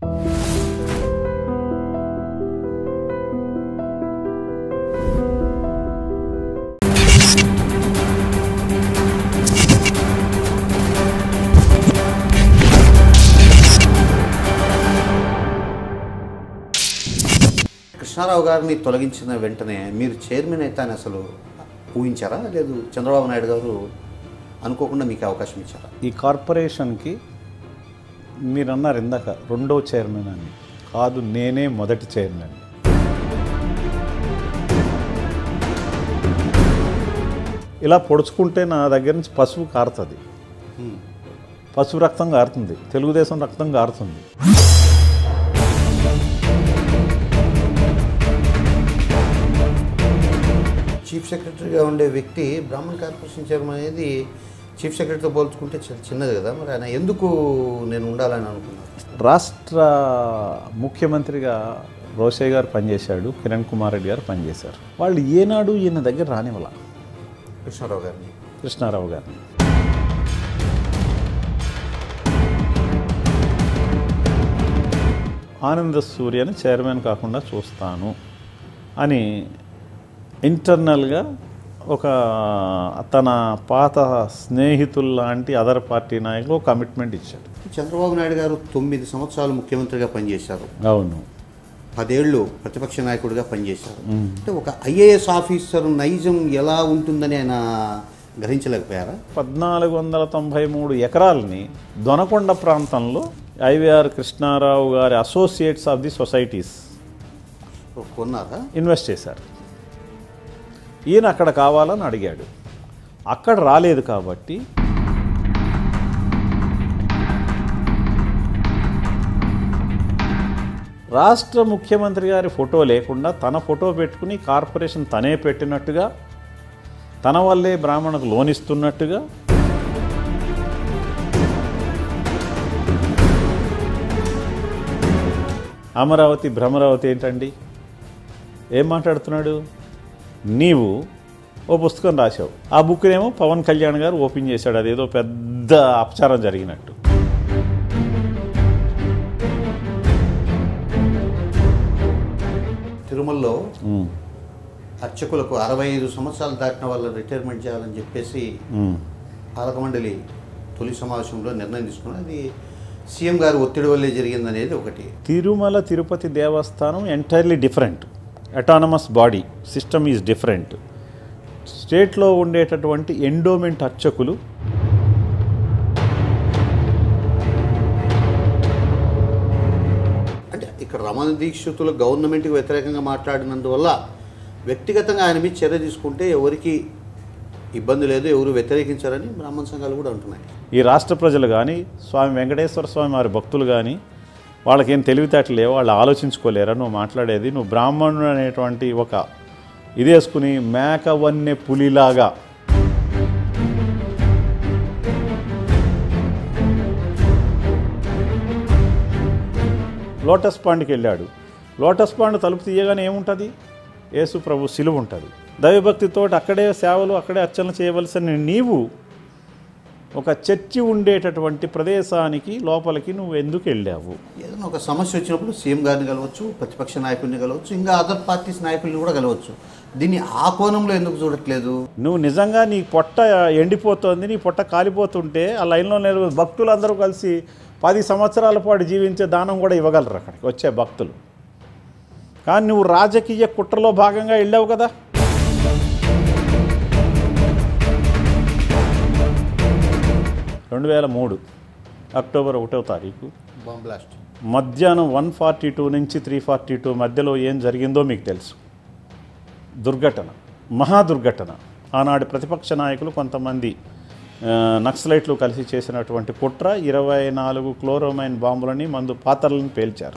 కృష్ణారావు గారిని తొలగించిన వెంటనే మీరు చైర్మన్ అయితే అని అసలు ఊహించారా లేదు చంద్రబాబు నాయుడు గారు అనుకోకుండా మీకు అవకాశం ఇచ్చారా ఈ కార్పొరేషన్కి మీరు అన్నారు ఇందాక రెండో చైర్మన్ అని కాదు నేనే మొదటి చైర్మన్ ఇలా పొడుచుకుంటే నా దగ్గర నుంచి పసుపు కారుతుంది పసుపు రక్తం కారుతుంది తెలుగుదేశం రక్తం కారుతుంది చీఫ్ సెక్రటరీగా ఉండే వ్యక్తి బ్రాహ్మణ్ కార్పొరేషన్ చైర్మన్ అనేది చీఫ్ సెక్రటరీతో పోల్చుకుంటే చాలా చిన్నది కదా మరి ఆయన ఎందుకు నేను ఉండాలని అనుకున్నాను రాష్ట్ర ముఖ్యమంత్రిగా రోషయ్య గారు పనిచేశాడు కిరణ్ కుమార్ రెడ్డి గారు పనిచేశారు వాళ్ళు ఏనాడు ఈయన దగ్గర రానివ్వాల కృష్ణారావు గారిని కృష్ణారావు గారిని ఆనంద సూర్యని చైర్మన్ కాకుండా చూస్తాను అని ఇంటర్నల్గా ఒక తన పాత స్నేహితుల్లాంటి అదర్ పార్టీ నాయకులు కమిట్మెంట్ ఇచ్చాడు చంద్రబాబు నాయుడు గారు తొమ్మిది సంవత్సరాలు ముఖ్యమంత్రిగా పనిచేశారు అవును పదేళ్ళు ప్రతిపక్ష నాయకుడిగా పనిచేశారు అంటే ఒక ఐఏఎస్ ఆఫీసర్ నైజం ఎలా ఉంటుందని ఆయన గ్రహించలేకపోయారా పద్నాలుగు వందల తొంభై మూడు ఎకరాలని దొనకొండ ప్రాంతంలో ఐవీఆర్ కృష్ణారావు గారి అసోసియేట్స్ ఆఫ్ ది సొసైటీస్ కొన్నారా ఇన్వెస్ట్ చేశారు ఈయన అక్కడ కావాలని అడిగాడు అక్కడ రాలేదు కాబట్టి రాష్ట్ర ముఖ్యమంత్రి గారి ఫోటో లేకుండా తన ఫోటో పెట్టుకుని కార్పొరేషన్ తనే పెట్టినట్టుగా తన వల్లే బ్రాహ్మణకు లోనిస్తున్నట్టుగా అమరావతి భ్రమరావతి ఏంటండి ఏం మాట్లాడుతున్నాడు నీవు ఓ పుస్తకం రాశావు ఆ బుక్నేమో పవన్ కళ్యాణ్ గారు ఓపెన్ చేశాడు అదేదో పెద్ద అపచారం జరిగినట్టు తిరుమలలో ఉమ్, అర్చకులకు అరవై ఐదు సంవత్సరాలు దాటిన వాళ్ళని రిటైర్మెంట్ చేయాలని చెప్పేసి ఉమ్, పాలక మండలి తొలి సమావేశంలో నిర్ణయం తీసుకున్నారు అది సీఎం గారు ఒత్తిడి వల్లే జరిగిందనేది ఒకటి Tirumala Tirupati Devasthanam entirely different autonomous body system is different స్టేట్లో ఉండేటటువంటి ఎండోమెంట్ అర్చకులు అంటే ఇక్కడ రమణ దీక్షితులు గవర్నమెంట్కి వ్యతిరేకంగా మాట్లాడినందువల్ల వ్యక్తిగతంగా ఆయన మీద చర్య తీసుకుంటే ఎవరికి ఇబ్బంది లేదు ఎవరు వ్యతిరేకించారని బ్రాహ్మణ సంఘాలు కూడా అంటున్నాయి ఈ రాష్ట్ర ప్రజలు కానీ స్వామి వెంకటేశ్వర స్వామి వారి భక్తులు కానీ వాళ్ళకేం తెలివితేటలు లేవు వాళ్ళు ఆలోచించుకోలేరా నువ్వు మాట్లాడేది నువ్వు బ్రాహ్మణుడు అనేటువంటి ఒక ఇది వేసుకుని మేక వన్నె పులిలాగా లోటస్ పాండ్కి వెళ్ళాడు లోటస్ పాండ్ తలుపు తీయగానే ఏముంటుంది యేసు ప్రభు సిలువ ఉంటుంది దైవభక్తితో అక్కడే సేవలు అక్కడే అర్చన చేయవలసిన నీవు ఒక చర్చి ఉండేటటువంటి ప్రదేశానికి లోపలికి నువ్వు ఎందుకు వెళ్ళావు ఏదైనా ఒక సమస్య వచ్చినప్పుడు సీఎం గారిని కలవచ్చు ప్రతిపక్ష నాయకుడిని కలవచ్చు ఇంకా అదర్ పార్టీస్ నాయకుల్ని కూడా కలవచ్చు దీన్ని ఆ కోణంలో ఎందుకు చూడట్లేదు నువ్వు నిజంగా నీ పొట్ట ఎండిపోతుంది నీ పొట్ట కాలిపోతుంటే ఆ లైన్లో నిలబడి భక్తులందరూ కలిసి పది సంవత్సరాల పాటు జీవించే దానం కూడా ఇవ్వగలరు అక్కడికి వచ్చే భక్తులు కానీ నువ్వు రాజకీయ కుట్రలో భాగంగా వెళ్ళావు కదా రెండు వేల మూడు అక్టోబర్ ఒకటో తారీఖు బాంబ్ బ్లాస్ట్ మధ్యాహ్నం వన్ ఫార్టీ టూ నుంచి త్రీ ఫార్టీ టూ మధ్యలో ఏం జరిగిందో మీకు తెలుసు దుర్ఘటన మహా దుర్ఘటన ఆనాడు ప్రతిపక్ష నాయకులు కొంతమంది ఆ, నక్సలైట్లు కలిసి చేసినటువంటి కుట్ర ఇరవై నాలుగు క్లోరోమైన్ బాంబులని మందు పాత్రలను పేల్చారు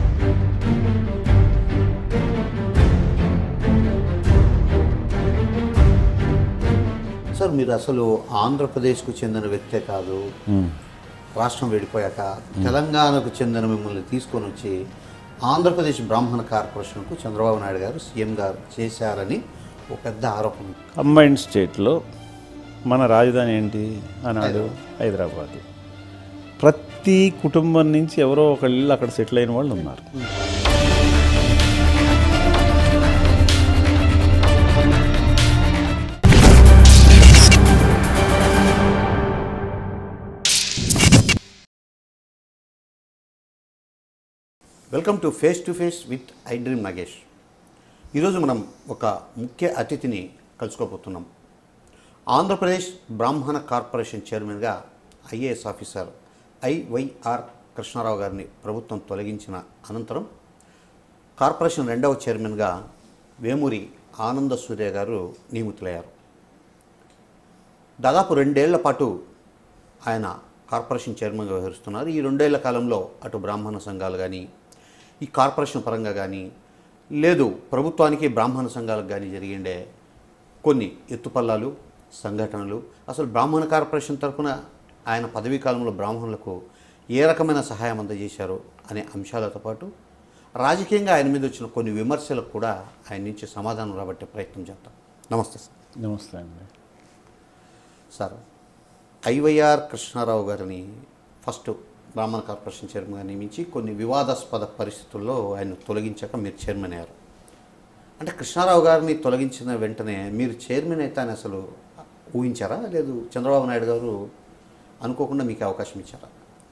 సార్ మీరు అసలు ఆంధ్రప్రదేశ్కు చెందిన వ్యక్తే కాదు రాష్ట్రం వెళ్ళిపోయాక తెలంగాణకు చెందిన మిమ్మల్ని తీసుకొని వచ్చి ఆంధ్రప్రదేశ్ బ్రాహ్మణ కార్పొరేషన్కు చంద్రబాబు నాయుడు గారు సీఎం గారు చేశారని ఒక పెద్ద ఆరోపణ ఉంది. కంబైన్డ్ స్టేట్లో మన రాజధాని ఏంటి అన్నాడు హైదరాబాద్ ప్రతి ప్రతి కుటుంబం నుంచి ఎవరో ఒకళ్ళు అక్కడ సెటిల్ అయిన వాళ్ళు ఉన్నారు welcome to face to face with I dream Nagesh ఈరోజు మనం ఒక ముఖ్య అతిథిని కలుసుకోబోతున్నాం ఆంధ్రప్రదేశ్ బ్రాహ్మణ కార్పొరేషన్ చైర్మన్గా ఐఏఎస్ ఆఫీసర్ ఐవైఆర్ కృష్ణారావు గారిని ప్రభుత్వం తొలగించిన అనంతరం కార్పొరేషన్ రెండవ చైర్మన్గా వేమూరి ఆనంద సూర్య గారు నియమితులయ్యారు దాదాపు రెండేళ్ల పాటు ఆయన కార్పొరేషన్ చైర్మన్గా వ్యవహరిస్తున్నారు ఈ రెండేళ్ల కాలంలో అటు బ్రాహ్మణ సంఘాలు కానీ ఈ కార్పొరేషన్ పరంగా కానీ లేదు ప్రభుత్వానికి బ్రాహ్మణ సంఘాలకు కానీ జరిగిండే కొన్ని ఎత్తుపల్లాలు సంఘటనలు అసలు బ్రాహ్మణ కార్పొరేషన్ తరఫున ఆయన పదవీ కాలంలో బ్రాహ్మణులకు ఏ రకమైన సహాయం అందజేశారు అనే అంశాలతో పాటు రాజకీయంగా ఆయన మీద వచ్చిన కొన్ని విమర్శలకు కూడా ఆయన నుంచి సమాధానం రాబట్టే ప్రయత్నం చేద్దాం నమస్తే సార్ నమస్తే అండి సార్ ఐవైఆర్ కృష్ణారావు గారిని ఫస్ట్ బ్రాహ్మణ కార్పొరేషన్ చైర్మన్గా నియమించి కొన్ని వివాదాస్పద పరిస్థితుల్లో ఆయన తొలగించాక మీరు చైర్మన్ అయ్యారు అంటే కృష్ణారావు గారిని తొలగించిన వెంటనే మీరు చైర్మన్ అయితే అని అసలు ఊహించారా లేదు చంద్రబాబు నాయుడు గారు అనుకోకుండా మీకు అవకాశం ఇచ్చారా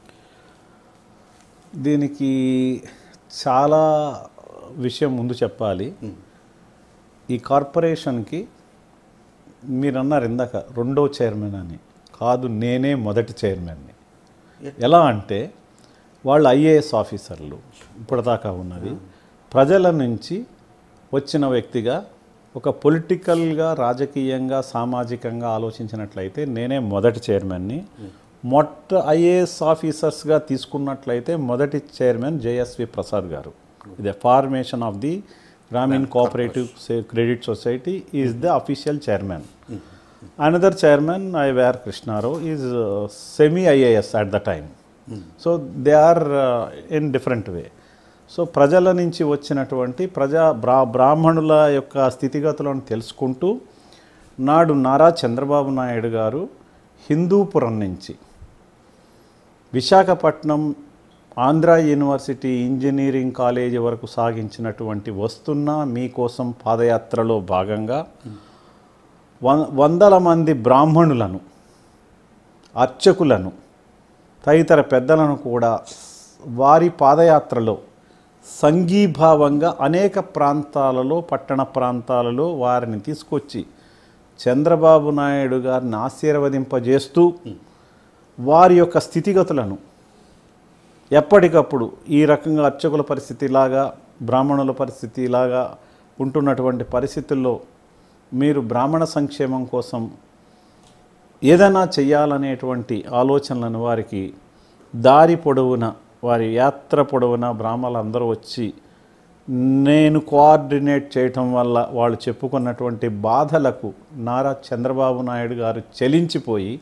దీనికి చాలా విషయం ముందు చెప్పాలి ఈ కార్పొరేషన్కి మీరు అన్నారు ఇందాక రెండో చైర్మన్ అని కాదు నేనే మొదటి చైర్మన్ని ఎలా అంటే వాళ్ళు ఐఏఎస్ ఆఫీసర్లు ఇప్పటిదాకా ఉన్నది ప్రజల నుంచి వచ్చిన వ్యక్తిగా ఒక పొలిటికల్గా రాజకీయంగా సామాజికంగా ఆలోచించినట్లయితే నేనే మొదటి చైర్మన్ని మొట్ట ఐఏఎస్ ఆఫీసర్స్గా తీసుకున్నట్లయితే మొదటి చైర్మన్ జేఎస్వి ప్రసాద్ గారు ఇది formation of the Grameen cooperative credit society is the official chairman another chairman I where Krishnarao is semi IAS at the time so they are in different way so ప్రజల నుంచి వచ్చినటువంటి ప్రజా బ్రా బ్రాహ్మణుల యొక్క స్థితిగతులను తెలుసుకుంటూ నాడు నారా చంద్రబాబు నాయుడు గారు హిందూపురం నుంచి Visakhapatnam Andhra university engineering college వరకు సాగించినటువంటి వస్తున్న మీకోసం పాదయాత్రలో భాగంగా వం- వందల మంది బ్రాహ్మణులను అర్చకులను తదితర పెద్దలను కూడా వారి పాదయాత్రలో సంఘీభావంగా అనేక ప్రాంతాలలో పట్టణ ప్రాంతాలలో వారిని తీసుకొచ్చి చంద్రబాబు నాయుడు గారిని ఆశీర్వదింపజేస్తూ వారి యొక్క స్థితిగతులను ఎప్పటికప్పుడు ఈ రకంగా అర్చకుల పరిస్థితి లాగా బ్రాహ్మణుల పరిస్థితి లాగా ఉంటున్నటువంటి పరిస్థితుల్లో మీరు బ్రాహ్మణ సంక్షేమం కోసం ఏదైనా చెయ్యాలనేటువంటి ఆలోచనలను వారికి దారి పొడవున వారి యాత్ర పొడవున బ్రాహ్మణులు అందరూ వచ్చి నేను కోఆర్డినేట్ చేయటం వల్ల వాళ్ళు చెప్పుకున్నటువంటి బాధలకు నారా చంద్రబాబు నాయుడు గారు చలించిపోయి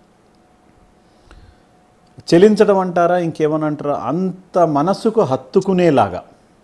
చెలించడం అంటారా ఇంకేమనంటారా అంత మనసుకు హత్తుకునేలాగా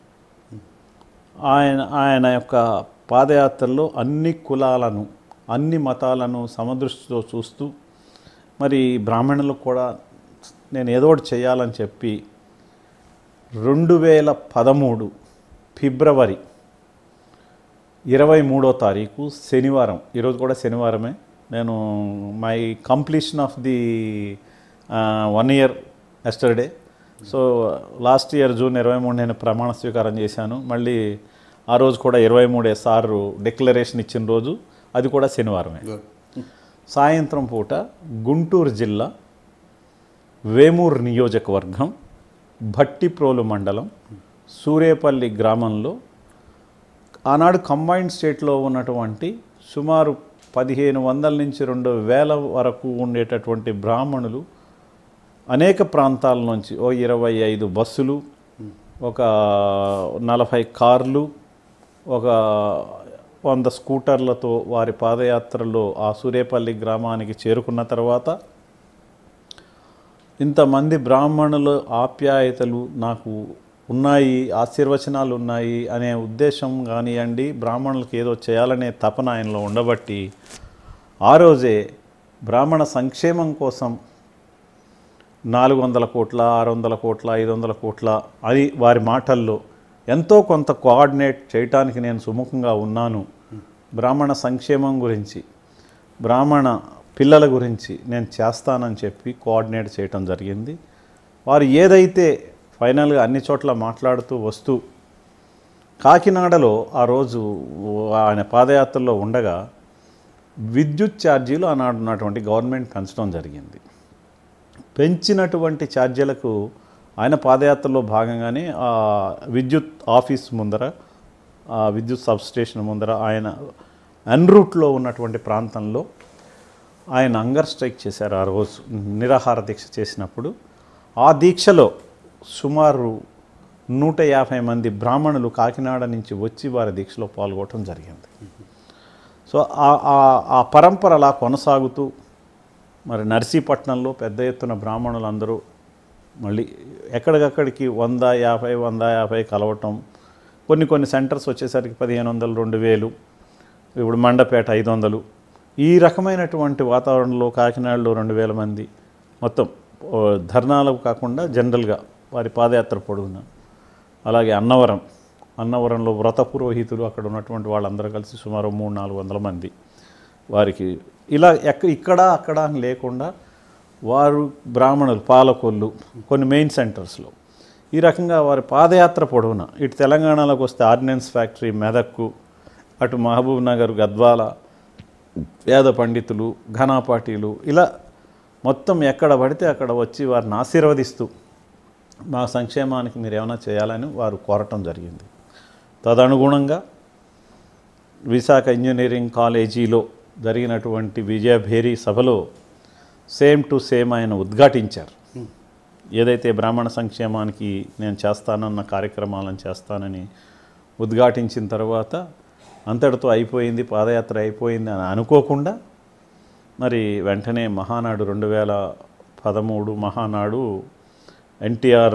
ఆయన ఆయన యొక్క పాదయాత్రలో అన్ని కులాలను అన్ని మతాలను సమదృష్టితో చూస్తూ మరి బ్రాహ్మణులకు కూడా నేను ఏదో ఒకటి చేయాలని చెప్పి రెండు వేల పదమూడు ఫిబ్రవరి ఇరవై మూడో తారీఖు శనివారం ఈరోజు కూడా శనివారమే నేను my completion of the one year yesterday so last year June ఇరవై మూడు నేను ప్రమాణ స్వీకారం చేశాను మళ్ళీ ఆ రోజు కూడా ఇరవై మూడే సారు డిక్లరేషన్ ఇచ్చిన రోజు అది కూడా శనివారమే గుడ్ సాయంత్రం పూట గుంటూరు జిల్లా వేమూరు నియోజకవర్గం భట్టిప్రోలు మండలం సూరేపల్లి గ్రామంలో ఆనాడు కంబైన్డ్ స్టేట్లో ఉన్నటువంటి సుమారు పదిహేను వందల నుంచి రెండు వేల వరకు ఉండేటటువంటి బ్రాహ్మణులు అనేక ప్రాంతాల నుంచి ఓ ఇరవై ఐదు బస్సులు ఒక నలభై కార్లు ఒక వంద స్కూటర్లతో వారి పాదయాత్రలో ఆ సూరేపల్లి గ్రామానికి చేరుకున్న తర్వాత ఇంతమంది బ్రాహ్మణుల ఆప్యాయతలు నాకు ఉన్నాయి ఆశీర్వచనాలు ఉన్నాయి అనే ఉద్దేశం కానివ్వండి బ్రాహ్మణులకు ఏదో చేయాలనే తపన ఆయనలో ఉండబట్టి ఆ రోజే బ్రాహ్మణ సంక్షేమం కోసం నాలుగు వందల కోట్ల ఆరు వందల కోట్ల ఐదు వందల కోట్ల అది వారి మాటల్లో ఎంతో కొంత కోఆర్డినేట్ చేయటానికి నేను సుముఖంగా ఉన్నాను బ్రాహ్మణ సంక్షేమం గురించి బ్రాహ్మణ పిల్లల గురించి నేను చేస్తానని చెప్పి కోఆర్డినేట్ చేయటం జరిగింది వారు ఏదైతే ఫైనల్గా అన్ని చోట్ల మాట్లాడుతూ వస్తూ కాకినాడలో ఆ రోజు ఆయన పాదయాత్రలో ఉండగా విద్యుత్ ఛార్జీలు ఆనాడు ఉన్నటువంటి గవర్నమెంట్ పెంచడం జరిగింది పెంచినటువంటి ఛార్జీలకు ఆయన పాదయాత్రలో భాగంగానే ఆ విద్యుత్ ఆఫీస్ ముందర ఆ విద్యుత్ సబ్స్టేషన్ ముందర ఆయన అన్ రూట్లో ఉన్నటువంటి ప్రాంతంలో ఆయన అంగర్ స్ట్రైక్ చేశారు ఆ రోజు నిరాహార దీక్ష చేసినప్పుడు ఆ దీక్షలో సుమారు నూట యాభై మంది బ్రాహ్మణులు కాకినాడ నుంచి వచ్చి వారి దీక్షలో పాల్గొనడం జరిగింది సో ఆ- ఆ- ఆ పరంపర అలా కొనసాగుతూ మరి నర్సీపట్నంలో పెద్ద ఎత్తున బ్రాహ్మణులందరూ మళ్ళీ ఎక్కడికక్కడికి వంద యాభై వంద యాభై కలవటం కొన్ని కొన్ని సెంటర్స్ వచ్చేసరికి పదిహేను వందలు రెండు వేలు ఇప్పుడు మండపేట ఐదు వందలు ఈ రకమైనటువంటి వాతావరణంలో కాకినాడలో రెండు వేల మంది మొత్తం ఓ, ధర్నాలకు కాకుండా జనరల్గా వారి పాదయాత్ర పొడుగున అలాగే అన్నవరం అన్నవరంలో వ్రత పురోహితులు అక్కడ ఉన్నటువంటి వాళ్ళందరూ కలిసి సుమారు మూడు నాలుగు వందల మంది వారికి ఇలా ఎక్క ఇక్కడ అక్కడ అని లేకుండా వారు బ్రాహ్మణులు పాలకొల్లు కొన్ని మెయిన్ సెంటర్స్లో ఈ రకంగా వారి పాదయాత్ర పొడవున ఇటు తెలంగాణలోకి వస్తే ఆర్డినెన్స్ ఫ్యాక్టరీ మెదక్కు అటు మహబూబ్ నగర్ గద్వాల వేద పండితులు ఘనాపాటీలు ఇలా మొత్తం ఎక్కడ పడితే అక్కడ వచ్చి వారిని ఆశీర్వదిస్తూ మా సంక్షేమానికి మీరు ఏమైనా చేయాలని వారు కోరటం జరిగింది తదనుగుణంగా విశాఖ ఇంజనీరింగ్ కాలేజీలో జరిగినటువంటి విజయభేరి సభలో సేమ్ టు సేమ్ ఆయన ఉద్ఘాటించారు ఏదైతే బ్రాహ్మణ సంక్షేమానికి నేను చేస్తానన్న కార్యక్రమాలను చేస్తానని ఉద్ఘాటించిన తర్వాత అంతటితో అయిపోయింది పాదయాత్ర అయిపోయింది అని అనుకోకుండా మరి వెంటనే మహానాడు రెండు వేల పదమూడు మహానాడు ఎన్టీఆర్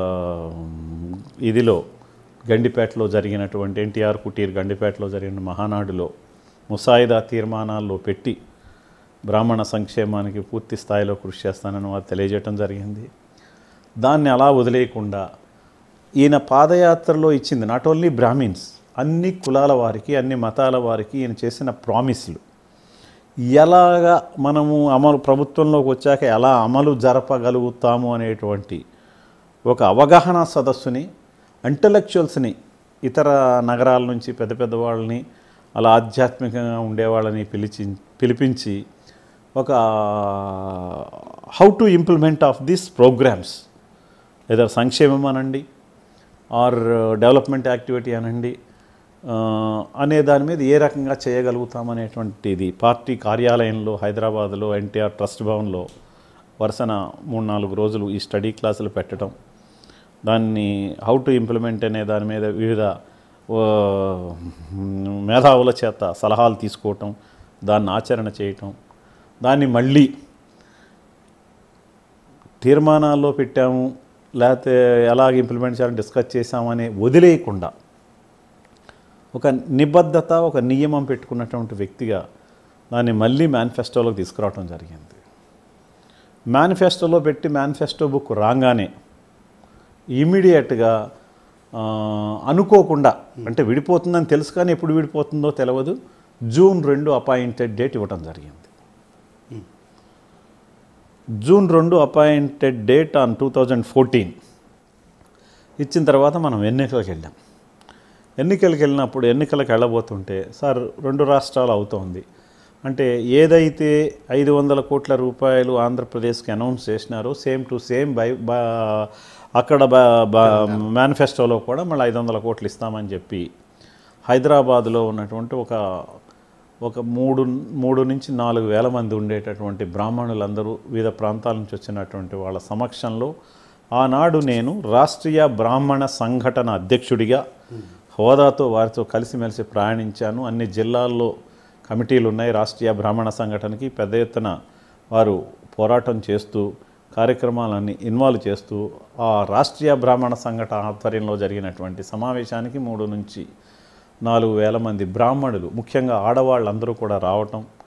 ఇదిలో గండిపేటలో జరిగినటువంటి ఎన్టీఆర్ కుటీర్ గండిపేటలో జరిగిన మహానాడులో ముసాయిదా తీర్మానాల్లో పెట్టి బ్రాహ్మణ సంక్షేమానికి పూర్తి స్థాయిలో కృషి చేస్తానని వారు తెలియజేయటం జరిగింది దాన్ని అలా వదిలేయకుండా ఈయన పాదయాత్రలో ఇచ్చింది నాట్ ఓన్లీ బ్రాహ్మిన్స్ అన్ని కులాల వారికి అన్ని మతాల వారికి ఈయన చేసిన ప్రామిస్లు ఎలాగా మనము అమలు ప్రభుత్వంలోకి వచ్చాక ఎలా అమలు జరపగలుగుతాము అనేటువంటి ఒక అవగాహన సదస్సుని ఇంటలెక్చువల్స్ని ఇతర నగరాల నుంచి పెద్ద పెద్ద వాళ్ళని అలా ఆధ్యాత్మికంగా ఉండేవాళ్ళని పిలిచి పిలిపించి ఒక how to implement of this programs ఏదో సంక్షేమం అనండి ఆర్ డెవలప్మెంట్ యాక్టివిటీ అనండి ఆ, అనే దాని మీద ఏ రకంగా చేయగలుగుతామనేటువంటిది పార్టీ కార్యాలయంలో హైదరాబాద్లో ఎన్టీఆర్ ట్రస్ట్ భవన్లో వరుసన మూడు నాలుగు రోజులు ఈ స్టడీ క్లాసులు పెట్టడం దాన్ని హౌ టు ఇంప్లిమెంట్ అనే దాని మీద వివిధ ఆ, మేధావుల చేత సలహాలు తీసుకోవటం దాన్ని ఆచరణ చేయటం దాన్ని మళ్ళీ తీర్మానాల్లో పెట్టాము లేకపోతే ఎలాగ ఇంప్లిమెంట్ చేయాలని డిస్కస్ చేసామని వదిలేయకుండా ఒక నిబద్ధత ఒక నియమం పెట్టుకున్నటువంటి వ్యక్తిగా దాన్ని మళ్ళీ మేనిఫెస్టోలోకి తీసుకురావడం జరిగింది మేనిఫెస్టోలో పెట్టి మేనిఫెస్టో బుక్ రాగానే ఇమీడియట్గా అనుకోకుండా అంటే విడిపోతుందని తెలుసు కానీ ఎప్పుడు విడిపోతుందో తెలియదు జూన్ రెండు అపాయింటెడ్ డేట్ ఇవ్వటం జరిగింది జూన్ రెండు appointed date on two thousand fourteen ఇచ్చిన తర్వాత మనం ఎన్నికలకు వెళ్ళాం ఎన్నికలకు వెళ్ళినప్పుడు ఎన్నికలకు వెళ్ళబోతుంటే సార్ రెండు రాష్ట్రాలు అవుతోంది అంటే ఏదైతే ఐదు వందల కోట్ల రూపాయలు ఆంధ్రప్రదేశ్కి అనౌన్స్ చేసినారో సేమ్ టు సేమ్ బై బా- అక్కడ మేనిఫెస్టోలో కూడా మళ్ళీ ఐదు వందల కోట్లు ఇస్తామని చెప్పి హైదరాబాద్లో ఉన్నటువంటి ఒక ఒక మూడు మూడు నుంచి నాలుగు వేల మంది ఉండేటటువంటి బ్రాహ్మణులందరూ వివిధ ప్రాంతాల నుంచి వచ్చినటువంటి వాళ్ళ సమక్షంలో ఆనాడు నేను రాష్ట్రీయ బ్రాహ్మణ సంఘటన అధ్యక్షుడిగా హోదాతో వారితో కలిసిమెలిసి ప్రయాణించాను అన్ని జిల్లాల్లో కమిటీలు ఉన్నాయి రాష్ట్రీయ బ్రాహ్మణ సంఘటనకి పెద్ద ఎత్తున వారు పోరాటం చేస్తూ కార్యక్రమాలన్నీ ఇన్వాల్వ్ చేస్తూ ఆ రాష్ట్రీయ బ్రాహ్మణ సంఘటన ఆధ్వర్యంలో జరిగినటువంటి సమావేశానికి మూడు నుంచి నాలుగు వేల మంది బ్రాహ్మణులు ముఖ్యంగా ఆడవాళ్ళందరూ కూడా రావటం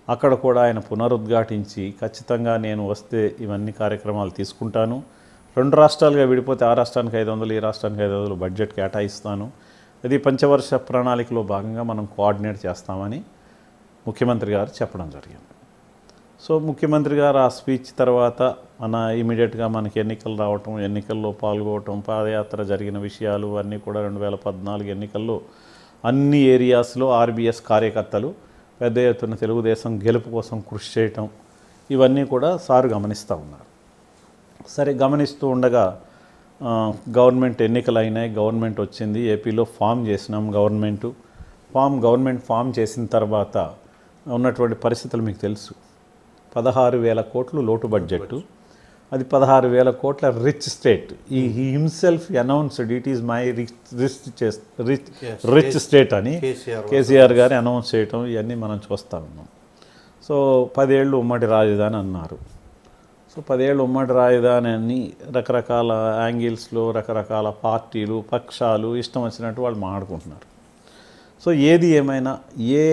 అక్కడ కూడా ఆయన పునరుద్ఘాటించి ఖచ్చితంగా నేను వస్తే ఇవన్నీ కార్యక్రమాలు తీసుకుంటాను రెండు రాష్ట్రాలుగా విడిపోతే ఆ రాష్ట్రానికి ఐదు వందలు ఈ రాష్ట్రానికి ఐదు వందలు బడ్జెట్ కేటాయిస్తాను ఇది పంచవర్ష ప్రణాళికలో భాగంగా మనం కోఆర్డినేట్ చేస్తామని ముఖ్యమంత్రి గారు చెప్పడం జరిగింది సో ముఖ్యమంత్రి గారు ఆ స్పీచ్ తర్వాత మన ఇమీడియట్గా మనకి ఎన్నికలు రావటం ఎన్నికల్లో పాల్గొవటం పాదయాత్ర జరిగిన విషయాలు అన్నీ కూడా రెండు వేల పద్నాలుగు ఎన్నికల్లో అన్ని ఏరియాస్లో ఆర్బీఎస్ కార్యకర్తలు పెద్ద ఎత్తున తెలుగుదేశం గెలుపు కోసం కృషి చేయటం ఇవన్నీ కూడా సారు గమనిస్తూ ఉన్నారు సరే గమనిస్తూ ఉండగా ఆ, గవర్నమెంట్ ఎన్నికలు అయినాయి గవర్నమెంట్ వచ్చింది ఏపీలో ఫామ్ చేసినాం గవర్నమెంటు ఫామ్ గవర్నమెంట్ ఫామ్ చేసిన తర్వాత ఉన్నటువంటి పరిస్థితులు మీకు తెలుసు పదహారు వేల కోట్లు లోటు బడ్జెట్ అది పదహారు వేల కోట్ల రిచ్ స్టేట్ ఈ himself announced it is my rich rich rich Yes, rich state అని కేసీఆర్ కేసీఆర్ గారు అనౌన్స్ చేయటం ఇవన్నీ మనం చూస్తూ ఉన్నాం సో పదేళ్ళు ఉమ్మడి రాజధాని అన్నారు సో పదేళ్ళు ఉమ్మడి రాజధాని అని రకరకాల యాంగిల్స్లో రకరకాల పార్టీలు పక్షాలు ఇష్టం వచ్చినట్టు వాళ్ళు మాట్లాడుకుంటున్నారు సో ఏది ఏమైనా ఏ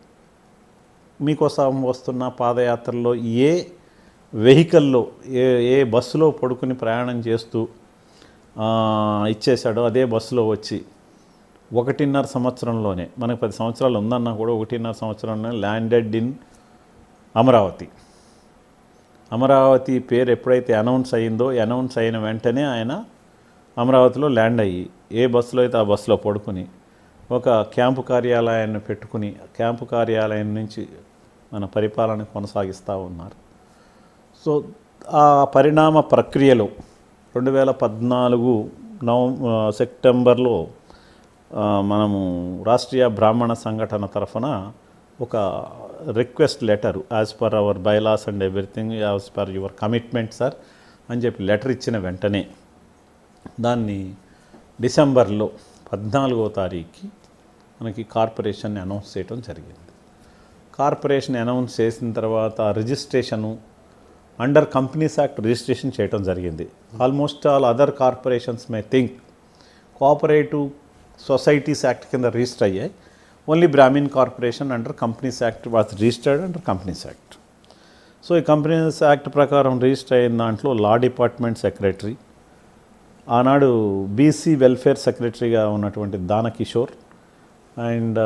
మీకోసం వస్తున్న పాదయాత్రలో ఏ వెహికల్లో ఏ ఏ బస్సులో పడుకుని ప్రయాణం చేస్తూ ఆ, ఇచ్చేశాడో అదే బస్సులో వచ్చి ఒకటిన్నర సంవత్సరంలోనే మనకు పది సంవత్సరాలు ఉందన్నా కూడా ఒకటిన్నర సంవత్సరంలోనే ల్యాండెడ్ ఇన్ అమరావతి అమరావతి పేరు ఎప్పుడైతే అనౌన్స్ అయిందో అనౌన్స్ అయిన వెంటనే ఆయన అమరావతిలో ల్యాండ్ అయ్యి ఏ బస్సులో అయితే ఆ బస్సులో పడుకుని ఒక క్యాంపు కార్యాలయాన్ని పెట్టుకుని క్యాంపు కార్యాలయం నుంచి మన పరిపాలన కొనసాగిస్తూ ఉన్నారు సో ఆ పరిణామ ప్రక్రియలో రెండు వేల పద్నాలుగు నవం ఆ, సెప్టెంబర్లో ఆ, మనము రాష్ట్రీయ బ్రాహ్మణ సంఘటన తరఫున ఒక request letter as per our bylaws and everything as per your commitment sir అని చెప్పి లెటర్ ఇచ్చిన వెంటనే దాన్ని డిసెంబర్లో పద్నాలుగో తారీఖుకి మనకి కార్పొరేషన్ అనౌన్స్ చేయడం జరిగింది కార్పొరేషన్ అనౌన్స్ చేసిన తర్వాత registration under companies act registration చేయడం జరిగింది almost all other corporations may think cooperative societies act కింద రిజిస్టర్ అయ్యాయి only Brahmin corporation under companies act was registered under companies act so ఈ కంపెనీస్ యాక్ట్ ప్రకారం రిజిస్టర్ అయిన దాంట్లో లా డిపార్ట్మెంట్ సెక్రటరీ ఆనాడు BC welfare సెక్రటరీగా ఉన్నటువంటి దాన Kishore and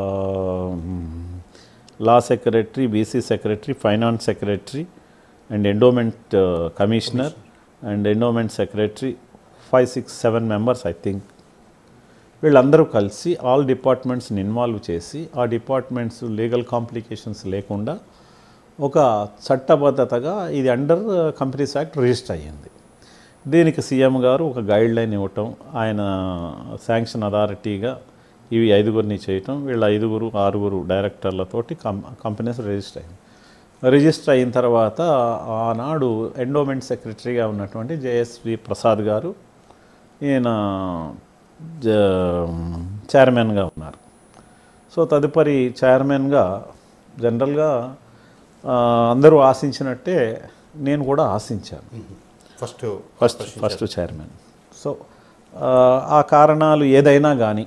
law secretary BC secretary finance secretary and endowment commissioner and endowment secretary five six seven members I think వీళ్ళందరూ కలిసి ఆల్ డిపార్ట్మెంట్స్ని ఇన్వాల్వ్ చేసి ఆ డిపార్ట్మెంట్స్ లీగల్ కాంప్లికేషన్స్ లేకుండా ఒక చట్టబద్ధతగా ఇది అండర్ కంపెనీస్ యాక్ట్ రిజిస్టర్ అయ్యింది దీనికి సీఎం గారు ఒక గైడ్ లైన్ ఇవ్వటం ఆయన శాంక్షన్ అథారిటీగా ఇవి ఐదుగురిని చేయటం వీళ్ళ ఐదుగురు ఆరుగురు డైరెక్టర్లతోటి కం కంపెనీస్ రిజిస్టర్ అయింది రిజిస్టర్ అయిన తర్వాత ఆనాడు ఎండోమెంట్ సెక్రటరీగా ఉన్నటువంటి జేఎస్వి ప్రసాద్ గారు ఈయన జ- చైర్మన్గా ఉన్నారు సో తదుపరి చైర్మన్గా జనరల్గా ఆ, అందరూ ఆశించినట్టే నేను కూడా ఆశించాను first first first chairman so ఆ, ఆ కారణాలు ఏదైనా కానీ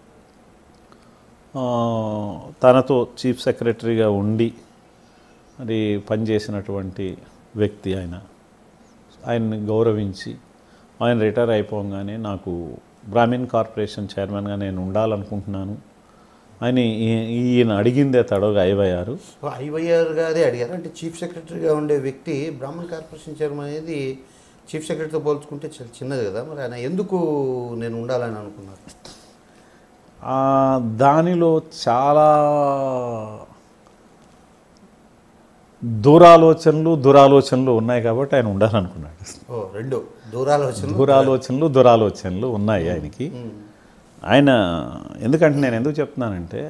ఆ, తనతో చీఫ్ సెక్రటరీగా ఉండి మరి పనిచేసినటువంటి వ్యక్తి ఆయన ఆయన్ని గౌరవించి ఆయన రిటైర్ అయిపోగానే నాకు బ్రాహ్మిన్ కార్పొరేషన్ చైర్మన్గా నేను ఉండాలనుకుంటున్నాను అని ఈ- ఈయన అడిగిందే తడవగా అయిపోయారు ఐవైఆర్ గారే అడిగారు అంటే చీఫ్ సెక్రటరీగా ఉండే వ్యక్తి బ్రాహ్మణ్ కార్పొరేషన్ చైర్మన్ అనేది చీఫ్ సెక్రటరీతో పోల్చుకుంటే చాలా చిన్నది కదా మరి ఆయన ఎందుకు నేను ఉండాలని అనుకున్నారు ఆ, దానిలో చాలా దూరాలోచనలు దురాలోచనలు ఉన్నాయి కాబట్టి ఆయన ఉండాలనుకున్నాడు ఓ రెండు దూరాలోచనలు దూరాలోచనలు దురాలోచనలు ఉన్నాయి ఆయనకి ఆయన ఎందుకంటే నేను ఎందుకు చెప్తున్నానంటే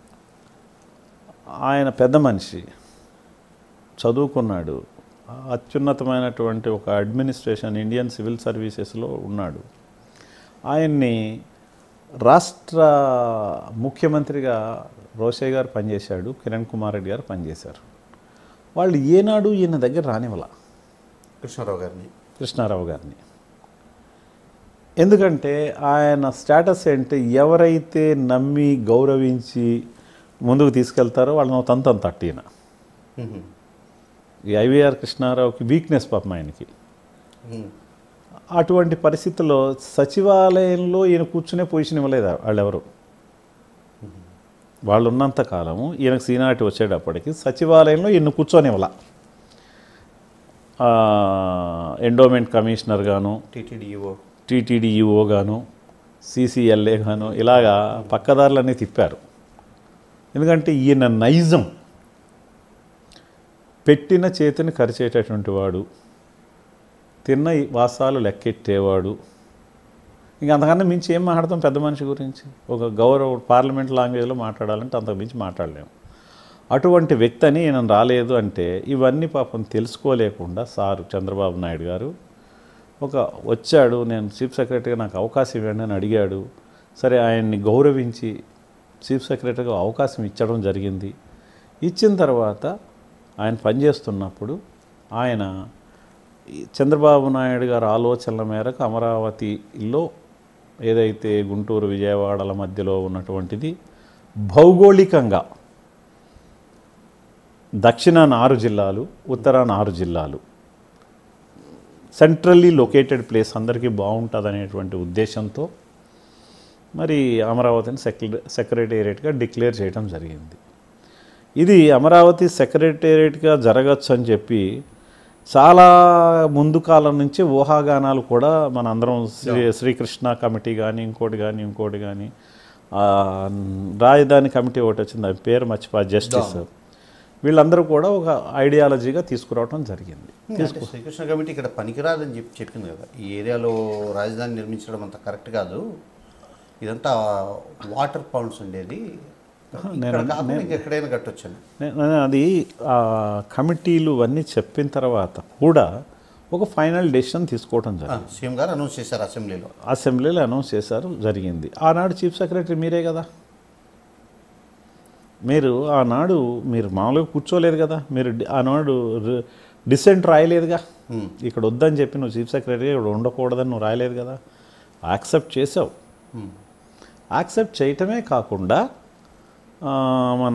ఆయన పెద్ద మనిషి చదువుకున్నాడు అత్యున్నతమైనటువంటి ఒక అడ్మినిస్ట్రేషన్ ఇండియన్ సివిల్ సర్వీసెస్లో ఉన్నాడు ఆయన్ని రాష్ట్ర ముఖ్యమంత్రిగా రోషయ్య గారు పనిచేశాడు కిరణ్ కుమార్ రెడ్డి గారు పనిచేశారు వాళ్ళు ఏనాడు ఈయన దగ్గర రానివ్వాల కృష్ణారావు గారిని కృష్ణారావు గారిని ఎందుకంటే ఆయన స్టేటస్ ఏంటి ఎవరైతే నమ్మి గౌరవించి ముందుకు తీసుకెళ్తారో వాళ్ళని తంతం తట్టిన మ్మ్. ఈ ఐవీఆర్ కృష్ణారావుకి వీక్నెస్ పాపం ఆయనకి మ్మ్. అటువంటి పరిస్థితుల్లో సచివాలయంలో ఈయన కూర్చునే పొజిషన్ ఇవ్వలేదు వాళ్ళెవరు వాళ్ళు ఉన్నంత కాలము ఈయనకు సీనాటి వచ్చేటప్పటికి సచివాలయంలో ఈయన కూర్చొనివ్వాల ఎండోమెంట్ కమిషనర్ గాను టీటీడీఓ టీటీడీఈఓ గాను సీసీఎల్ఏ గాను ఇలాగా పక్కదారులన్నీ తిప్పారు ఎందుకంటే ఈయన నైజం పెట్టిన చేతిని కరిచేటటువంటి వాడు తిన్న ఈ వాసాలు లెక్కెట్టేవాడు ఇంకా అంతకన్నా మించి ఏం మాట్లాడతాం పెద్ద మనిషి గురించి ఒక గౌరవ పార్లమెంట్ లాంగ్వేజ్లో మాట్లాడాలంటే అంతకు మించి మాట్లాడలేము అటువంటి వ్యక్తి అని ఈయన రాలేదు అంటే ఇవన్నీ పాపం తెలుసుకోలేకుండా సారు చంద్రబాబు నాయుడు గారు ఒక వచ్చాడు నేను చీఫ్ సెక్రటరీగా నాకు అవకాశం ఇవ్వండి అని అడిగాడు సరే ఆయన్ని గౌరవించి చీఫ్ సెక్రటరీగా అవకాశం ఇచ్చడం జరిగింది ఇచ్చిన తర్వాత ఆయన పనిచేస్తున్నప్పుడు ఆయన ఈ చంద్రబాబు నాయుడు గారి ఆలోచనల మేరకు అమరావతిలో ఏదైతే గుంటూరు విజయవాడల మధ్యలో ఉన్నటువంటిది భౌగోళికంగా దక్షిణాన ఆరు జిల్లాలు ఉత్తరాన ఆరు జిల్లాలు సెంట్రల్లీ లొకేటెడ్ ప్లేస్ అందరికీ బాగుంటుంది అనేటువంటి ఉద్దేశంతో మరి అమరావతిని సెక్ర సెక్రటేరియట్గా డిక్లేర్ చేయడం జరిగింది ఇది అమరావతి సెక్రటేరియట్గా జరగచ్చు అని చెప్పి చాలా ముందు కాలం నుంచి ఊహాగానాలు కూడా మన అందరం శ్రీ శ్రీకృష్ణ కమిటీ కానీ ఇంకోటి కానీ ఇంకోటి కానీ ఆ, రాజధాని కమిటీ ఒకటి వచ్చింది ఆ పేరు మర్చిపో జస్టిస్ వీళ్ళందరూ కూడా ఒక ఐడియాలజీగా తీసుకురావడం జరిగింది అంటే శ్రీకృష్ణ కమిటీ ఇక్కడ పనికిరాదని చెప్పి చెప్పింది కదా ఈ ఏరియాలో రాజధాని నిర్మించడం అంత కరెక్ట్ కాదు ఇదంతా వాటర్ పౌండ్స్ ఉండేది ఇక్కడ కాకుండా ఇంకెక్కడైనా కట్టొచ్చని నే- నేను అది ఆ కమిటీలు అన్నీ చెప్పిన తర్వాత కూడా ఒక ఫైనల్ డెసిషన్ తీసుకోవడం జరిగింది సీఎం గారు అనౌన్స్ చేశారు అసెంబ్లీలో అసెంబ్లీలో అనౌన్స్ చేశారు జరిగింది ఆనాడు చీఫ్ సెక్రటరీ మీరే కదా మీరు ఆనాడు మీరు మామూలుగా కూర్చోలేదు కదా మీరు డి- ఆనాడు రి- డిసెంట్ రాయలేదుగా ఇక్కడ వద్దని చెప్పి నువ్వు చీఫ్ సెక్రటరీ ఇక్కడ ఉండకూడదని నువ్వు రాయలేదు కదా యాక్సెప్ట్ చేసావు Hmm. యాక్సెప్ట్ చేయటమే కాకుండా ఆ, మన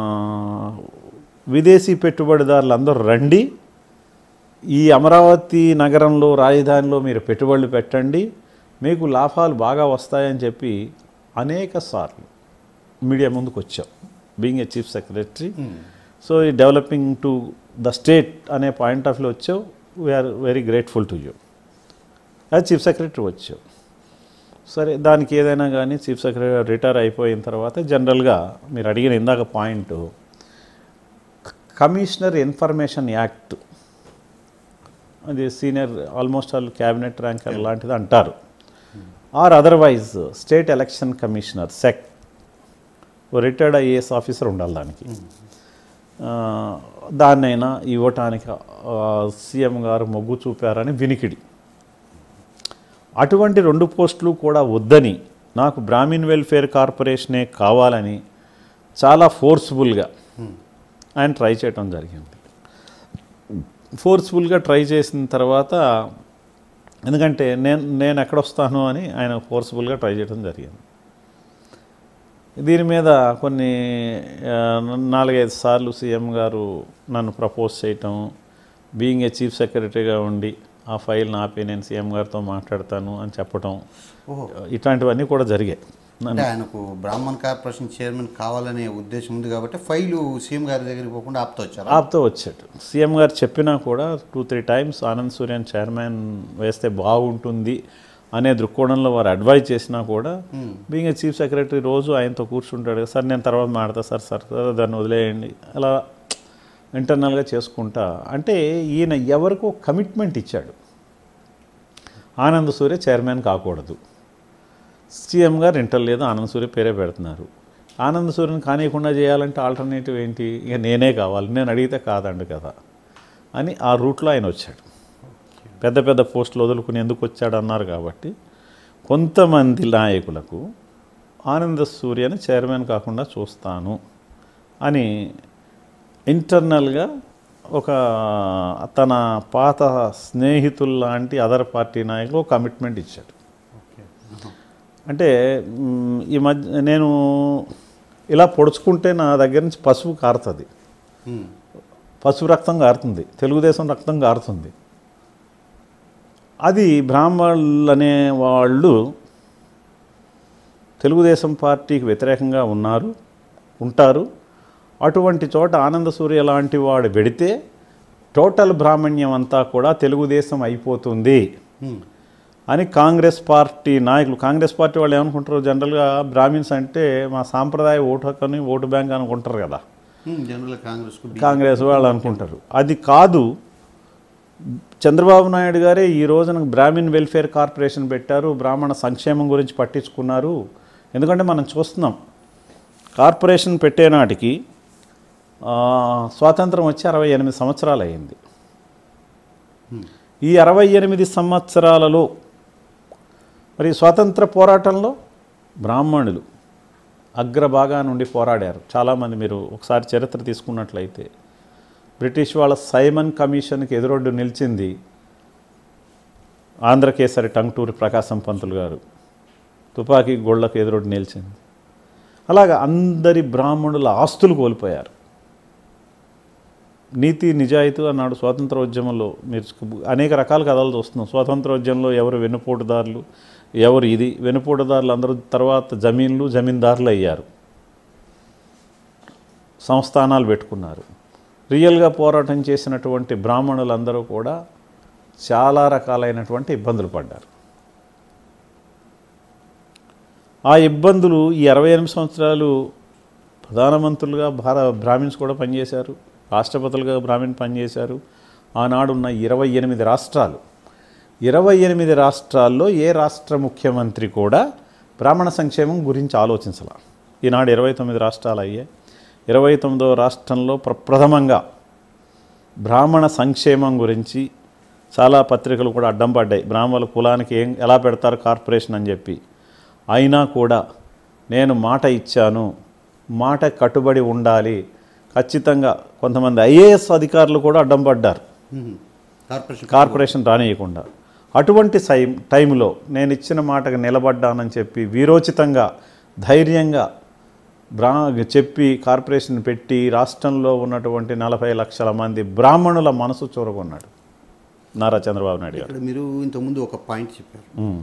విదేశీ పెట్టుబడిదారులు అందరూ రండి ఈ అమరావతి నగరంలో రాజధానిలో మీరు పెట్టుబడులు పెట్టండి మీకు లాభాలు బాగా వస్తాయని చెప్పి అనేక సార్లు మీడియా ముందుకు వచ్చాం being a chief secretary so ఈ డెవలపింగ్ టు ద స్టేట్ అనే పాయింట్ ఆఫ్ వ్యూ వచ్చావు we are very grateful to you అది చీఫ్ సెక్రటరీ వచ్చావు సరే దానికి ఏదైనా కానీ చీఫ్ సెక్రటరీ రిటైర్ అయిపోయిన తర్వాత జనరల్గా మీరు అడిగిన ఇందాక పాయింట్ కమిషనర్ ఇన్ఫర్మేషన్ యాక్ట్ అది senior almost all cabinet ranker లాంటిది అంటారు or otherwise state election commissioner సెక్ రిటైర్డ్ ఐఏఎస్ ఆఫీసర్ ఉండాలి దానికి ఆ, దాన్నైనా ఇవ్వటానికి ఆ, సీఎం గారు మొగ్గు చూపారని వినికిడి అటువంటి రెండు పోస్టులు కూడా వద్దని నాకు బ్రాహ్మిన్ వెల్ఫేర్ కార్పొరేషనే కావాలని చాలా ఫోర్స్ఫుల్గా ఆయన ట్రై చేయటం జరిగింది ఫోర్స్ఫుల్గా ట్రై చేసిన తర్వాత ఎందుకంటే నేను నేను ఎక్కడొస్తాను అని ఆయన ఫోర్స్ఫుల్గా ట్రై చేయడం జరిగింది దీని మీద కొన్ని ఆ, నాలుగైదు సార్లు సీఎం గారు నన్ను ప్రపోజ్ చేయటం బీయింగ్ ఏ చీఫ్ సెక్రటరీగా ఉండి ఆ ఫైల్ని ఆపి నేను సీఎం గారితో మాట్లాడతాను అని చెప్పటం ఓహో ఇట్లాంటివన్నీ కూడా జరిగాయి అంటే ఆయనకు బ్రాహ్మణ్ కార్పొరేషన్ చైర్మన్ కావాలనే ఉద్దేశం ఉంది కాబట్టి ఫైలు సీఎం గారి దగ్గరికి పోకుండా ఆపుతూ వచ్చారు ఆపుతో వచ్చాడు సీఎం గారు చెప్పినా కూడా two three times Anand Suryan chairman వేస్తే బాగుంటుంది అనే దృక్కోణంలో వారు అడ్వైజ్ చేసినా కూడా బీయింగ్ ఏ చీఫ్ సెక్రటరీ రోజు ఆయనతో కూర్చుంటాడు సార్ నేను తర్వాత మాడతా సార్ సార్ సార్ దాన్ని వదిలేయండి అలా ఇంటర్నల్గా చేసుకుంటా అంటే ఈయన ఎవరికో కమిట్మెంట్ ఇచ్చాడు ఆనంద్ సూర్య చైర్మన్ కాకూడదు సీఎం గారు ఇంటర్ లేదు ఆనంద్ సూర్య పేరే పెడుతున్నారు ఆనంద్ సూర్యని కానియకుండా చేయాలంటే ఆల్టర్నేటివ్ ఏంటి ఇక నేనే కావాలి నేను అడిగితే కాదండు కదా అని ఆ రూట్లో ఆయన వచ్చాడు పెద్ద పెద్ద పోస్టులు వదులుకుని ఎందుకు వచ్చాడు అన్నారు కాబట్టి కొంతమంది నాయకులకు ఆనంద సూర్యని చైర్మన్ కాకుండా చూస్తాను అని ఇంటర్నల్గా ఒక తన పాత స్నేహితులు లాంటి అదర్ పార్టీ నాయకులు కమిట్మెంట్ ఇచ్చాడు అంటే మ్, ఈ మధ్య నేను ఇలా పొడుచుకుంటే నా దగ్గర నుంచి పసుపు కారుతుంది ఉమ్. పసుపు రక్తం కారుతుంది తెలుగుదేశం రక్తం కారుతుంది అది బ్రాహ్మణులు అనే వాళ్ళు తెలుగుదేశం పార్టీకి వ్యతిరేకంగా ఉన్నారు ఉంటారు అటువంటి చోట ఆనంద సూర్య లాంటి వాడు పెడితే టోటల్ బ్రాహ్మణ్యం అంతా కూడా తెలుగుదేశం అయిపోతుంది ఉమ్. అని కాంగ్రెస్ పార్టీ నాయకులు కాంగ్రెస్ పార్టీ వాళ్ళు ఏమనుకుంటారు జనరల్గా బ్రాహ్మిన్స్ అంటే మా సాంప్రదాయ ఓటు హక్కుని ఓటు బ్యాంక్ అనుకుంటారు కదా ఉమ్, జనరల్ కాంగ్రెస్కు బి- కాంగ్రెస్ వాళ్ళు అనుకుంటారు అది కాదు చంద్రబాబు నాయుడు గారే ఈ రోజున బ్రాహ్మిన్ వెల్ఫేర్ కార్పొరేషన్ పెట్టారు బ్రాహ్మణ సంక్షేమం గురించి పట్టించుకున్నారు ఎందుకంటే మనం చూస్తున్నాం కార్పొరేషన్ పెట్టే నాటికి ఆ, స్వాతంత్రం వచ్చి అరవై ఎనిమిది సంవత్సరాలు అయింది ఈ అరవై ఎనిమిది సంవత్సరాలలో మరి స్వాతంత్ర పోరాటంలో బ్రాహ్మణులు అగ్రభాగా నుండి పోరాడారు చాలామంది మీరు ఒకసారి చరిత్ర తీసుకున్నట్లయితే బ్రిటిష్ వాళ్ళ సైమన్ కమిషన్కి ఎదురొడ్డు నిలిచింది ఆంధ్రకేసరి టంగుటూరి ప్రకాశం పంతులు గారు తుపాకీ గోళ్లకు ఎదురొడ్డు నిలిచింది అలాగ అందరి బ్రాహ్మణుల ఆస్తులు కోల్పోయారు నీతి నిజాయితీ అన్నాడు స్వాతంత్రోద్యమంలో మీరు అనేక రకాల కథలు చూస్తున్నాం స్వాతంత్రోద్యమంలో ఎవరు వెన్నుపోటుదారులు ఎవరు ఇది వెన్నుపోటుదారులు అందరూ తర్వాత జమీన్లు జమీందారులు అయ్యారు సంస్థానాలు పెట్టుకున్నారు రియల్గా పోరాటం చేసినటువంటి బ్రాహ్మణులందరూ కూడా చాలా రకాలైనటువంటి ఇబ్బందులు పడ్డారు ఆ ఇబ్బందులు ఈ అరవై ఎనిమిది సంవత్సరాలు ప్రధానమంత్రులుగా భార బ్రాహ్మిన్స్ కూడా పనిచేశారు రాష్ట్రపతులుగా బ్రాహ్మణ్ పనిచేశారు ఆనాడున్న ఇరవై ఎనిమిది రాష్ట్రాలు ఇరవై ఎనిమిది రాష్ట్రాల్లో ఏ రాష్ట్ర ముఖ్యమంత్రి కూడా బ్రాహ్మణ సంక్షేమం గురించి ఆలోచించాల ఈనాడు ఇరవై తొమ్మిది రాష్ట్రాలు అయ్యాయి ఇరవై తొమ్మిదవ రాష్ట్రంలో ప్రప్రథమంగా బ్రాహ్మణ సంక్షేమం గురించి చాలా పత్రికలు కూడా అడ్డం పడ్డాయి బ్రాహ్మణుల కులానికి ఏం ఎలా పెడతారు కార్పొరేషన్ అని చెప్పి అయినా కూడా నేను మాట ఇచ్చాను మాట కట్టుబడి ఉండాలి ఖచ్చితంగా కొంతమంది ఐఏఎస్ అధికారులు కూడా అడ్డం పడ్డారు ఉమ్. కార్పొరేషన్ కార్పొరేషన్ రానియకుండా అటువంటి సై టైంలో నేను ఇచ్చిన మాటకు నిలబడ్డానని చెప్పి వీరోచితంగా ధైర్యంగా బ్రా చెప్పి కార్పొరేషన్ పెట్టి రాష్ట్రంలో ఉన్నటువంటి నలభై లక్షల మంది బ్రాహ్మణుల మనసు చూరగొన్నాడు నారా చంద్రబాబు నాయుడు గారు ఇక్కడ మీరు ఇంతకుముందు ఒక పాయింట్ చెప్పారు ఉమ్,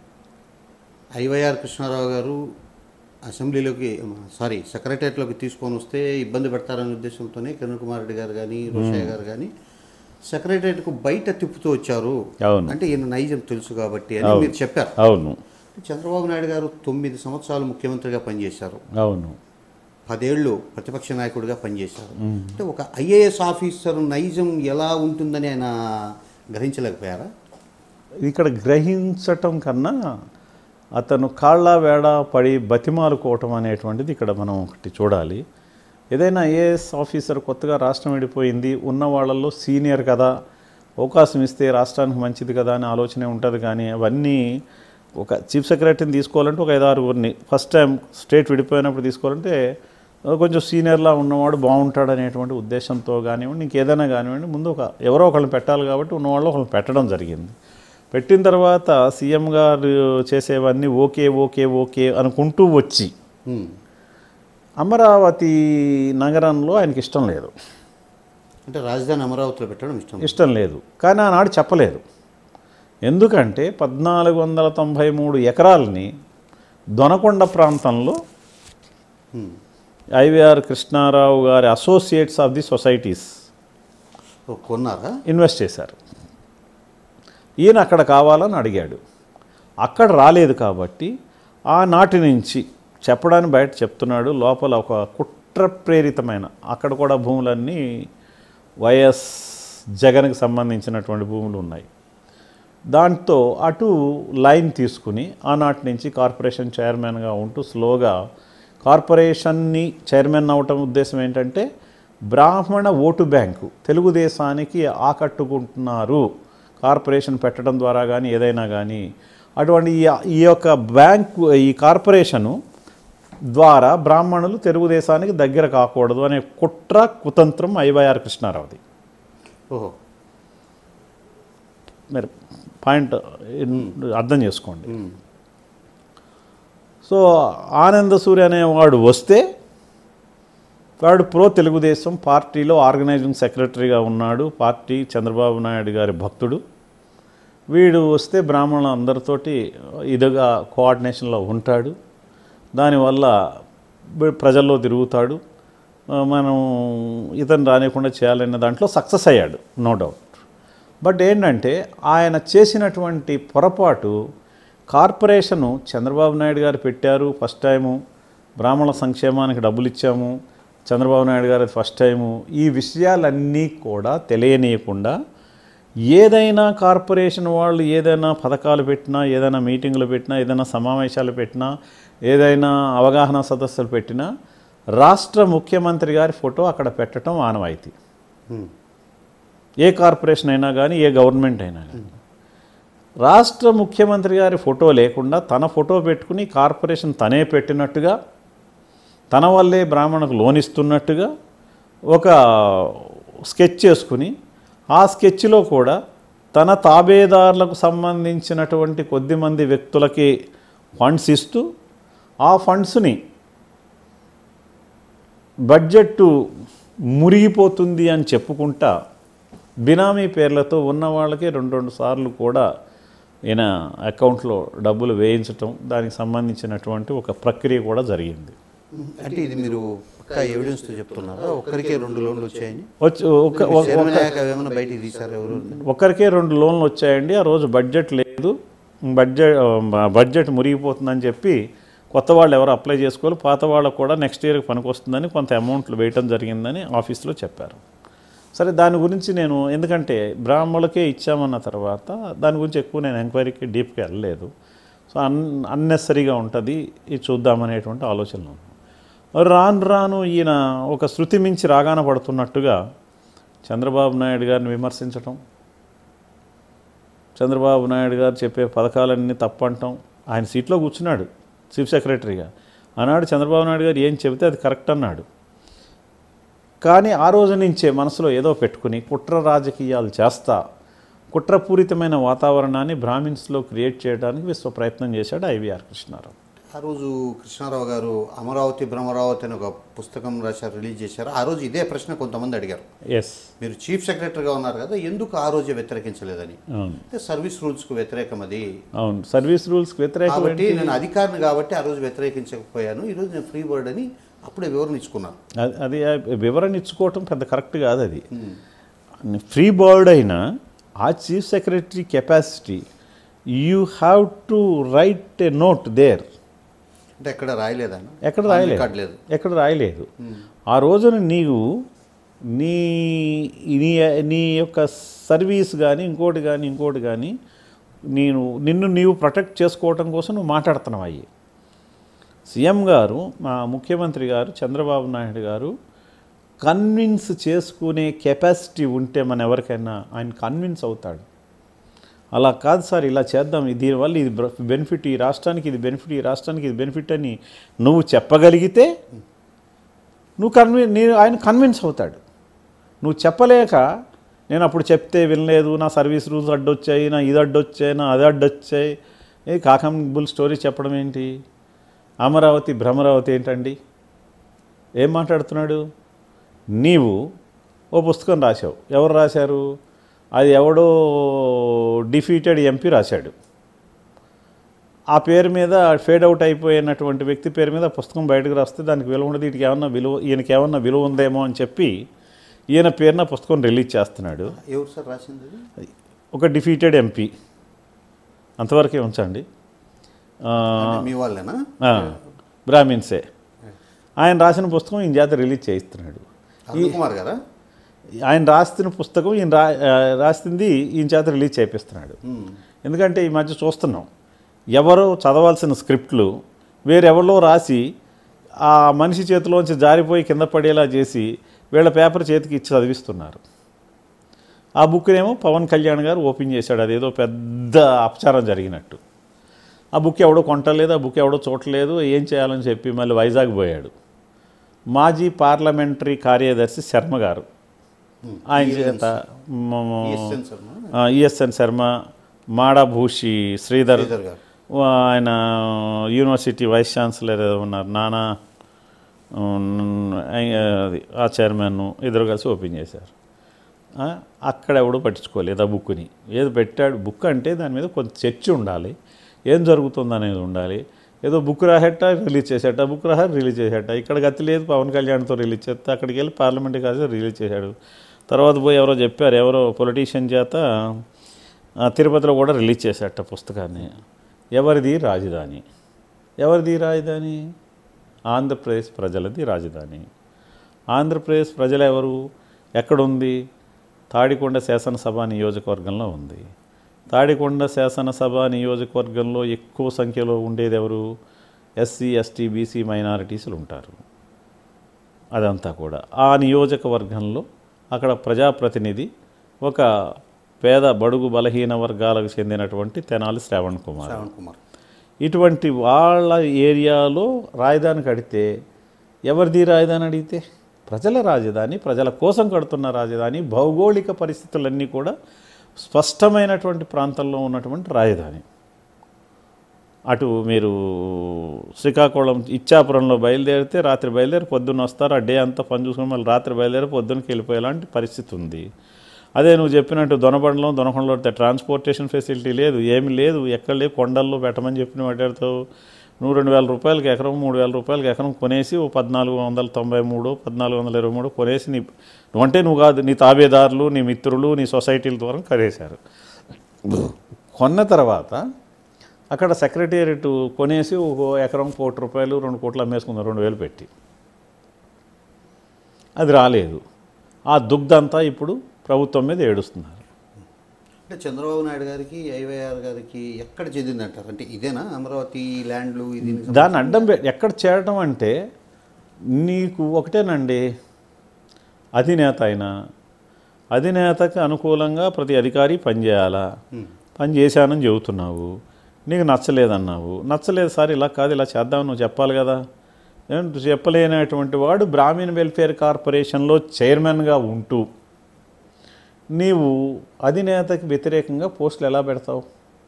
ఐవైఆర్ కృష్ణారావు గారు అసెంబ్లీలోకి సారీ సెక్రటరియట్లోకి తీసుకొని వస్తే ఇబ్బంది పెడతారనే ఉద్దేశంతోనే కిరణ్ కుమార్ రెడ్డి గారు కానీ రోషయ్య గారు కానీ సెక్రటరియట్కు బయట తిప్పుతూ వచ్చారు అవును అంటే ఈయన నైజం తెలుసు కాబట్టి అని మీరు చెప్పారు అవును చంద్రబాబు నాయుడు గారు తొమ్మిది సంవత్సరాలు ముఖ్యమంత్రిగా పనిచేశారు అవును పదేళ్ళు ప్రతిపక్ష నాయకుడిగా పనిచేశారు అంటే ఒక ఐఏఎస్ ఆఫీసర్ నైజం ఎలా ఉంటుందని ఆయన గ్రహించలేకపోయారా ఇక్కడ గ్రహించటం కన్నా అతను కాళ్ళ వేడ పడి బతిమాలుకోవటం అనేటువంటిది ఇక్కడ మనం ఒకటి చూడాలి ఏదైనా ఐఏఎస్ ఆఫీసర్ కొత్తగా రాష్ట్రం విడిపోయింది ఉన్న వాళ్ళల్లో సీనియర్ కదా అవకాశం ఇస్తే రాష్ట్రానికి మంచిది కదా అని ఆలోచనే ఉంటుంది కానీ అవన్నీ ఒక చీఫ్ సెక్రటరీని తీసుకోవాలంటే ఒక ఐదారుగురిని ఫస్ట్ టైం స్టేట్ విడిపోయినప్పుడు తీసుకోవాలంటే ఆ, కొంచెం సీనియర్లా ఉన్నవాడు బాగుంటాడు అనేటువంటి ఉద్దేశంతో కానివ్వండి ఇంకేదైనా కానివ్వండి ముందు ఒక ఎవరో ఒకళ్ళని పెట్టాలి కాబట్టి ఉన్నవాళ్ళు ఒకళ్ళని పెట్టడం జరిగింది పెట్టిన తర్వాత సీఎం గారు చేసేవన్నీ ఓకే ఓకే ఓకే అనుకుంటూ వచ్చి ఉమ్. అమరావతి నగరంలో ఆయనకి ఇష్టం లేదు అంటే రాజధాని అమరావతిలో పెట్టడం ఇష్టం ఇష్టం లేదు కానీ ఆనాడు చెప్పలేదు ఎందుకంటే పద్నాలుగు వందల తొంభై మూడు ఎకరాలని దొనకొండ ప్రాంతంలో ఉమ్. ఐవీఆర్ కృష్ణారావు గారి అసోసియేట్స్ ఆఫ్ ది సొసైటీస్ ఓ, కొన్నారా ఇన్వెస్ట్ చేశారు ఈయన అక్కడ కావాలని అడిగాడు అక్కడ రాలేదు కాబట్టి ఆనాటి నుంచి చెప్పడానికి బయట చెప్తున్నాడు లోపల ఒక కుట్ర ప్రేరితమైన అక్కడ కూడా భూములన్నీ వైఎస్ జగన్కి సంబంధించినటువంటి భూములు ఉన్నాయి దాంతో అటు లైన్ తీసుకుని ఆనాటి నుంచి కార్పొరేషన్ చైర్మన్గా ఉంటూ స్లోగా కార్పొరేషన్ని చైర్మన్ అవటం ఉద్దేశం ఏంటంటే బ్రాహ్మణ ఓటు బ్యాంకు తెలుగుదేశానికి ఆకట్టుకుంటున్నారు కార్పొరేషన్ పెట్టడం ద్వారా కానీ ఏదైనా కానీ అటువంటి ఈ- ఈ యొక్క బ్యాంకు ఈ కార్పొరేషను ద్వారా బ్రాహ్మణులు తెలుగుదేశానికి దగ్గర కాకూడదు అనే కుట్ర కుతంత్రం ఐవైఆర్ కృష్ణారావుది ఓహో మీరు పాయింట్ అర్థం చేసుకోండి ఉమ్. సో ఆనంద సూర్య అనేవాడు వస్తే వాడు ప్రో తెలుగుదేశం పార్టీలో ఆర్గనైజింగ్ సెక్రటరీగా ఉన్నాడు పార్టీ చంద్రబాబు నాయుడు గారి భక్తుడు వీడు వస్తే బ్రాహ్మణులు అందరితోటి ఇదిగా కోఆర్డినేషన్లో ఉంటాడు దానివల్ల బ- ప్రజల్లో తిరుగుతాడు ఆ, మనం ఇతను రానికుండా చేయాలనే దాంట్లో సక్సెస్ అయ్యాడు నో డౌట్ బట్ ఏంటంటే ఆయన చేసినటువంటి పొరపాటు కార్పొరేషను చంద్రబాబు నాయుడు గారు పెట్టారు ఫస్ట్ టైము బ్రాహ్మణుల సంక్షేమానికి డబ్బులు ఇచ్చాము చంద్రబాబు నాయుడు గారు ఫస్ట్ టైము ఈ విషయాలన్నీ కూడా తెలియనీయకుండా ఏదైనా కార్పొరేషన్ వాళ్ళు ఏదైనా పథకాలు పెట్టినా ఏదైనా మీటింగులు పెట్టినా ఏదైనా సమావేశాలు పెట్టినా ఏదైనా అవగాహన సదస్సులు పెట్టినా రాష్ట్ర ముఖ్యమంత్రి గారి ఫోటో అక్కడ పెట్టడం ఆనవాయితీ ఉమ్. ఏ కార్పొరేషన్ అయినా కానీ ఏ గవర్నమెంట్ అయినా కానీ రాష్ట్ర ముఖ్యమంత్రి గారి ఫోటో లేకుండా తన ఫోటో పెట్టుకుని కార్పొరేషన్ తనే పెట్టినట్టుగా తన వల్లే బ్రాహ్మణకు లోన్ ఇస్తున్నట్టుగా ఒక స్కెచ్ చేసుకుని ఆ స్కెచ్లో కూడా తన తాబేదారులకు సంబంధించినటువంటి కొద్దిమంది వ్యక్తులకి ఫండ్స్ ఇస్తూ ఆ ఫండ్స్ని బడ్జెట్ మురిగిపోతుంది అని చెప్పుకుంటా బినామీ పేర్లతో ఉన్న వాళ్ళకి రెండు రెండు సార్లు కూడా ఈయన అకౌంట్లో డబ్బులు వేయించటం దానికి సంబంధించినటువంటి ఒక ప్రక్రియ కూడా జరిగింది అంటే ఇది మీరు పక్కా ఎవిడెన్స్తో చెప్తున్నారా ఒక్కరికే రెండు లోన్లు వచ్చాయని వచ్చి ఒక ఒక- చైర్మన్ అయ్యాక ఏమైనా బయటికి తీశారు ఎవరు ఒక్కరికే రెండు లోన్లు వచ్చాయండి ఆ రోజు బడ్జెట్ లేదు బడ్జెట్ బడ్జెట్ మురిగిపోతుందని చెప్పి కొత్త వాళ్ళు ఎవరు అప్లై చేసుకోవాలి పాత వాళ్ళకు కూడా నెక్స్ట్ ఇయర్కి పనికొస్తుందని కొంత అమౌంట్లు వేయటం జరిగిందని ఆఫీస్లో చెప్పారు సరే దాని గురించి నేను ఎందుకంటే బ్రాహ్మణులకే ఇచ్చామన్న తర్వాత దాని గురించి ఎక్కువ నేను ఎంక్వైరీకి డీప్గా వెళ్ళలేదు సో అన్ అన్నెసరీగా ఉంటుంది ఇది చూద్దామనేటువంటి ఆలోచనలో ఉన్నాను. రాను రాను ఈయన ఒక శృతి మించి రాగాన పడుతున్నట్టుగా చంద్రబాబు నాయుడు గారిని విమర్శించటం చంద్రబాబు నాయుడు గారు చెప్పే పథకాలన్నీ తప్పంటాం ఆయన సీట్లో కూర్చున్నాడు చీఫ్ సెక్రటరీగా ఆనాడు చంద్రబాబు నాయుడు గారు ఏం చెబితే అది కరెక్ట్ అన్నాడు కానీ ఆ రోజు నుంచే మనసులో ఏదో పెట్టుకుని కుట్ర రాజకీయాలు చేస్తా కుట్రపూరితమైన వాతావరణాన్ని బ్రాహ్మిన్స్లో క్రియేట్ చేయడానికి విశ్వ ప్రయత్నం చేశాడు ఐవీఆర్ కృష్ణారావు ఆ రోజు కృష్ణారావు గారు అమరావతి భ్రమరావతి అని ఒక పుస్తకం రాశారు రిలీజ్ చేశారు ఆ రోజు ఇదే ప్రశ్న కొంతమంది అడిగారు ఎస్ మీరు చీఫ్ సెక్రటరీగా ఉన్నారు కదా ఎందుకు ఆ రోజే వ్యతిరేకించలేదని అవును అంటే సర్వీస్ రూల్స్కు వ్యతిరేకం అది అవును సర్వీస్ రూల్స్కి వ్యతిరేకం కాబట్టి నేను అధికారిని కాబట్టి ఆ రోజు వ్యతిరేకించకపోయాను ఈరోజు నేను ఫ్రీ బర్డ్ అని అప్పుడే వివరణ ఇచ్చుకున్నాను అది- అది వివరణ ఇచ్చుకోవటం పెద్ద కరెక్ట్ కాదు అది ఫ్రీ బర్డ్ అయినా ఆ chief secretary capacity you have to write a note there అంటే ఎక్కడ రాయలేదన్న ఎక్కడ కార్డ్ రాయలేదు లేదు ఎక్కడ రాయలేదు ఆ రోజున నీవు నీ నీ నీ యొక్క సర్వీస్ కానీ ఇంకోటి కానీ ఇంకోటి కానీ నేను నిన్ను నీవు ప్రొటెక్ట్ చేసుకోవటం కోసం నువ్వు మాట్లాడుతున్నావు అయ్యి సీఎం గారు మా ముఖ్యమంత్రి గారు చంద్రబాబు నాయుడు గారు కన్విన్స్ చేసుకునే కెపాసిటీ ఉంటే మన ఎవరికైనా ఆయన కన్విన్స్ అవుతాడు అలా కాదు సార్ ఇలా చేద్దాం ఇది- దీనివల్ల ఇది బెనిఫిట్ ఈ రాష్ట్రానికి ఇది బెనిఫిట్ ఈ రాష్ట్రానికి ఇది బెనిఫిట్ అని నువ్వు చెప్పగలిగితే నువ్వు కన్వి నేను ఆయన కన్విన్స్ అవుతాడు నువ్వు చెప్పలేక నేను అప్పుడు చెప్తే వినలేదు నా సర్వీస్ రూల్స్ అడ్డొచ్చాయి నా ఇది అడ్డొచ్చాయి నా అది అడ్డొచ్చాయి ఏ కాకం బుల్ స్టోరీ చెప్పడం ఏంటి అమరావతి భ్రమరావతి ఏంటండి ఏం మాట్లాడుతున్నాడు నీవు ఓ పుస్తకం రాశావు ఎవరు రాశారు అది ఎవడో డిఫీటెడ్ ఎంపీ రాశాడు ఆ పేరు మీద ఫేడ్ అవుట్ అయిపోయినటువంటి వ్యక్తి పేరు మీద పుస్తకం బయటకు రాస్తే దానికి విలువ ఉండదు వీటికి ఏమన్నా విలువ ఈయనకి ఏమన్నా విలువ ఉందేమో అని చెప్పి ఈయన పేరున పుస్తకం రిలీజ్ చేస్తున్నాడు ఎవరు సార్ రాసింది అది? ఒక డిఫీటెడ్ ఎంపీ అంతవరకే ఉంచండి ఆ, అంటే మీ వాళ్ళేనా ఆ, బ్రాహ్మిన్సే ఆయన రాసిన పుస్తకం ఈయన చేత రిలీజ్ చేయిస్తున్నాడు అరుణ్ కుమార్ గారా ఆయన రాస్తున్న పుస్తకం ఈయన రా ఆ, రాసింది ఈయన చేత రిలీజ్ చేపిస్తున్నాడు మ్మ్. ఎందుకంటే ఈ మధ్య చూస్తున్నాం ఎవరో చదవాల్సిన స్క్రిప్ట్లు వేరెవరిలో రాసి ఆ మనిషి చేతిలోంచి జారిపోయి కింద పడేలా చేసి వీళ్ళ పేపర్ చేతికి ఇచ్చి చదివిస్తున్నారు ఆ బుక్నేమో పవన్ కళ్యాణ్ గారు ఓపెన్ చేశాడు అదేదో పెద్ద అపచారం జరిగినట్టు ఆ బుక్ ఎవడో కొంటలేదు ఆ బుక్ ఎవడో చూడలేదు ఏం చేయాలని చెప్పి మళ్ళీ వైజాగ్ పోయాడు మాజీ పార్లమెంటరీ కార్యదర్శి శర్మ గారు ఆయన చేత మ- ఈఎస్ఎన్ శర్మ ఆ, ఈఎస్ఎన్ శర్మ మాడాభూషి శ్రీధర్ శ్రీధర్ గారు ఆయన యూనివర్సిటీ వైస్ ఛాన్సలర్ ఏదో ఉన్నారు నానా ఉమ్, అది ఆ చైర్మన్ ఇద్దరు కలిసి ఓపెన్ చేశారు ఆ, అక్కడ ఎవడో పట్టించుకోలేదు ఆ బుక్ని ఏదో పెట్టాడు బుక్ అంటే దాని మీద కొంత చర్చ ఉండాలి ఏం జరుగుతుంది అనేది ఉండాలి ఏదో బుక్ రాహెట్ట రిలీజ్ చేసేట బుక్ రాహ రిలీజ్ చేసేట ఇక్కడ గతి లేదు పవన్ కళ్యాణ్తో రిలీజ్ చేస్తే అక్కడికి వెళ్ళి పార్లమెంట్ కాదు రిలీజ్ చేశాడు తర్వాత పోయి ఎవరో చెప్పారు ఎవరో పొలిటీషియన్ చేత ఆ, తిరుపతిలో కూడా రిలీజ్ చేసేట పుస్తకాన్ని ఎవరిది రాజధాని ఎవరిది రాజధాని ఆంధ్రప్రదేశ్ ప్రజలది రాజధాని ఆంధ్రప్రదేశ్ ప్రజలు ఎవరు ఎక్కడుంది తాడికొండ శాసనసభ నియోజకవర్గంలో ఉంది తాడికొండ శాసనసభ నియోజకవర్గంలో ఎక్కువ సంఖ్యలో ఉండేది ఎవరు ఎస్సీ ఎస్టీ బీసీ మైనారిటీసులు ఉంటారు అదంతా కూడా ఆ నియోజకవర్గంలో అక్కడ ప్రజాప్రతినిధి ఒక పేద బడుగు బలహీన వర్గాలకు చెందినటువంటి తెనాలి శ్రావణ్ కుమార్ శ్రావణ్ కుమార్ ఇటువంటి వాళ్ళ ఏరియాలో రాజధాని కడితే ఎవరిది రాజధాని అడిగితే ప్రజల రాజధాని ప్రజల కోసం కడుతున్న రాజధాని భౌగోళిక పరిస్థితులన్నీ కూడా స్పష్టమైనటువంటి ప్రాంతంలో ఉన్నటువంటి రాజధాని అటు మీరు శ్రీకాకుళం ఇచ్చాపురంలో బయలుదేరితే రాత్రి బయలుదేరి పొద్దున్న వస్తారు ఆ డే అంతా పని చూసుకుని మళ్ళీ రాత్రి బయలుదేరి పొద్దున్నకి వెళ్ళిపోయేలాంటి పరిస్థితి ఉంది అదే నువ్వు చెప్పినట్టు దొనబండలో దొనకొండలో ట్రాన్స్పోర్టేషన్ ఫెసిలిటీ లేదు ఏమి లేదు ఎక్కడ లేవు కొండల్లో పెట్టమని చెప్పి నువ్వు మాట్లాడతావు నువ్వు రెండు వేల రూపాయలకి ఎకరం మూడు వేల రూపాయలకి ఎకరం కొనేసి ఓ పద్నాలుగు వందల తొంభై మూడు పద్నాలుగు వందల ఇరవై మూడు కొనేసి నీ నువ్వంటే నువ్వు కాదు నీ తాబేదారులు నీ మిత్రులు నీ సొసైటీల ద్వారా కరేశారు కొన్న తర్వాత అక్కడ సెక్రటేరియట్ కొనేసి ఒక ఎకరం కోటి రూపాయలు రెండు కోట్లు అమ్మేసుకున్నారు రెండు వేలు పెట్టి అది రాలేదు ఆ దుగ్ధంతా ఇప్పుడు ప్రభుత్వం మీద ఏడుస్తున్నారు అంటే చంద్రబాబు నాయుడు గారికి ఐవైఆర్ గారికి ఎక్కడ చెందిందంటారు అంటే ఇదేనా అమరావతి ల్యాండ్లు ఇది దాన్ని అడ్డం పె- ఎక్కడ చేరడం అంటే నీకు ఒకటేనండి అధినేత అయినా అధినేతకి అనుకూలంగా ప్రతి అధికారి పనిచేయాలా పని చేశానని చెబుతున్నావు నీకు నచ్చలేదన్నావు నచ్చలేదు సార్ ఇలా కాదు ఇలా చేద్దామని నువ్వు చెప్పాలి కదా ఏంటి చెప్పలేనటువంటి వాడు బ్రాహ్మణ్ వెల్ఫేర్ కార్పొరేషన్లో చైర్మన్గా ఉంటూ నీవు అధినేతకి వ్యతిరేకంగా పోస్టులు ఎలా పెడతావు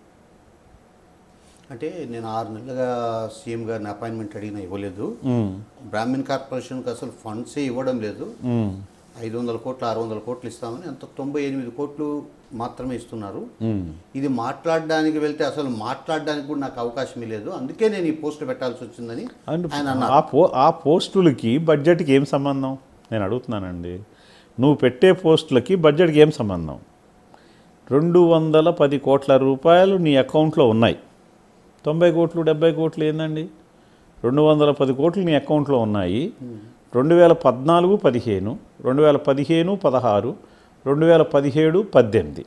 అంటే నేను ఆరు నెలలుగా సీఎం గారిని అపాయింట్మెంట్ అడిగినా ఇవ్వలేదు ఉమ్, బ్రాహ్మణ్ కార్పొరేషన్కి అసలు ఫండ్సే ఇవ్వడం లేదు ఉమ్, ఐదు వందల కోట్లు ఆరు వందల కోట్లు ఇస్తామని అంత తొంభై ఎనిమిది కోట్లు మాత్రమే ఇస్తున్నారు ఉమ్. ఇది మాట్లాడడానికి వెళ్తే అసలు మాట్లాడడానికి కూడా నాకు అవకాశం లేదు అందుకే నేను ఈ పోస్ట్ పెట్టాల్సి వచ్చిందని అండ్ ఆయన అన్నారు ఆ పో ఆ పోస్టులకి బడ్జెట్కి ఏం సంబంధం నేను అడుగుతున్నానండి నువ్వు పెట్టే పోస్టులకి బడ్జెట్కి ఏం సంబంధం రెండు వందల పది కోట్ల రూపాయలు నీ అకౌంట్లో ఉన్నాయి తొంభై కోట్లు డెబ్బై కోట్లు ఏందండి రెండు వందల పది కోట్లు నీ అకౌంట్లో ఉన్నాయి రెండు వేల పద్నాలుగు పదిహేను రెండు వేల పదిహేను పదహారు రెండు వేల పదిహేడు పద్దెనిమిది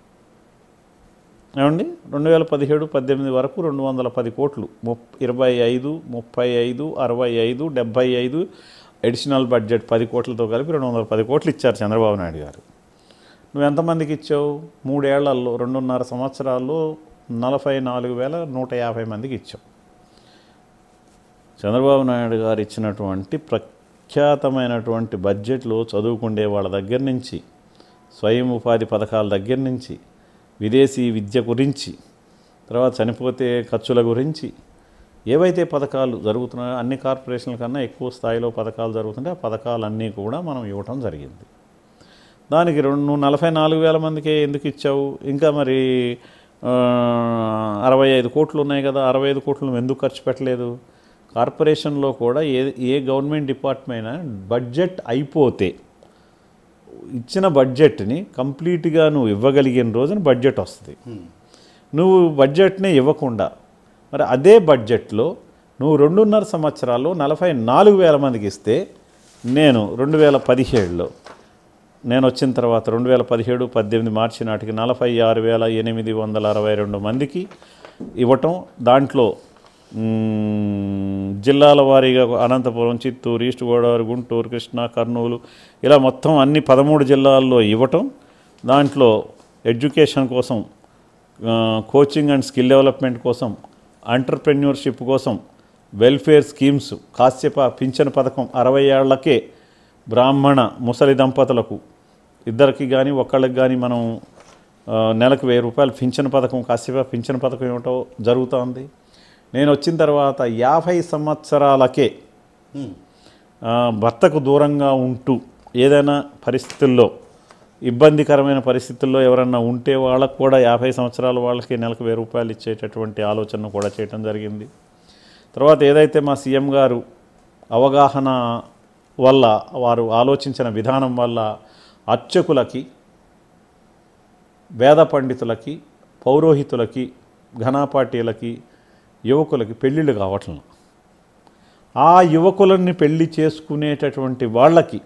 ఏమండి రెండు వేల పదిహేడు పద్దెనిమిది వరకు రెండు వందల పది కోట్లు ముప్ ఇరవై ఐదు ముప్పై ఐదు అరవై ఐదు డెబ్బై ఐదు అడిషనల్ బడ్జెట్ పది కోట్లతో కలిపి రెండు వందల పది కోట్లు ఇచ్చారు చంద్రబాబు నాయుడు గారు నువ్వు ఎంతమందికి ఇచ్చావు మూడేళ్లలో రెండున్నర సంవత్సరాల్లో నలభై నాలుగు వేల నూట యాభై మందికి ఇచ్చావు చంద్రబాబు నాయుడు గారు ఇచ్చినటువంటి ప్రఖ్యాతమైనటువంటి బడ్జెట్లో చదువుకుండే వాళ్ళ దగ్గర నుంచి స్వయం ఉపాధి పథకాల దగ్గర నుంచి విదేశీ విద్య గురించి తర్వాత చనిపోతే ఖర్చుల గురించి ఏవైతే పథకాలు జరుగుతున్నాయో అన్ని కార్పొరేషన్ల కన్నా ఎక్కువ స్థాయిలో పథకాలు జరుగుతుంటే ఆ పథకాలన్నీ కూడా మనం ఇవ్వటం జరిగింది దానికి రెండు నువ్వు నలభై నాలుగు వేల మందికి ఎందుకు ఇచ్చావు ఇంకా మరి ఆ, అరవై ఐదు కోట్లు ఉన్నాయి కదా అరవై ఐదు కోట్లు నువ్వు ఎందుకు ఖర్చు పెట్టలేదు కార్పొరేషన్లో కూడా ఏ ఏ గవర్నమెంట్ డిపార్ట్మెంట్ అయినా బడ్జెట్ అయిపోతే ఇచ్చిన బడ్జెట్ని కంప్లీట్గా నువ్వు ఇవ్వగలిగిన రోజున బడ్జెట్ వస్తుంది నువ్వు బడ్జెట్నే ఇవ్వకుండా మరి అదే బడ్జెట్లో నువ్వు రెండున్నర సంవత్సరాల్లో నలభై నాలుగు వేల మందికి ఇస్తే నేను రెండు వేల పదిహేడులో నేను వచ్చిన తర్వాత రెండు వేల పదిహేడు పద్దెనిమిది మార్చి నాటికి నలభై ఆరు వేల ఎనిమిది వందల అరవై రెండు మందికి ఇవ్వటం దాంట్లో మ్మ్, జిల్లాల వారీగా అనంతపురం చిత్తూరు ఈస్ట్ గోదావరి గుంటూరు కృష్ణా కర్నూలు ఇలా మొత్తం అన్ని పదమూడు జిల్లాల్లో ఇవ్వటం దాంట్లో ఎడ్యుకేషన్ కోసం ఆ, కోచింగ్ అండ్ స్కిల్ డెవలప్మెంట్ కోసం ఎంటర్ప్రెన్యూర్షిప్ కోసం వెల్ఫేర్ స్కీమ్స్ కాశ్యప పింఛన్ పథకం అరవై ఏళ్లకే బ్రాహ్మణ ముసలి దంపతులకు ఇద్దరికి కానీ ఒక్కళ్ళకి కానీ మనం ఆ, నెలకు వెయ్యి రూపాయలు పింఛన్ పథకం కాశ్యప పింఛన్ పథకం ఇవ్వటం జరుగుతోంది నేను వచ్చిన తర్వాత యాభై సంవత్సరాలకే ఉమ్. ఆ, భర్తకు దూరంగా ఉంటూ ఏదైనా పరిస్థితుల్లో ఇబ్బందికరమైన పరిస్థితుల్లో ఎవరన్నా ఉంటే వాళ్ళకు కూడా యాభై సంవత్సరాల వాళ్ళకి నెలకు వెయ్యి రూపాయలు ఇచ్చేటటువంటి ఆలోచన కూడా చేయటం జరిగింది తర్వాత ఏదైతే మా సీఎం గారు అవగాహన వల్ల వారు ఆలోచించిన విధానం వల్ల అర్చకులకి వేద పండితులకి పౌరోహితులకి ఘనాపాటీలకి యువకులకి పెళ్ళిళ్ళు కావట్లేదు ఆ యువకులని పెళ్లి చేసుకునేటటువంటి వాళ్ళకి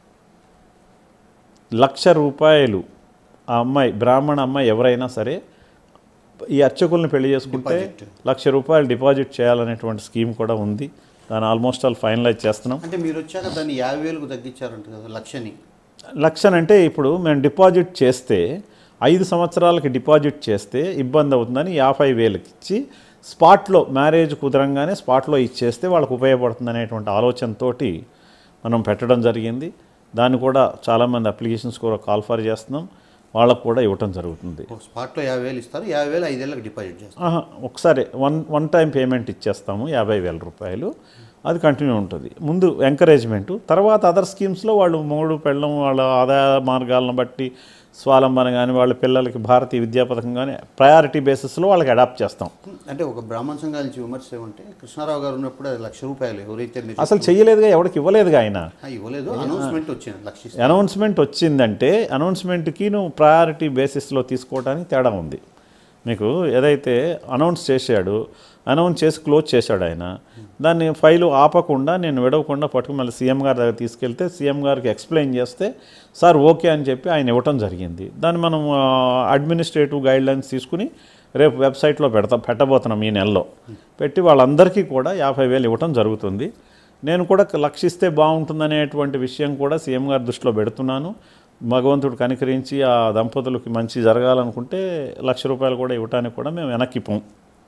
లక్ష రూపాయలు ఆ అమ్మాయి బ్రాహ్మణ అమ్మాయి ఎవరైనా సరే ఈ అర్చకుల్ని పెళ్లి చేసుకుంటే Deposit. లక్ష రూపాయలు డిపాజిట్ చేయాలనేటువంటి స్కీమ్ కూడా ఉంది దాన్ని ఆల్మోస్ట్ ఆల్ ఫైనలైజ్ చేస్తున్నాం అంటే మీరు వచ్చాక దాన్ని యాభై వేలకు తగ్గించారంట కదా లక్షని లక్షన్ అంటే ఇప్పుడు మేము డిపాజిట్ చేస్తే ఐదు సంవత్సరాలకి డిపాజిట్ చేస్తే ఇబ్బంది అవుతుందని యాభై వేలకి ఇచ్చి స్పాట్లో మ్యారేజ్ కుదరంగానే స్పాట్లో ఇచ్చేస్తే వాళ్ళకు ఉపయోగపడుతుంది అనేటువంటి ఆలోచనతోటి మనం పెట్టడం జరిగింది దాన్ని కూడా చాలామంది అప్లికేషన్స్ కూడా కాల్ ఫర్ చేస్తున్నాం వాళ్ళకు కూడా ఇవ్వటం జరుగుతుంది ఓ స్పాట్లో యాభై వేలు ఇస్తారు యాభై వేలు ఐదేళ్ళకి డిపాజిట్ చేస్తారు ఆహా, ఒకసారి వన్ వన్ టైం పేమెంట్ ఇచ్చేస్తాము యాభై వేల రూపాయలు అది కంటిన్యూ ఉంటుంది ముందు ఎంకరేజ్మెంటు తర్వాత అదర్ స్కీమ్స్లో వాళ్ళు మూడు పెళ్ళం వాళ్ళ ఆదాయ మార్గాలను బట్టి స్వాలంబన కానీ వాళ్ళ పిల్లలకి భారతీయ విద్యా పథకం కానీ ప్రయారిటీ బేసిస్లో వాళ్ళకి అడాప్ట్ చేస్తాం అంటే ఒక బ్రాహ్మణ సంఘాల నుంచి విమర్శ ఏమంటే కృష్ణారావు గారు ఉన్నప్పుడు అది లక్ష రూపాయలు ఎవరైతే నిజ- అసలు చెయ్యలేదుగా ఎవరికి ఇవ్వలేదుగా ఆయన ఆ, ఇవ్వలేదు అనౌన్స్మెంట్ వచ్చింది లక్ష ఇస్తారు. అనౌన్స్మెంట్ వచ్చిందంటే అనౌన్స్మెంట్కి నువ్వు ప్రయారిటీ బేసిస్లో తీసుకోవడానికి తేడా ఉంది మీకు ఏదైతే అనౌన్స్ చేశాడు అనౌన్స్ చేసి క్లోజ్ చేశాడు ఆయన దాన్ని ఫైలు ఆపకుండా నేను విడవకుండా పట్టుకుని మళ్ళీ సీఎం గారి దగ్గర తీసుకెళ్తే సీఎం గారికి ఎక్స్ప్లెయిన్ చేస్తే సార్ ఓకే అని చెప్పి ఆయన ఇవ్వటం జరిగింది దాన్ని మనం అడ్మినిస్ట్రేటివ్ గైడ్లైన్స్ తీసుకుని రేపు వెబ్సైట్లో పెడతా పెట్టబోతున్నాం ఈ నెలలో పెట్టి వాళ్ళందరికీ కూడా యాభై వేలు ఇవ్వటం జరుగుతుంది నేను కూడా లక్షిస్తే బాగుంటుందనేటువంటి విషయం కూడా సీఎం గారి దృష్టిలో పెడుతున్నాను భగవంతుడు కనికరించి ఆ దంపతులకి మంచి జరగాలనుకుంటే లక్ష రూపాయలు కూడా ఇవ్వటానికి కూడా మేము వెనక్కిపోం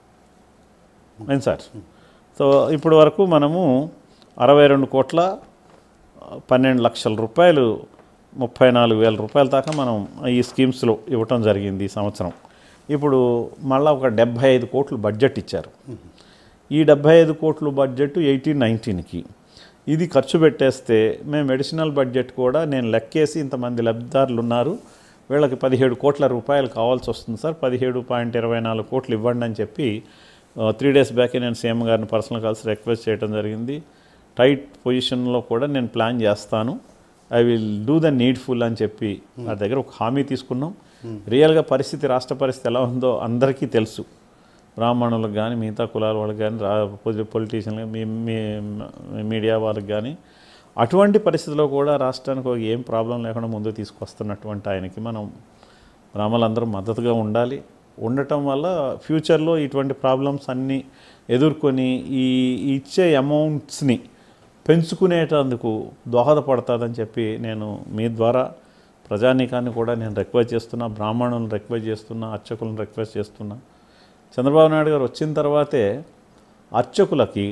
ఏం సార్ సో ఇప్పటి వరకు మనము అరవై రెండు కోట్ల పన్నెండు లక్షల రూపాయలు ముప్పై నాలుగు వేల రూపాయల దాకా మనం ఈ స్కీమ్స్లో ఇవ్వటం జరిగింది ఈ సంవత్సరం ఇప్పుడు మళ్ళీ ఒక డెబ్భై ఐదు కోట్లు బడ్జెట్ ఇచ్చారు ఈ డెబ్భై ఐదు కోట్లు బడ్జెట్ ఎయిటీన్ నైన్టీన్కి ఇది ఖర్చు పెట్టేస్తే మేము అడిషనల్ బడ్జెట్ కూడా నేను లెక్కేసి ఇంతమంది లబ్ధిదారులు ఉన్నారు వీళ్ళకి పదిహేడు కోట్ల రూపాయలు కావాల్సి వస్తుంది సార్ పదిహేడు పాయింట్ ఇరవై నాలుగు కోట్లు ఇవ్వండి అని చెప్పి త్రీ డేస్ బ్యాకే నేను సీఎం గారిని పర్సనల్ కలిసి రిక్వెస్ట్ చేయడం జరిగింది టైట్ పొజిషన్లో కూడా నేను ప్లాన్ చేస్తాను I will do the needful అని చెప్పి నా దగ్గర ఒక హామీ తీసుకున్నాం రియల్గా పరిస్థితి రాష్ట్ర పరిస్థితి ఎలా ఉందో అందరికీ తెలుసు బ్రాహ్మణులకు కానీ మిగతా కులాల వాళ్ళకి కానీ రా పొలిటీషియన్లు మీ మీ- మీడియా వాళ్ళకి కానీ అటువంటి పరిస్థితిలో కూడా రాష్ట్రానికి ఒక ఏం ప్రాబ్లం లేకుండా ముందుకు తీసుకొస్తున్నటువంటి ఆయనకి మనం బ్రాహ్మణులందరూ మద్దతుగా ఉండాలి ఉండటం వల్ల ఫ్యూచర్లో ఇటువంటి ప్రాబ్లమ్స్ అన్నీ ఎదుర్కొని ఈ ఈ ఇచ్చే అమౌంట్స్ని పెంచుకునేటందుకు దోహదపడుతుందని చెప్పి నేను మీ ద్వారా ప్రజానీకాన్ని కూడా నేను రిక్వెస్ట్ చేస్తున్నా బ్రాహ్మణులను రిక్వెస్ట్ చేస్తున్నా అర్చకులను రిక్వెస్ట్ చేస్తున్నా చంద్రబాబు నాయుడు గారు వచ్చిన తర్వాతే అర్చకులకి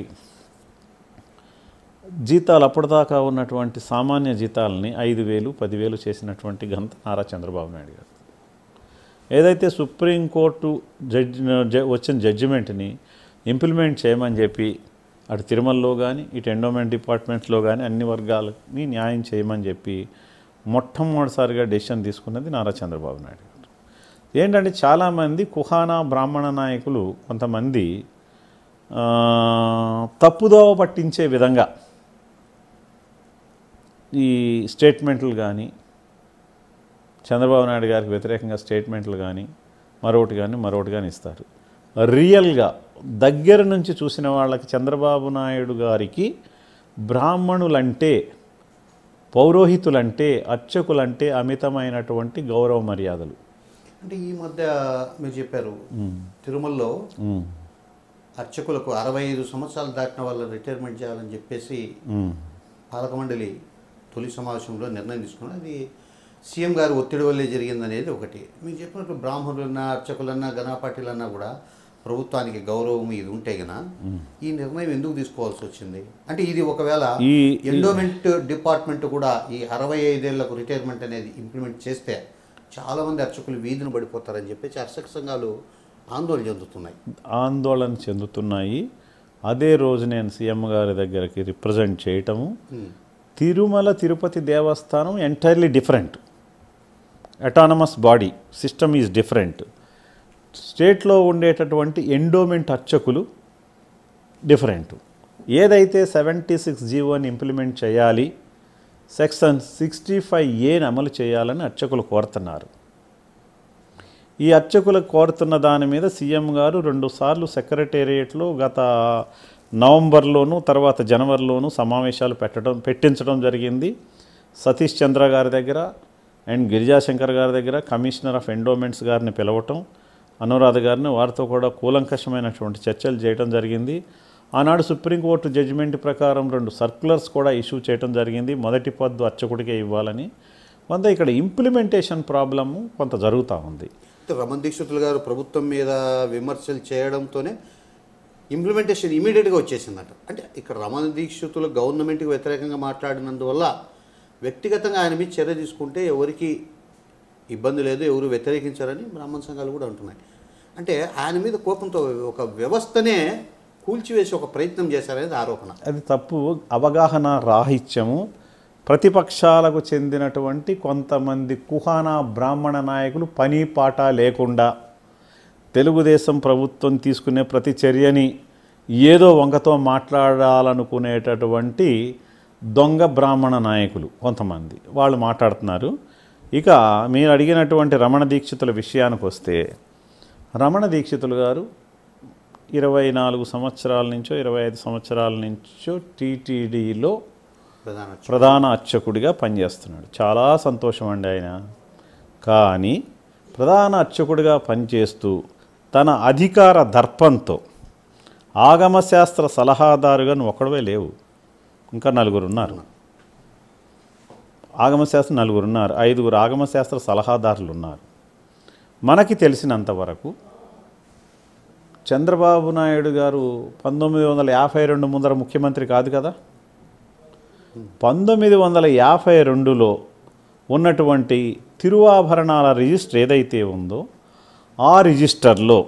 జీతాలు అప్పటిదాకా ఉన్నటువంటి సామాన్య జీతాలని ఐదు వేలు పదివేలు చేసినటువంటి ఘనత నారా చంద్రబాబు నాయుడు గారు ఏదైతే సుప్రీంకోర్టు జడ్జి జ- వచ్చిన జడ్జిమెంట్ని ఇంప్లిమెంట్ చేయమని చెప్పి అటు తిరుమలలో కానీ ఇటు ఎండోమెంట్ డిపార్ట్మెంట్లో కానీ అన్ని వర్గాలని న్యాయం చేయమని చెప్పి మొట్టమొదటిసారిగా డెసిషన్ తీసుకున్నది నారా చంద్రబాబు నాయుడు గారు ఏంటంటే చాలామంది కుహానా బ్రాహ్మణ నాయకులు కొంతమంది ఆ, తప్పుదోవ పట్టించే విధంగా ఈ స్టేట్మెంట్లు కానీ చంద్రబాబు నాయుడు గారికి వ్యతిరేకంగా స్టేట్మెంట్లు కానీ మరొకటి కానీ మరొకటి కానీ ఇస్తారు రియల్గా దగ్గర నుంచి చూసిన వాళ్ళకి చంద్రబాబు నాయుడు గారికి బ్రాహ్మణులంటే పౌరోహితులంటే అర్చకులంటే అమితమైనటువంటి గౌరవ మర్యాదలు అంటే ఈ మధ్య మీరు చెప్పారు తిరుమలలో ఉమ్, అర్చకులకు అరవై ఐదు సంవత్సరాలు దాటిన వాళ్ళని రిటైర్మెంట్ చేయాలని చెప్పేసి ఉమ్, పాలక మండలి తొలి సమావేశంలో నిర్ణయం తీసుకున్నారు అది సీఎం గారి ఒత్తిడి వల్లే జరిగిందనేది ఒకటి మీరు చెప్పినట్టు బ్రాహ్మణులన్నా అర్చకులన్నా గణపాటిలన్నా కూడా ప్రభుత్వానికి గౌరవం ఇది ఉంటే గన ఈ నిర్ణయం ఎందుకు తీసుకోవాల్సి వచ్చింది అంటే ఇది ఒకవేళ ఈ ఎండోమెంట్ డిపార్ట్మెంట్ కూడా ఈ అరవై ఐదేళ్లకు రిటైర్మెంట్ అనేది ఇంప్లిమెంట్ చేస్తే చాలామంది అర్చకులు వీధిని పడిపోతారని చెప్పేసి అర్చక సంఘాలు ఆందోళన చెందుతున్నాయి ఆందోళన చెందుతున్నాయి అదే రోజు నేను సీఎం గారి దగ్గరికి రిప్రజెంట్ చేయటము Tirumala Tirupati Devasthanam entirely different autonomous body system is different స్టేట్లో ఉండేటటువంటి ఎండోమెంట్ అర్చకులు డిఫరెంట్ ఏదైతే సెవెంటీ సిక్స్ జీవోని ఇంప్లిమెంట్ చేయాలి సెక్షన్ సిక్స్టీ ఫైవ్ ఏని అమలు చేయాలని అర్చకులు కోరుతున్నారు ఈ అర్చకులు కోరుతున్న దాని మీద సీఎం గారు రెండుసార్లు సెక్రటేరియట్లో గత నవంబర్లోను తర్వాత జనవరిలోను సమావేశాలు పెట్టడం పెట్టించడం జరిగింది సతీష్ చంద్ర గారి దగ్గర అండ్ గిరిజాశంకర్ గారి దగ్గర కమిషనర్ ఆఫ్ ఎండోమెంట్స్ గారిని పిలవటం అనురాధ గారిని వారితో కూడా కూలంకషమైనటువంటి చర్చలు చేయడం జరిగింది ఆనాడు సుప్రీంకోర్టు జడ్జిమెంట్ ప్రకారం రెండు సర్క్యులర్స్ కూడా ఇష్యూ చేయడం జరిగింది మొదటి పద్దు అర్చకుడికే ఇవ్వాలని కొంత ఇక్కడ ఇంప్లిమెంటేషన్ ప్రాబ్లము కొంత జరుగుతూ ఉంది రమణ దీక్షితులు గారు ప్రభుత్వం మీద విమర్శలు చేయడంతోనే ఇంప్లిమెంటేషన్ ఇమీడియట్గా వచ్చేసిందట అంటే ఇక్కడ రమణ దీక్షితులు గవర్నమెంట్కి వ్యతిరేకంగా మాట్లాడినందువల్ల వ్యక్తిగతంగా ఆయన మీద చర్య తీసుకుంటే ఎవరికి ఇబ్బంది లేదు ఎవరు వ్యతిరేకించారని బ్రాహ్మణ సంఘాలు కూడా అంటున్నాయి అంటే ఆయన మీద కోపంతో ఒక వ్యవస్థనే కూల్చివేసి ఒక ప్రయత్నం చేశారనేది ఆరోపణ అది తప్పు అవగాహన రాహిత్యము ప్రతిపక్షాలకు చెందినటువంటి కొంతమంది కుహానా బ్రాహ్మణ నాయకులు పని పాట లేకుండా తెలుగుదేశం ప్రభుత్వం తీసుకునే ప్రతి చర్యని ఏదో వంకతో మాట్లాడాలనుకునేటటువంటి దొంగ బ్రాహ్మణ నాయకులు కొంతమంది వాళ్ళు మాట్లాడుతున్నారు ఇక మీరు అడిగినటువంటి రమణ దీక్షితుల విషయానికి వస్తే రమణ దీక్షితులు గారు ఇరవై నాలుగు సంవత్సరాల నుంచో ఇరవై ఐదు సంవత్సరాల నుంచో టీటీడీలో ప్రధాన ప్రధాన అర్చకుడిగా పనిచేస్తున్నాడు చాలా సంతోషం అండి ఆయన కానీ ప్రధాన అర్చకుడిగా పనిచేస్తూ తన అధికార దర్పంతో ఆగమశాస్త్ర సలహాదారుగా నువ్వు ఒక్కడవే లేవు ఇంకా నలుగురు ఉన్నారు ఆగమశాస్త్ర నలుగురు ఉన్నారు ఐదుగురు ఆగమశాస్త్ర సలహాదారులు ఉన్నారు మనకి తెలిసినంతవరకు చంద్రబాబు నాయుడు గారు పంతొమ్మిది వందల యాభై రెండు ముందర ముఖ్యమంత్రి కాదు కదా పంతొమ్మిది వందల యాభై రెండులో ఉన్నటువంటి తిరువాభరణాల రిజిస్టర్ ఏదైతే ఉందో ఆ రిజిస్టర్లో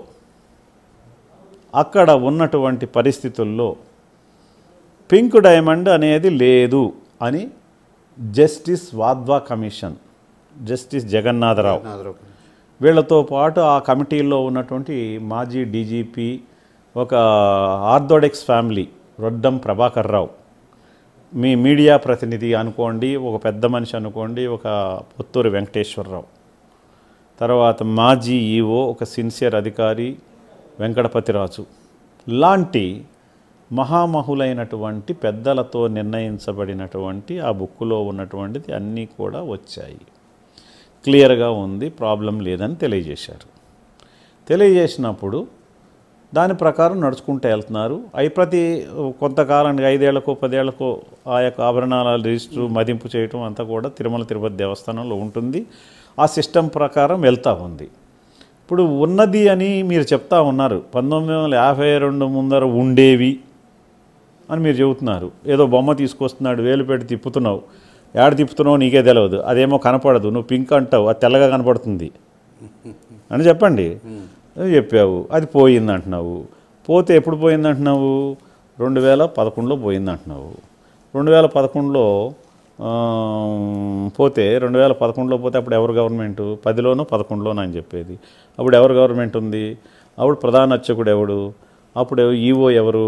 అక్కడ ఉన్నటువంటి పరిస్థితుల్లో పింక్ డైమండ్ అనేది లేదు అని justice Wadhwa commission justice Jagannatharao ఆరోపణ వీళ్ళతో పాటు ఆ కమిటీలో ఉన్నటువంటి మాజీ డీజీపీ ఒక ఆర్థోడెక్స్ ఫ్యామిలీ రొడ్డం ప్రభాకర్ రావు మీ మీడియా ప్రతినిధి అనుకోండి ఒక పెద్ద మనిషి అనుకోండి ఒక పుత్తూరు వెంకటేశ్వరరావు తర్వాత మాజీ ఈఓ ఒక సిన్సియర్ అధికారి వెంకటపతిరాజు లాంటి మహామహులైనటువంటి పెద్దలతో నిర్ణయించబడినటువంటి ఆ బుక్కులో ఉన్నటువంటిది అన్నీ కూడా వచ్చాయి క్లియర్గా ఉంది ప్రాబ్లం లేదని తెలియజేశారు తెలియజేసినప్పుడు దాని ప్రకారం నడుచుకుంటూ వెళ్తున్నారు అవి ప్రతి కొంతకాలానికి ఐదేళ్లకో పదేళ్లకో ఆ యొక్క ఆభరణాల రిజిస్టర్ మదింపు చేయటం అంతా కూడా తిరుమల తిరుపతి దేవస్థానంలో ఉంటుంది ఆ సిస్టమ్ ప్రకారం వెళ్తూ ఉంది ఇప్పుడు ఉన్నది అని మీరు చెప్తా ఉన్నారు పంతొమ్మిది వందల యాభై రెండు ముందర ఉండేవి అని మీరు చెబుతున్నారు ఏదో బొమ్మ తీసుకొస్తున్నాడు వేలు పెట్టి తిప్పుతున్నావు ఏడ తిప్పుతున్నావు నీకే తెలియదు అదేమో కనపడదు నువ్వు పింక్ అంటావు అది తెల్లగా కనపడుతుంది అని చెప్పండి అది చెప్పావు అది పోయింది అంటున్నావు పోతే ఎప్పుడు పోయింది అంటున్నావు రెండు వేల పదకొండులో పోయింది అంటున్నావు రెండు వేల పదకొండులో ఆ, పోతే రెండు వేల పదకొండులో పోతే అప్పుడు ఎవరు గవర్నమెంట్ పదిలోనో పదకొండులోనో అని చెప్పేది అప్పుడు ఎవరు గవర్నమెంట్ ఉంది అప్పుడు ప్రధాన అర్చకుడు ఎవడు అప్పుడు ఈఓ ఎవరు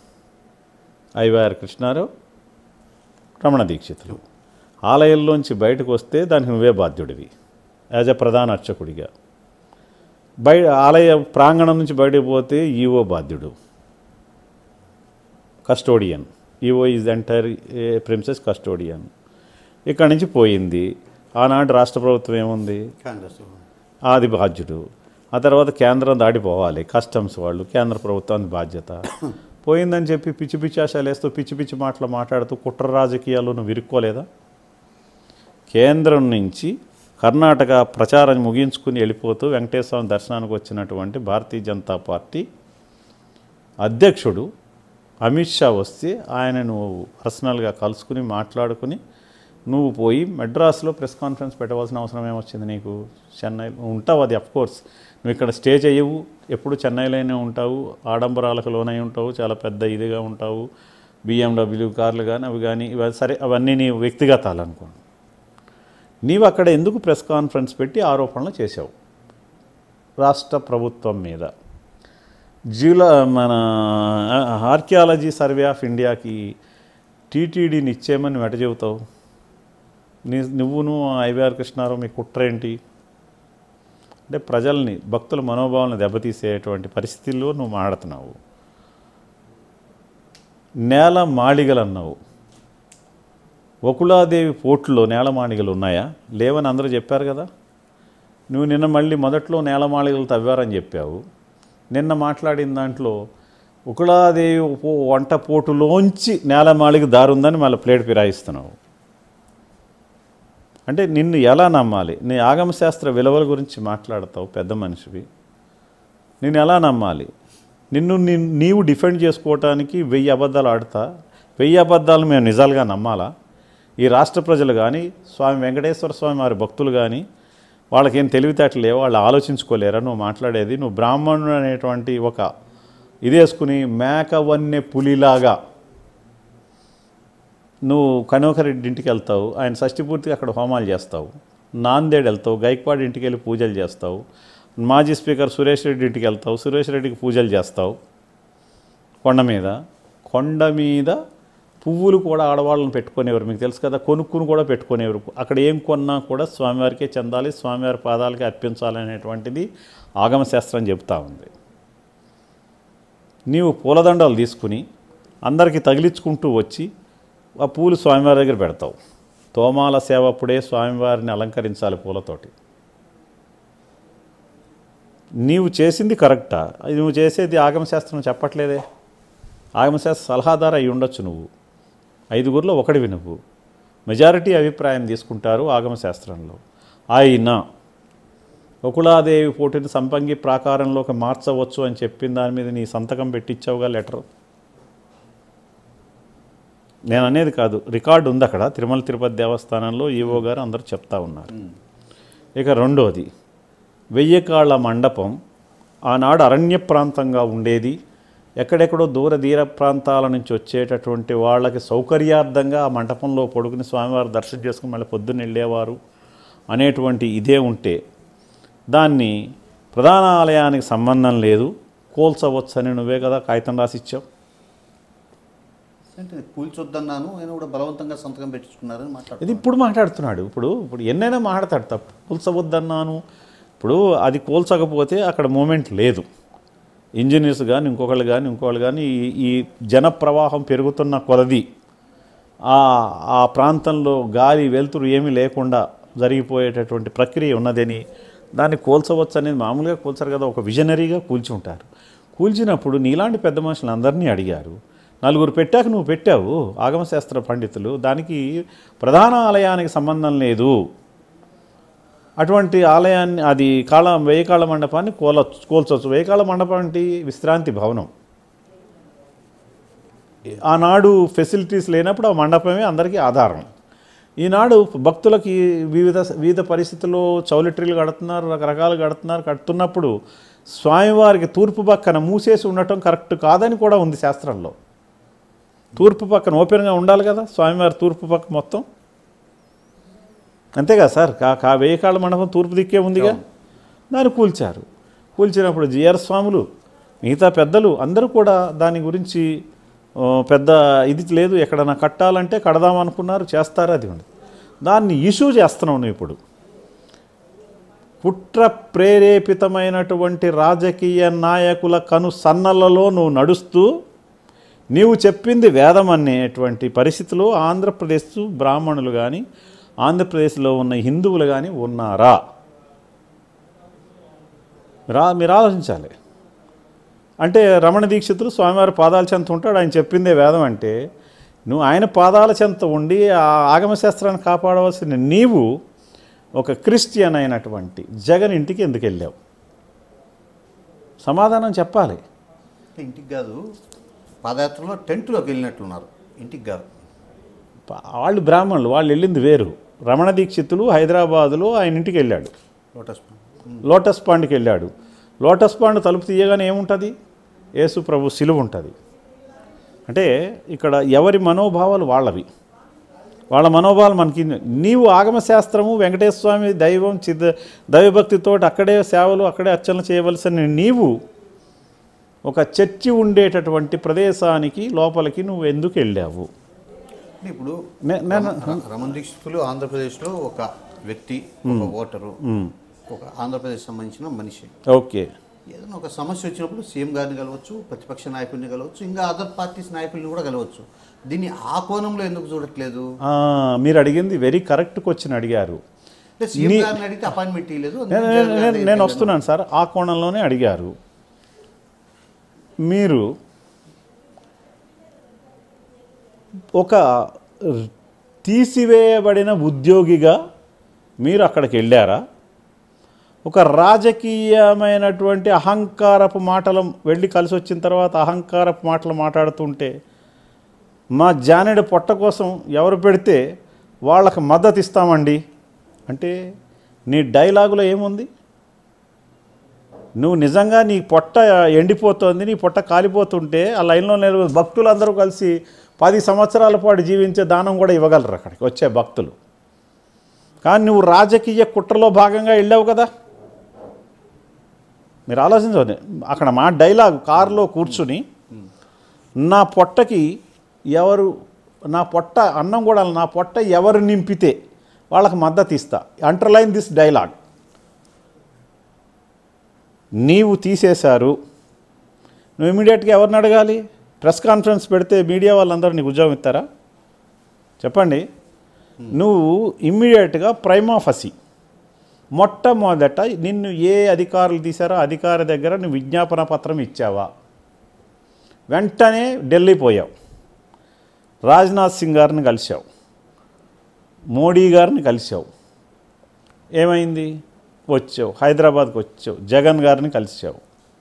ఐవైఆర్ కృష్ణారావు రమణ దీక్షితులు ఆలయంలోంచి బయటకు వస్తే దానికి నువ్వే బాధ్యుడివి యాజ్ ఎ ప్రధాన అర్చకుడిగా బయ ఆలయ ప్రాంగణం నుంచి బయటకు పోతే ఈఓ బాధ్యుడు custodian EO is entire premises custodian ఇక్కడి నుంచి పోయింది ఆనాడు రాష్ట్ర ప్రభుత్వం ఏముంది కాంగ్రెస్ ఆది బాధ్యుడు ఆ తర్వాత కేంద్రం దాటిపోవాలి కస్టమ్స్ వాళ్ళు కేంద్ర ప్రభుత్వానికి బాధ్యత పోయిందని చెప్పి పిచ్చి పిచ్చి ఆశలు వేస్తూ పిచ్చి పిచ్చి మాటలు మాట్లాడుతూ కుట్ర రాజకీయాల్లో నువ్వు విరుక్కోలేదా కేంద్రం నుంచి కర్ణాటక ప్రచారం ముగించుకుని వెళ్ళిపోతూ వెంకటేశ్వర స్వామి దర్శనానికి వచ్చినటువంటి భారతీయ జనతా పార్టీ అధ్యక్షుడు అమిత్ షా వస్తే ఆయన నువ్వు పర్సనల్గా కలుసుకుని మాట్లాడుకుని నువ్వు పోయి మెడ్రాస్లో ప్రెస్ కాన్ఫరెన్స్ పెట్టవలసిన అవసరం ఏమొచ్చింది నీకు చెన్నై ఉంటావు అది కోర్స్ నువ్వు ఇక్కడ స్టే చేయవు ఎప్పుడు చెన్నైలోనే ఉంటావు ఆడంబరాలకు లోనై ఉంటావు చాలా పెద్ద ఇదిగా ఉంటావు బిఎండబ్ల్యూ కార్లు కానీ అవి కానీ ఇవి సరే అవన్నీ నీ వ్యక్తిగతాలు అనుకోండి నీవు అక్కడ ఎందుకు ప్రెస్ కాన్ఫరెన్స్ పెట్టి ఆరోపణలు చేశావు రాష్ట్ర ప్రభుత్వం మీద జీల మన ఆర్కియాలజీ సర్వే ఆఫ్ ఇండియాకి టీటీడీని ఇచ్చేయమని వెట చెబుతావు నీ నువ్వును ఐవీఆర్ కృష్ణారావు మీ కుట్ర ఏంటి అంటే ప్రజల్ని భక్తుల మనోభావాలను దెబ్బతీసేటువంటి పరిస్థితుల్లో నువ్వు మాడుతున్నావు నేల మాళిగలు అన్నావు వకులాదేవి పోర్టులో నేల మాళిగలు ఉన్నాయా లేవని అందరూ చెప్పారు కదా నువ్వు నిన్న మళ్ళీ మొదట్లో నేలమాళిగలు తవ్వారని చెప్పావు నిన్న మాట్లాడిన దాంట్లో ఉకుళాదేవి పో- వంట పోటులోంచి నేలమాళిగ దారుందని మళ్ళీ ప్లేట్ ఫిరాయిస్తున్నావు అంటే నిన్ను ఎలా నమ్మాలి నీ ఆగమశాస్త్ర విలువల గురించి మాట్లాడతావు పెద్ద మనిషివి నేను ఎలా నమ్మాలి నిన్ను నీ- నీవు డిఫెండ్ చేసుకోవటానికి వెయ్యి అబద్ధాలు ఆడతా వెయ్యి అబద్ధాలు మేము నిజాలుగా నమ్మాలా ఈ రాష్ట్ర ప్రజలు కానీ స్వామి వెంకటేశ్వర స్వామి వారి భక్తులు కానీ వాళ్ళకేం తెలివితేటలు లేవు వాళ్ళు ఆలోచించుకోలేరా నువ్వు మాట్లాడేది నువ్వు బ్రాహ్మణుడు అనేటువంటి ఒక ఇది వేసుకుని మేక వన్నె పులిలాగా నువ్వు కనోకరెడ్డి ఇంటికి వెళ్తావు ఆయన షష్టిపూర్తిగా అక్కడ హోమాలు చేస్తావు నాందేడ్ వెళ్తావు గైక్వాడ్ ఇంటికి వెళ్ళి పూజలు చేస్తావు మాజీ స్పీకర్ సురేష్ రెడ్డి ఇంటికి వెళ్తావు సురేష్ రెడ్డికి పూజలు చేస్తావు కొండ మీద కొండ మీద పువ్వులు కూడా ఆడవాళ్ళని పెట్టుకునేవారు మీకు తెలుసు కదా కొనుక్కుని కూడా పెట్టుకునేవారు అక్కడ ఏం కొన్నా కూడా స్వామివారికే చెందాలి స్వామివారి పాదాలకి అర్పించాలి అనేటువంటిది ఆగమశాస్త్రం చెబుతా ఉంది నీవు పూలదండలు తీసుకుని అందరికీ తగిలించుకుంటూ వచ్చి ఆ పూలు స్వామివారి దగ్గర పెడతావు తోమాల సేవ అప్పుడే స్వామివారిని అలంకరించాలి పూలతోటి నీవు చేసింది కరెక్టా అది నువ్వు చేసేది ఆగమశాస్త్రం చెప్పట్లేదే ఆగమశాస్త్ర సలహాదారు అయి ఉండొచ్చు నువ్వు ఐదుగురిలో ఒకడివి నువ్వు మెజారిటీ అభిప్రాయం తీసుకుంటారు ఆగమశాస్త్రంలో అయినా ఒకలాదేవి పోటీని సంపంగి ప్రాకారంలోకి మార్చవచ్చు అని చెప్పిన దాని మీద నీ సంతకం పెట్టించావుగా లెటర్ నేను అనేది కాదు రికార్డు ఉంది అక్కడ తిరుమల తిరుపతి దేవస్థానంలో ఈవో గారు అందరూ చెప్తా ఉన్నారు ఇక రెండోది వెయ్యి కాళ్ళ మండపం ఆనాడు అరణ్య ప్రాంతంగా ఉండేది ఎక్కడెక్కడో దూర తీర ప్రాంతాల నుంచి వచ్చేటటువంటి వాళ్ళకి సౌకర్యార్థంగా ఆ మంటపంలో పడుకుని స్వామివారు దర్శనం చేసుకుని మళ్ళీ పొద్దున్న వెళ్ళేవారు అనేటువంటి ఇదే ఉంటే దాన్ని ప్రధాన ఆలయానికి సంబంధం లేదు కోల్చవచ్చని నువ్వే కదా కాగితం రాసి ఇచ్చావు అంటే కూల్చొద్దన్నాను ఆయన కూడా బలవంతంగా సంతకం పెట్టించుకున్నారని ఇది మాట్లాడుతుంది ఇప్పుడు మాట్లాడుతున్నాడు ఇప్పుడు ఇప్పుడు ఎన్నైనా మాట్లాడతాడు తప్పు కూల్చవద్దన్నాను ఇప్పుడు అది కూల్చకపోతే అక్కడ మూమెంట్ లేదు ఇంజనీర్స్ కానీ ఇంకొకళ్ళు కానీ ఇంకొకళ్ళు కానీ ఈ ఈ జన ప్రవాహం పెరుగుతున్న కొలది ఆ ఆ ప్రాంతంలో గాలి వెలుతురు ఏమీ లేకుండా జరిగిపోయేటటువంటి ప్రక్రియ ఉన్నదని దాన్ని కూల్చవచ్చు అనేది మామూలుగా కూల్చరు కదా ఒక విజనరీగా కూల్చి ఉంటారు కూల్చినప్పుడు నీలాంటి పెద్ద మనుషులు అందరినీ అడిగారు నలుగురు పెట్టాక నువ్వు పెట్టావు ఆగమశాస్త్ర పండితులు దానికి ప్రధాన ఆలయానికి సంబంధం లేదు అటువంటి ఆలయాన్ని అది కాళ వేయకాళ మండపాన్ని కోల కోల్చవచ్చు వేయకాళ మండపం అంటే విశ్రాంతి భవనం ఆనాడు ఫెసిలిటీస్ లేనప్పుడు ఆ మండపమే అందరికీ ఆధారం ఈనాడు భక్తులకి వివిధ వివిధ పరిస్థితుల్లో చౌలిట్రీలు కడుతున్నారు రకరకాలు కడుతున్నారు కడుతున్నప్పుడు స్వామివారికి తూర్పు పక్కన మూసేసి ఉండటం కరెక్ట్ కాదని కూడా ఉంది శాస్త్రంలో తూర్పు పక్కన ఓపెన్గా ఉండాలి కదా స్వామివారి తూర్పు పక్క మొత్తం అంతే కదా సార్ కా కా వెయ్యి కాళ్ళ మండపం తూర్పు దిక్కే ఉందిగా దాన్ని కూల్చారు కూల్చినప్పుడు జిఆర్ స్వాములు మిగతా పెద్దలు అందరూ కూడా దాని గురించి ఆ, పెద్ద ఇది లేదు ఎక్కడన్నా కట్టాలంటే కడదాం అనుకున్నారు చేస్తారు అది ఉంది దాన్ని ఇష్యూ చేస్తున్నావు నువ్వు ఇప్పుడు కుట్ర ప్రేరేపితమైనటువంటి రాజకీయ నాయకుల కను సన్నలలో నువ్వు నడుస్తూ నీవు చెప్పింది వేదం అనేటువంటి పరిస్థితిలో ఆంధ్రప్రదేశ్ బ్రాహ్మణులు కానీ ఆంధ్రప్రదేశ్లో ఉన్న హిందువులు కానీ ఉన్నారా రా మీరు ఆలోచించాలి అంటే రమణ దీక్షితులు స్వామివారి పాదాల చెంత ఉంటాడు ఆయన చెప్పిందే వేదం అంటే నువ్వు ఆయన పాదాల చెంత ఉండి ఆ ఆగమశాస్త్రాన్ని కాపాడవలసిన నీవు ఒక క్రిస్టియన్ అయినటువంటి జగన్ ఇంటికి ఎందుకు వెళ్ళావు సమాధానం చెప్పాలి అంటే ఇంటికి కాదు పాదయాత్రలో టెంట్లోకి వెళ్ళినట్లున్నారు ఇంటికి కాదు ప- వాళ్ళు బ్రాహ్మణులు వాళ్ళు వెళ్ళింది వేరు రమణ దీక్షితులు హైదరాబాదులో ఆయన ఇంటికి వెళ్ళాడు లోటస్ లోటస్ పాండ్కి వెళ్ళాడు లోటస్ పాండ్ తలుపు తీయగానే ఏముంటుంది యేసు ప్రభు సిలువ ఉంటుంది అంటే ఇక్కడ ఎవరి మనోభావాలు వాళ్ళవి వాళ్ళ మనోభావాలు మనకి నీవు ఆగమశాస్త్రము వెంకటేశ్వర స్వామి దైవం చిద దైవభక్తితో అక్కడే సేవలు అక్కడే అర్చనలు చేయవలసిన నీవు ఒక చర్చి ఉండేటటువంటి ప్రదేశానికి లోపలికి నువ్వు ఎందుకు వెళ్ళావు అంటే ఇప్పుడు నే- నేను ర- రమణ దీక్షితులు ఆంధ్రప్రదేశ్లో ఒక వ్యక్తి ఒక ఓటరు ఒక ఆంధ్రప్రదేశ్ సంబంధించిన మనిషి ఓకే ఏదైనా ఒక సమస్య వచ్చినప్పుడు సీఎం గారిని కలవచ్చు ప్రతిపక్ష నాయకుడిని కలవచ్చు ఇంకా అదర్ పార్టీస్ నాయకుల్ని కూడా కలవచ్చు దీన్ని ఆ కోణంలో ఎందుకు చూడట్లేదు ఆ, మీరు అడిగింది వెరీ కరెక్ట్ క్వశ్చన్ అడిగారు అంటే సీఎం గారిని అడిగితే అపాయింట్మెంట్ ఇవ్వలేదు అందుకని నేను- జగన్ నేను- గారి నేను దగ్గరికి నేను వెళ్ళాను. వస్తున్నాను సార్ ఆ కోణంలోనే అడిగారు మీరు ఒక తీసివేయబడిన ఉద్యోగిగా మీరు అక్కడికి వెళ్ళారా ఒక రాజకీయమైనటువంటి అహంకారపు మాటలు వెళ్ళి కలిసి వచ్చిన తర్వాత అహంకారపు మాటలు మాట్లాడుతుంటే మా జానెడు పొట్ట కోసం ఎవరు పెడితే వాళ్ళకి మద్దతు ఇస్తామండి అంటే నీ డైలాగులో ఏముంది నువ్వు నిజంగా నీ పొట్ట ఎండిపోతోంది నీ పొట్ట కాలిపోతుంటే ఆ లైన్లో నిలబడి భక్తులందరూ కలిసి పది సంవత్సరాల పాటు జీవించే దానం కూడా ఇవ్వగలరు అక్కడికి వచ్చే భక్తులు కానీ నువ్వు రాజకీయ కుట్రలో భాగంగా వెళ్ళావు కదా మీరు ఆలోచించండి అక్కడ మా డైలాగ్ కారులో కూర్చుని నా పొట్టకి ఎవరు నా పొట్ట అన్నం కూడా నా పొట్ట ఎవరు నింపితే వాళ్ళకి మద్దతు ఇస్తా అండర్లైన్ దిస్ డైలాగ్ నీవు తీసేశారు నువ్వు ఇమీడియట్గా ఎవరిని అడగాలి ప్రెస్ కాన్ఫరెన్స్ పెడితే మీడియా వాళ్ళందరూ నీకు ఉద్యోగం ఇస్తారా చెప్పండి నువ్వు ఇమ్మీడియట్గా ప్రైమాఫసి మొట్టమొదట నిన్ను ఏ అధికారులు తీశారో అధికారి దగ్గర నువ్వు విజ్ఞాపన పత్రం ఇచ్చావా వెంటనే ఢిల్లీ పోయావు రాజ్నాథ్ సింగ్ గారిని కలిశావు మోడీ గారిని కలిశావు ఏమైంది వచ్చావు హైదరాబాద్కి వచ్చావు జగన్ గారిని కలిసావు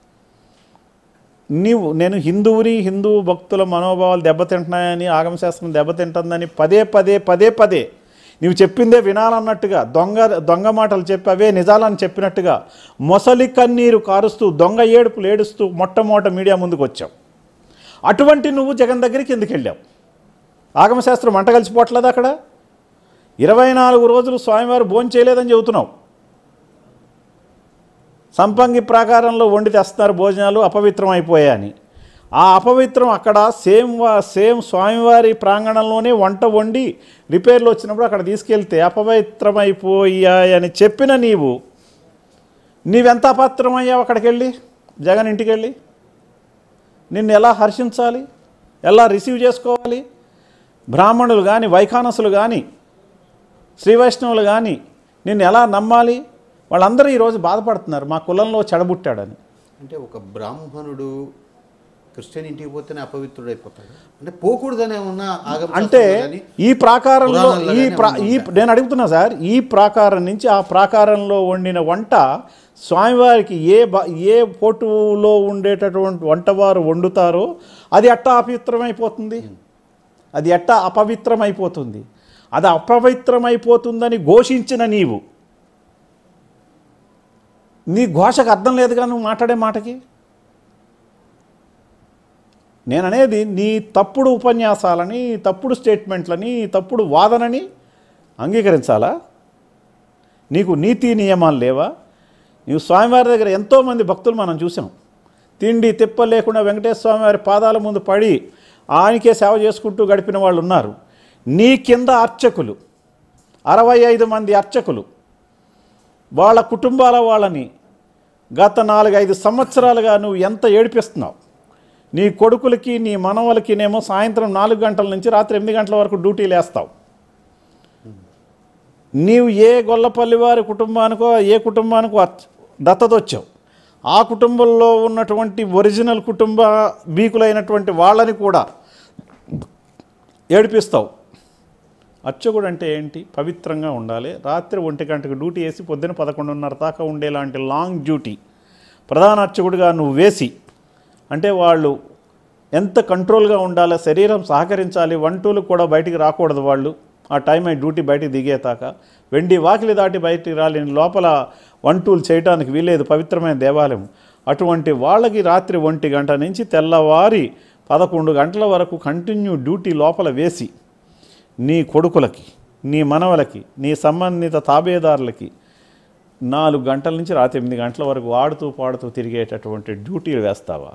నీవు నేను హిందువుని హిందూ భక్తుల మనోభావాలు దెబ్బతింటున్నాయని ఆగమశాస్త్రం దెబ్బతింటుందని పదే పదే పదే పదే నీవు చెప్పిందే వినాలన్నట్టుగా దొంగ దొంగ మాటలు చెప్పి అవే నిజాలని చెప్పినట్టుగా మొసలి కన్నీరు కారుస్తూ దొంగ ఏడుపులు ఏడుస్తూ మొట్టమొదట మీడియా ముందుకు వచ్చావు అటువంటి నువ్వు జగన్ దగ్గరికి ఎందుకు వెళ్ళావు ఆగమశాస్త్రం మంట కలిసిపోవట్లేదు అక్కడ ఇరవై నాలుగు రోజులు స్వామివారు భోజనం చేయలేదని చెబుతున్నావు సంపంగి ప్రాకారంలో వండి తెస్తున్నారు భోజనాలు అపవిత్రం అయిపోయాయని ఆ అపవిత్రం అక్కడ సేమ్ వా- సేమ్ స్వామివారి ప్రాంగణంలోనే వంట వండి రిపేర్లు వచ్చినప్పుడు అక్కడ తీసుకెళ్తే అపవిత్రమైపోయాయని చెప్పిన నీవు నీవెంత అపవిత్రమయ్యావు అక్కడికి వెళ్ళి జగన్ ఇంటికి వెళ్ళి నిన్ను ఎలా హర్షించాలి ఎలా రిసీవ్ చేసుకోవాలి బ్రాహ్మణులు కానీ వైఖానసులు కానీ శ్రీ వైష్ణవులు కానీ నిన్ను ఎలా నమ్మాలి వాళ్ళందరూ ఈరోజు బాధపడుతున్నారు మా కులంలో చెడబుట్టాడని అంటే ఒక బ్రాహ్మణుడు క్రిస్టియన్ ఇంటికి పోతేనే అపవిత్రుడు అయిపోతాడు అంటే పోకూడదనే ఉన్న ఆగమ అంటే శాస్త్రంలో కానీ ఈ ప్రాకారంలో పురాణాల్లో ఈ కానీ ప్రా ఉంది ఈ నేను అడుగుతున్నా సార్ ఈ ప్రాకారం నుంచి ఆ ప్రాకారంలో వండిన వంట స్వామివారికి ఏ బ ఏ పోటులో ఉండేటటువంటి వంటవారు వండుతారో అది ఎట్టా అపవిత్రమైపోతుంది అది ఎట్టా అపవిత్రమైపోతుంది అది అపవిత్రమైపోతుందని ఘోషించిన నీవు నీ ఘోషకు అర్థం లేదుగా నువ్వు మాట్లాడే మాటకి నేను అనేది నీ తప్పుడు ఉపన్యాసాలని తప్పుడు స్టేట్మెంట్లని తప్పుడు వాదనని అంగీకరించాలా నీకు నీతి నియమాలు లేవా నీవు స్వామివారి దగ్గర ఎంతోమంది భక్తులు మనం చూసాం తిండి తిప్ప లేకుండా వెంకటేశ్వర స్వామివారి పాదాల ముందు పడి ఆయనకే సేవ చేసుకుంటూ గడిపిన వాళ్ళు ఉన్నారు నీ కింద అర్చకులు అరవై ఐదు మంది అర్చకులు వాళ్ళ కుటుంబాల వాళ్ళని గత నాలుగైదు సంవత్సరాలుగా నువ్వు ఎంత ఏడిపిస్తున్నావు నీ కొడుకులకి నీ మనవలకినేమో సాయంత్రం నాలుగు గంటల నుంచి రాత్రి ఎనిమిది గంటల వరకు డ్యూటీలు వేస్తావు నీవు ఏ గొల్లపల్లి వారి కుటుంబానికో ఏ కుటుంబానికో అచ్చ- దత్తత వచ్చావు ఆ కుటుంబంలో ఉన్నటువంటి ఒరిజినల్ కుటుంబ బీకులైనటువంటి వాళ్ళని కూడా ఏడిపిస్తావు అర్చకుడు అంటే ఏంటి పవిత్రంగా ఉండాలి రాత్రి ఒంటి గంటకు డ్యూటీ వేసి పొద్దున పదకొండున్నర దాకా ఉండేలాంటి లాంగ్ డ్యూటీ ప్రధాన అర్చకుడిగా నువ్వు వేసి అంటే వాళ్ళు ఎంత కంట్రోల్గా ఉండాలి శరీరం సహకరించాలి వంటూలు కూడా బయటికి రాకూడదు వాళ్ళు ఆ టైం అయి డ్యూటీ బయటికి దిగేతాక వెండి వాకిలి దాటి బయటికి రాలేని లోపల వన్ టూలు చేయడానికి వీలేదు పవిత్రమైన దేవాలయం అటువంటి వాళ్ళకి రాత్రి ఒంటి గంట నుంచి తెల్లవారి పదకొండు గంటల వరకు కంటిన్యూ డ్యూటీ లోపల వేసి నీ కొడుకులకి నీ మనవలకి నీ సంబంధిత తాబేదారులకి నాలుగు గంటల నుంచి రాత్రి ఎనిమిది గంటల వరకు ఆడుతూ పాడుతూ తిరిగేటటువంటి డ్యూటీలు వేస్తావా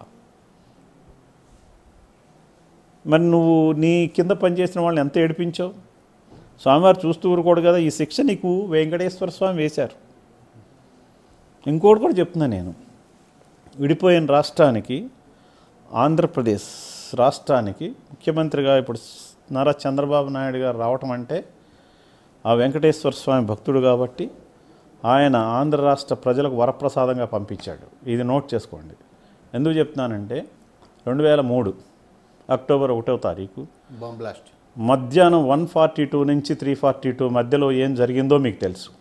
మరి నువ్వు నీ కింద పనిచేసిన వాళ్ళని ఎంత ఏడిపించావు స్వామివారు చూస్తూ ఊరుకోడు కదా ఈ శిక్ష నీకు వెంకటేశ్వర స్వామి వేశారు ఇంకోటి కూడా చెప్తున్నా నేను విడిపోయిన రాష్ట్రానికి ఆంధ్రప్రదేశ్ రాష్ట్రానికి ముఖ్యమంత్రిగా ఇప్పుడు నారా చంద్రబాబు నాయుడు గారు రావటం అంటే ఆ వెంకటేశ్వర స్వామి భక్తుడు కాబట్టి ఆయన ఆంధ్ర రాష్ట్ర ప్రజలకు వరప్రసాదంగా పంపించాడు ఇది నోట్ చేసుకోండి ఎందుకు చెప్తున్నానంటే రెండు వేల మూడు అక్టోబర్ ఒకటో తారీఖు బాంబ్ బ్లాస్ట్ మధ్యాహ్నం వన్ ఫార్టీ టూ నుంచి త్రీ ఫార్టీ టూ మధ్యలో ఏం జరిగిందో మీకు తెలుసు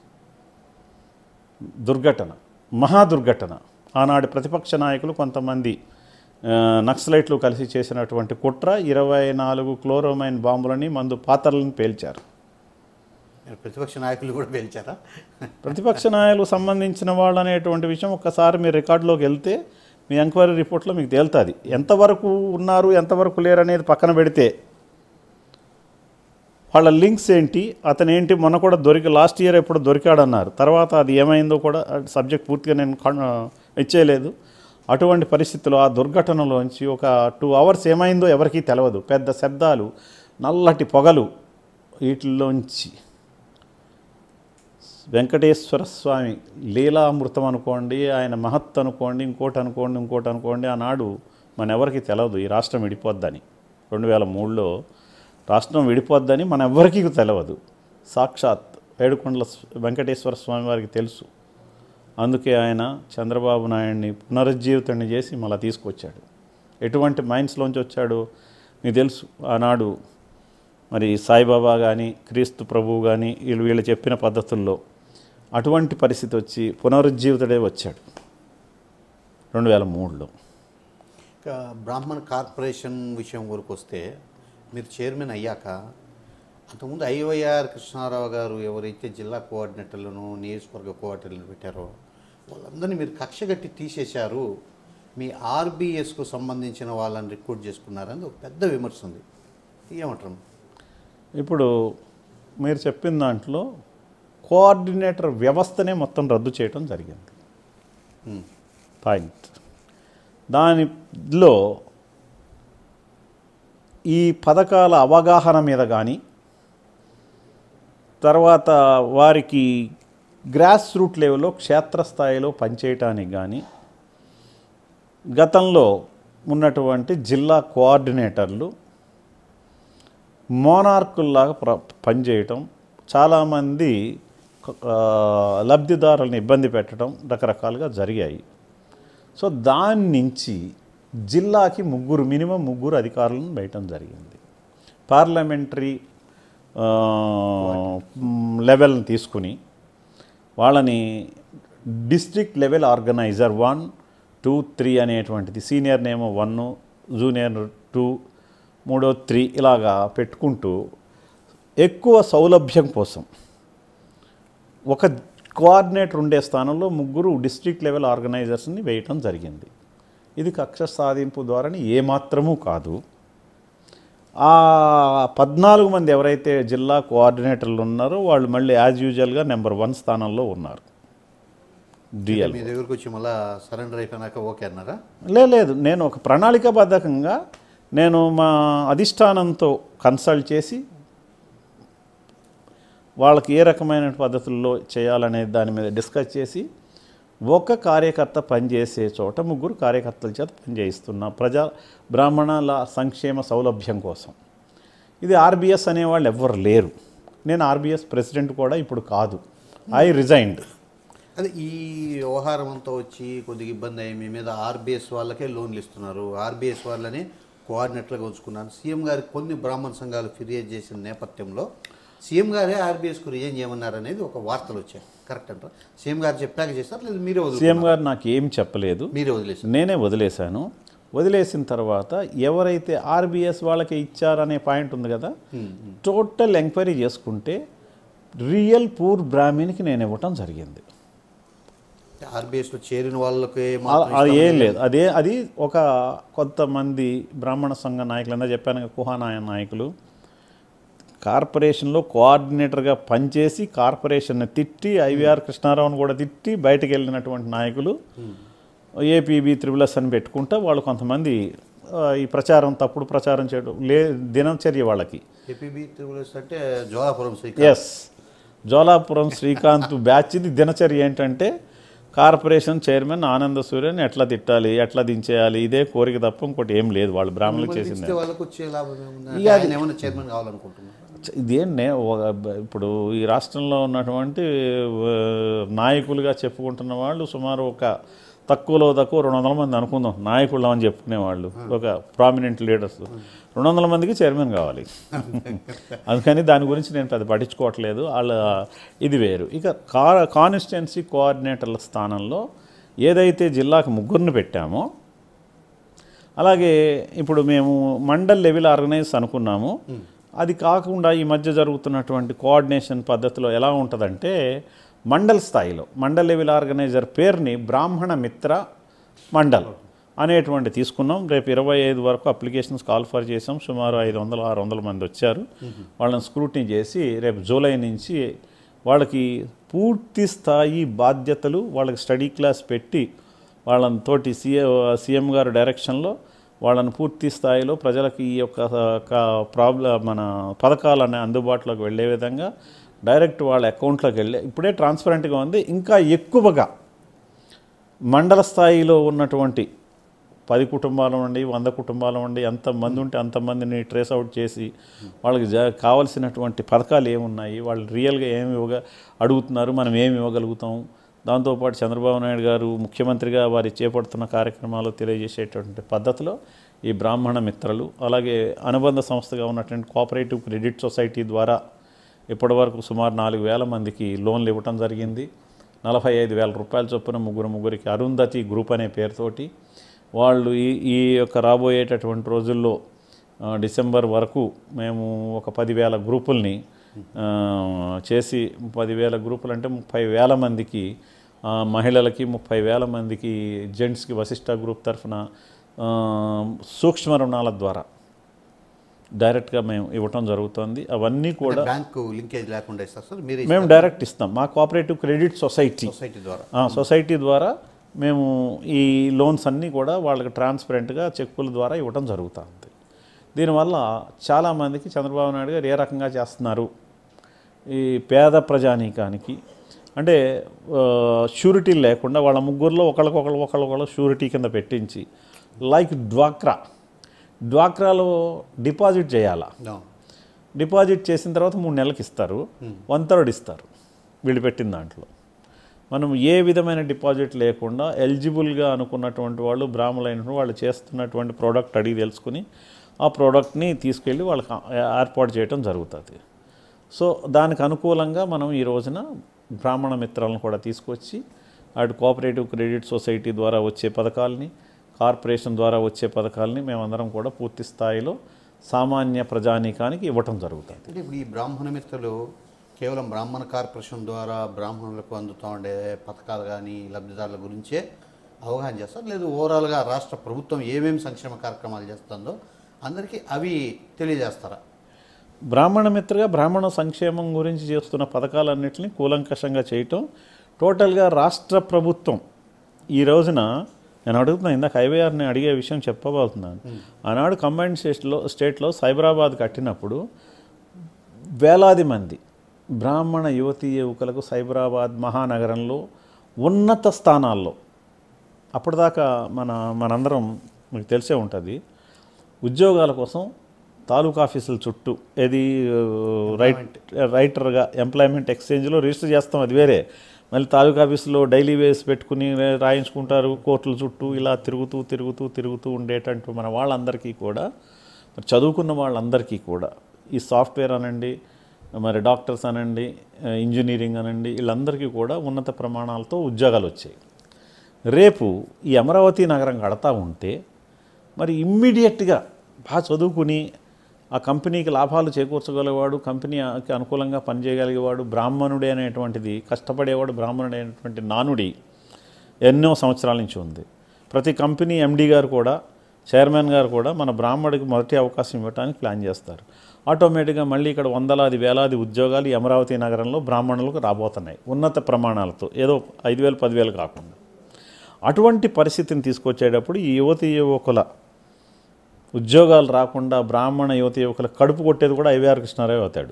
దుర్ఘటన మహా దుర్ఘటన ఆనాటి ప్రతిపక్ష నాయకులు కొంతమంది ఆ, నక్సలైట్లు కలిసి చేసినటువంటి కుట్ర ఇరవై నాలుగు క్లోరోమైన్ బాంబులని మందు పాత్రలను పేల్చారు ప్రతిపక్ష నాయకులు కూడా పేల్చారా ప్రతిపక్ష నాయకులకు సంబంధించిన వాళ్ళు అనేటువంటి విషయం ఒక్కసారి మీరు రికార్డులోకి వెళ్తే మీ ఎంక్వైరీ రిపోర్ట్లో మీకు తేలుతుంది ఎంతవరకు ఉన్నారు ఎంతవరకు లేరు అనేది పక్కన పెడితే వాళ్ళ లింక్స్ ఏంటి అతను ఏంటి మొన్న కూడా దొరికి లాస్ట్ ఇయర్ ఎప్పుడు దొరికాడన్నారు తర్వాత అది ఏమైందో కూడా సబ్జెక్ట్ పూర్తిగా నేను కాన్- ఇచ్చేయలేదు అటువంటి పరిస్థితుల్లో ఆ దుర్ఘటనలోంచి ఒక టూ అవర్స్ ఏమైందో ఎవరికీ తెలియదు పెద్ద శబ్దాలు నల్లటి పొగలు వీటిల్లోంచి వెంకటేశ్వర స్వామి లీలామృతం అనుకోండి ఆయన మహత్ అనుకోండి ఇంకోటి అనుకోండి ఇంకోటి అనుకోండి ఆనాడు మన ఎవరికి తెలియదు ఈ రాష్ట్రం విడిపోద్దని రెండు వేల మూడులో రాష్ట్రం విడిపోద్దని మన ఎవరికి తెలియదు సాక్షాత్ ఏడుకొండల స్- వెంకటేశ్వర స్వామి వారికి తెలుసు అందుకే ఆయన చంద్రబాబు నాయుడిని పునరుజ్జీవితాన్ని చేసి మళ్ళీ తీసుకొచ్చాడు ఎటువంటి మైండ్స్లోంచి వచ్చాడు మీకు తెలుసు ఆనాడు మరి సాయిబాబా కానీ క్రీస్తు ప్రభువు కానీ వీళ్ళు వీళ్ళు చెప్పిన పద్ధతుల్లో అటువంటి పరిస్థితి వచ్చి పునరుజ్జీవితుడే వచ్చాడు రెండు వేల మూడులో ఇక బ్రాహ్మణ్ కార్పొరేషన్ విషయం వరకు వస్తే మీరు చైర్మన్ అయ్యాక అంతకుముందు ఐవైఆర్ కృష్ణారావు గారు ఎవరైతే జిల్లా కోఆర్డినేటర్లను నియోజకవర్గ కోఆర్డినేటర్లను పెట్టారో వాళ్ళందరినీ మీరు కక్షగట్టి తీసేశారు మీ ఆర్బీఎస్కు సంబంధించిన వాళ్ళని రిక్రూట్ చేసుకున్నారని ఒక పెద్ద విమర్శ ఉంది ఏమంటారు ఇప్పుడు మీరు చెప్పిన దాంట్లో కోఆర్డినేటర్ వ్యవస్థనే మొత్తం రద్దు చేయడం జరిగింది ఉమ్. పాయింట్ దానిలో ఈ పథకాల అవగాహన మీద కానీ తర్వాత వారికి గ్రాస్ రూట్ లెవెల్లో క్షేత్రస్థాయిలో పనిచేయటానికి కానీ గతంలో ఉన్నటువంటి జిల్లా కోఆర్డినేటర్లు మోనార్కుల్లాగా ప్ర పనిచేయటం చాలామంది ఆ, లబ్ధిదారులను ఇబ్బంది పెట్టడం రకరకాలుగా జరిగాయి సో దాని నుంచి జిల్లాకి ముగ్గురు మినిమం ముగ్గురు అధికారులను వేయటం జరిగింది పార్లమెంటరీ ఆ, లెవెల్ని తీసుకుని వాళ్ళని district level organiser one two three అనేటువంటిది సీనియర్ నేమో వన్ జూనియర్ టూ మూడో త్రీ ఇలాగా పెట్టుకుంటూ ఎక్కువ సౌలభ్యం కోసం ఒక కోఆర్డినేటర్ ఉండే స్థానంలో ముగ్గురు డిస్ట్రిక్ట్ లెవెల్ ఆర్గనైజర్స్ని వేయటం జరిగింది ఇది కక్ష సాధింపు ద్వారాని ఏమాత్రమూ కాదు ఆ పద్నాలుగు మంది ఎవరైతే జిల్లా కోఆర్డినేటర్లు ఉన్నారో వాళ్ళు మళ్ళీ యాజ్ యూజువల్గా నెంబర్ వన్ స్థానంలో ఉన్నారు డిఎల్ మీ దగ్గరకు వచ్చి మళ్ళీ సరెండర్ అయిపోయినాక ఓకే అన్నారా లే లేదు నేను ఒక ప్రణాళికాబద్ధకంగా నేను మా అధిష్టానంతో కన్సల్ట్ చేసి వాళ్ళకి ఏ రకమైన పద్ధతుల్లో చేయాలనే దాని మీద డిస్కస్ చేసి ఒక కార్యకర్త పనిచేసే చోట ముగ్గురు కార్యకర్తల చేత పనిచేయిస్తున్నా ప్రజా బ్రాహ్మణాల సంక్షేమ సౌలభ్యం కోసం ఇది ఆర్బిఎస్ అనేవాళ్ళు ఎవ్వరు లేరు నేను ఆర్బిఎస్ ప్రెసిడెంట్ కూడా ఇప్పుడు కాదు ఐ రిజైన్డ్ అదే ఈ వ్యవహారం అంతా వచ్చి కొద్దిగా ఇబ్బంది అయ్యి మీ మీద ఆర్బీఎస్ వాళ్ళకే లోన్లు ఇస్తున్నారు ఆర్బీఎస్ వాళ్ళని కోఆర్డినేటర్గా ఉంచుకున్నారు సీఎం గారికి కొన్ని బ్రాహ్మణ సంఘాలు ఫిర్యాదు చేసిన నేపథ్యంలో సీఎం గారే ఆర్బీఎస్కు రిజైన్ చేయమన్నారు అనేది ఒక వార్తలు వచ్చాయి కరెక్ట్ అంటారా సీఎం గారు చెప్పాక చేస్తారు లేదా మీరే వదిలి సీఎం గారు నాకు ఏం చెప్పలేదు మీరే వదిలేసారు నేనే వదిలేశాను వదిలేసిన తర్వాత ఎవరైతే ఆర్బిఎస్ వాళ్ళకి ఇచ్చారనే పాయింట్ ఉంది కదా టోటల్ ఎంక్వైరీ చేసుకుంటే రియల్ పూర్ బ్రాహ్మణ్కి నేను ఇవ్వటం జరిగింది ఆర్బీఎస్లో చేరిన వాళ్ళకి ఆ- మాత్రం అది ఏం లేదు అదే అది ఒక కొంతమంది బ్రాహ్మణ సంఘ నాయకులు ఎంత చెప్పాను కదా, కుహానాయ నాయకులు కార్పొరేషన్లో కోఆర్డినేటర్గా పనిచేసి కార్పొరేషన్ని తిట్టి ఐవీఆర్ కృష్ణారావును కూడా తిట్టి బయటకు వెళ్ళినటువంటి నాయకులు ఏపీబీ త్రిబులస్ అని పెట్టుకుంటా వాళ్ళు కొంతమంది ఆ, ఈ ప్రచారం తప్పుడు ప్రచారం చేయడం లే దినచర్య వాళ్ళకి ఏపీబీ త్రిబుల్స్ అంటే జోలాపురం శ్రీ ఎస్ జోలాపురం శ్రీకాంత్ బ్యాచ్ది దినచర్య ఏంటంటే కార్పొరేషన్ చైర్మన్ ఆనంద సూర్యని ఎట్లా తిట్టాలి ఎట్లా దించేయాలి ఇదే కోరిక తప్ప ఇంకోటి ఏం లేదు వాళ్ళు బ్రాహ్మణులకు చేసింది ఇస్తే వాళ్ళకి వచ్చే లాభం ఏముంది ఇక అది- ఆయన ఏమైనా చైర్మన్ కావాలనుకుంటున్నారు ఇదేంటే ఇప్పుడు ఈ రాష్ట్రంలో ఉన్నటువంటి ఆ, నాయకులుగా చెప్పుకుంటున్న వాళ్ళు సుమారు ఒక తక్కువలో తక్కువ రెండు వందల మంది అనుకుందాం నాయకులు అని చెప్పుకునేవాళ్ళు ఒక ప్రామినెంట్ లీడర్స్ రెండు వందల మందికి చైర్మన్ కావాలి అందుకని దాని గురించి నేను పెద్ద పట్టించుకోవట్లేదు వాళ్ళ ఇది వేరు ఇక కా కాన్స్టిట్యున్సీ కోఆర్డినేటర్ల స్థానంలో ఏదైతే జిల్లాకు ముగ్గురిని పెట్టామో అలాగే ఇప్పుడు మేము మండల్ లెవెల్ ఆర్గనైజ్ అనుకున్నాము అది కాకుండా ఈ మధ్య జరుగుతున్నటువంటి కోఆర్డినేషన్ పద్ధతిలో ఎలా ఉంటుందంటే మండల్ స్థాయిలో మండల్ లెవెల్ ఆర్గనైజర్ పేరుని బ్రాహ్మణ మిత్ర మండల్ అనేటువంటి తీసుకున్నాం రేపు ఇరవై ఐదు వరకు అప్లికేషన్స్ కాల్ ఫర్ చేసాం సుమారు ఐదు వందల ఆరు వందల మంది వచ్చారు వాళ్ళని స్క్రూటినీ చేసి రేపు జూలై నుంచి వాళ్ళకి పూర్తి స్థాయి బాధ్యతలు వాళ్ళకి స్టడీ క్లాస్ పెట్టి వాళ్ళని తోటి సీఏ సీఎం గారు డైరెక్షన్లో వాళ్ళని పూర్తి స్థాయిలో ప్రజలకి ఈ యొక్క ప్రాబ్లం మన పథకాలన్నీ అందుబాటులోకి వెళ్ళే విధంగా డైరెక్ట్ వాళ్ళ అకౌంట్లోకి వెళ్ళే ఇప్పుడే ట్రాన్స్పరెంట్గా ఉంది ఇంకా ఎక్కువగా మండల స్థాయిలో ఉన్నటువంటి పది కుటుంబాలు ఉండి వంద కుటుంబాలు ఉండి ఎంతమంది ఉంటే అంతమందిని ట్రేస్ అవుట్ చేసి వాళ్ళకి జ కావలసినటువంటి పథకాలు ఏమున్నాయి వాళ్ళు రియల్గా ఏమి ఇవ్వగ అడుగుతున్నారు మనం ఏమి ఇవ్వగలుగుతాం దాంతోపాటు చంద్రబాబు నాయుడు గారు ముఖ్యమంత్రిగా వారి చేపడుతున్న కార్యక్రమాలు తెలియజేసేటువంటి పద్ధతిలో ఈ బ్రాహ్మణ మిత్రలు అలాగే అనుబంధ సంస్థగా ఉన్నటువంటి కోఆపరేటివ్ క్రెడిట్ సొసైటీ ద్వారా ఇప్పటివరకు సుమారు నాలుగు వేల మందికి లోన్లు ఇవ్వటం జరిగింది నలభై ఐదు వేల రూపాయల చొప్పున ముగ్గురు ముగ్గురికి అరుంధతి గ్రూప్ అనే పేరుతోటి వాళ్ళు ఈ ఈ యొక్క రాబోయేటటువంటి రోజుల్లో ఆ, డిసెంబర్ వరకు మేము ఒక పదివేల గ్రూపుల్ని ఆ, చేసి పదివేల గ్రూపులు అంటే ముప్పై వేల మందికి ఆ, మహిళలకి ముప్పై వేల మందికి జెంట్స్కి వశిష్ట గ్రూప్ తరఫున ఆ, సూక్ష్మ రుణాల ద్వారా డైరెక్ట్గా మేము ఇవ్వటం జరుగుతుంది అవన్నీ కూడా బ్యాంకు లింకేజ్ లేకుండా ఇస్తారు సార్ మీరే మేము డైరెక్ట్ ఇస్తాం మా కోఆపరేటివ్ క్రెడిట్ సొసైటీ సొసైటీ ద్వారా ఆ, సొసైటీ ద్వారా మేము ఈ లోన్స్ అన్నీ కూడా వాళ్ళకి ట్రాన్స్పరెంట్గా చెక్కుల ద్వారా ఇవ్వడం జరుగుతుంది దీనివల్ల చాలామందికి చంద్రబాబు నాయుడు గారు ఏ రకంగా చేస్తున్నారు ఈ పేద ప్రజానీకానికి అంటే షూరిటీ లేకుండా వాళ్ళ ముగ్గురులో ఒకళ్ళకొకళ్ళు ఒకళ్ళొకళ్ళు షూరిటీ కింద పెట్టించి లైక్ డ్వాక్రా డ్వాక్రాలో డిపాజిట్ చేయాలా No. డిపాజిట్ చేసిన తర్వాత మూడు నెలలకు ఇస్తారు వన్ థర్డ్ ఇస్తారు వీళ్ళు పెట్టిన దాంట్లో మనం ఏ విధమైన డిపాజిట్ లేకుండా ఎలిజిబుల్గా అనుకున్నటువంటి వాళ్ళు బ్రాహ్మణులైన వాళ్ళు చేస్తున్నటువంటి ప్రోడక్ట్ అడిగి తెలుసుకుని ఆ ప్రోడక్ట్ని తీసుకెళ్ళి వాళ్ళకి ఏర్పాటు చేయడం జరుగుతుంది సో దానికి అనుకూలంగా మనం ఈ రోజున బ్రాహ్మణ మిత్రాలను కూడా తీసుకొచ్చి అటు కోఆపరేటివ్ క్రెడిట్ సొసైటీ ద్వారా వచ్చే పథకాలని కార్పొరేషన్ ద్వారా వచ్చే పథకాలని మేమందరం కూడా పూర్తి స్థాయిలో సామాన్య ప్రజానీకానికి ఇవ్వటం జరుగుతుంది అంటే ఇప్పుడు ఈ బ్రాహ్మణ మిత్రులు కేవలం బ్రాహ్మణ కార్పొరేషన్ ద్వారా బ్రాహ్మణులకు అందుతూ ఉండే పథకాలు కానీ లబ్ధిదారుల గురించే అవగాహన చేస్తారు లేదు ఓవరాల్గా రాష్ట్ర ప్రభుత్వం ఏమేమి సంక్షేమ కార్యక్రమాలు చేస్తుందో అందరికీ అవి తెలియజేస్తారా బ్రాహ్మణ మిత్రగా బ్రాహ్మణ సంక్షేమం గురించి చేస్తున్న పథకాలన్నింటినీ కూలంకషంగా చేయటం టోటల్గా రాష్ట్ర ప్రభుత్వం ఈ రోజున నేను అడుగుతున్నా ఇందాక ఐవైఆర్ని అడిగే విషయం చెప్పబోతున్నాను ఆనాడు కంబైన్డ్ స్టేట్లో స్టేట్లో సైబరాబాద్ కట్టినప్పుడు వేలాది మంది బ్రాహ్మణ యువతీ యువకులకు సైబరాబాద్ మహానగరంలో ఉన్నత స్థానాల్లో అప్పటిదాకా మన మనందరం మీకు తెలిసే ఉంటుంది ఉద్యోగాల కోసం తాలూకా ఆఫీసుల చుట్టూ ఏది ఆ, రైట్ రైటర్గా ఎంప్లాయ్మెంట్ ఎక్స్చేంజ్లో రిజిస్టర్ చేస్తాం అది వేరే మళ్ళీ తాలూకా ఆఫీసులో డైలీ వేస్ పెట్టుకుని రాయించుకుంటారు కోర్టుల చుట్టూ ఇలా తిరుగుతూ తిరుగుతూ తిరుగుతూ ఉండేటట్టు మన వాళ్ళందరికీ కూడా మరి చదువుకున్న వాళ్ళందరికీ కూడా ఈ సాఫ్ట్వేర్ అనండి మరి డాక్టర్స్ అనండి ఆ, ఇంజనీరింగ్ అనండి వీళ్ళందరికీ కూడా ఉన్నత ప్రమాణాలతో ఉద్యోగాలు వచ్చాయి రేపు ఈ అమరావతి నగరం కడతా ఉంటే మరి ఇమ్మీడియట్గా బాగా చదువుకుని ఆ కంపెనీకి లాభాలు చేకూర్చగలిగేవాడు కంపెనీకి అనుకూలంగా పనిచేయగలిగేవాడు బ్రాహ్మణుడే అనేటువంటిది కష్టపడేవాడు బ్రాహ్మణుడే అనేటువంటి నానుడి ఎన్నో సంవత్సరాల నుంచి ఉంది ప్రతి కంపెనీ ఎండీ గారు కూడా చైర్మన్ గారు కూడా మన బ్రాహ్మడికి మొదటి అవకాశం ఇవ్వడానికి ప్లాన్ చేస్తారు ఆటోమేటిక్గా మళ్ళీ ఇక్కడ వందలాది వేలాది ఉద్యోగాలు ఈ అమరావతి నగరంలో బ్రాహ్మణులకు రాబోతున్నాయి ఉన్నత ప్రమాణాలతో ఏదో ఐదు వేలు పదివేలు కాకుండా అటువంటి పరిస్థితిని తీసుకొచ్చేటప్పుడు ఈ యువతి యువకుల ఉద్యోగాలు రాకుండా బ్రాహ్మణ యువతి యువకుల కడుపు కొట్టేది కూడా ఐవీఆర్ కృష్ణారావు అవుతాడు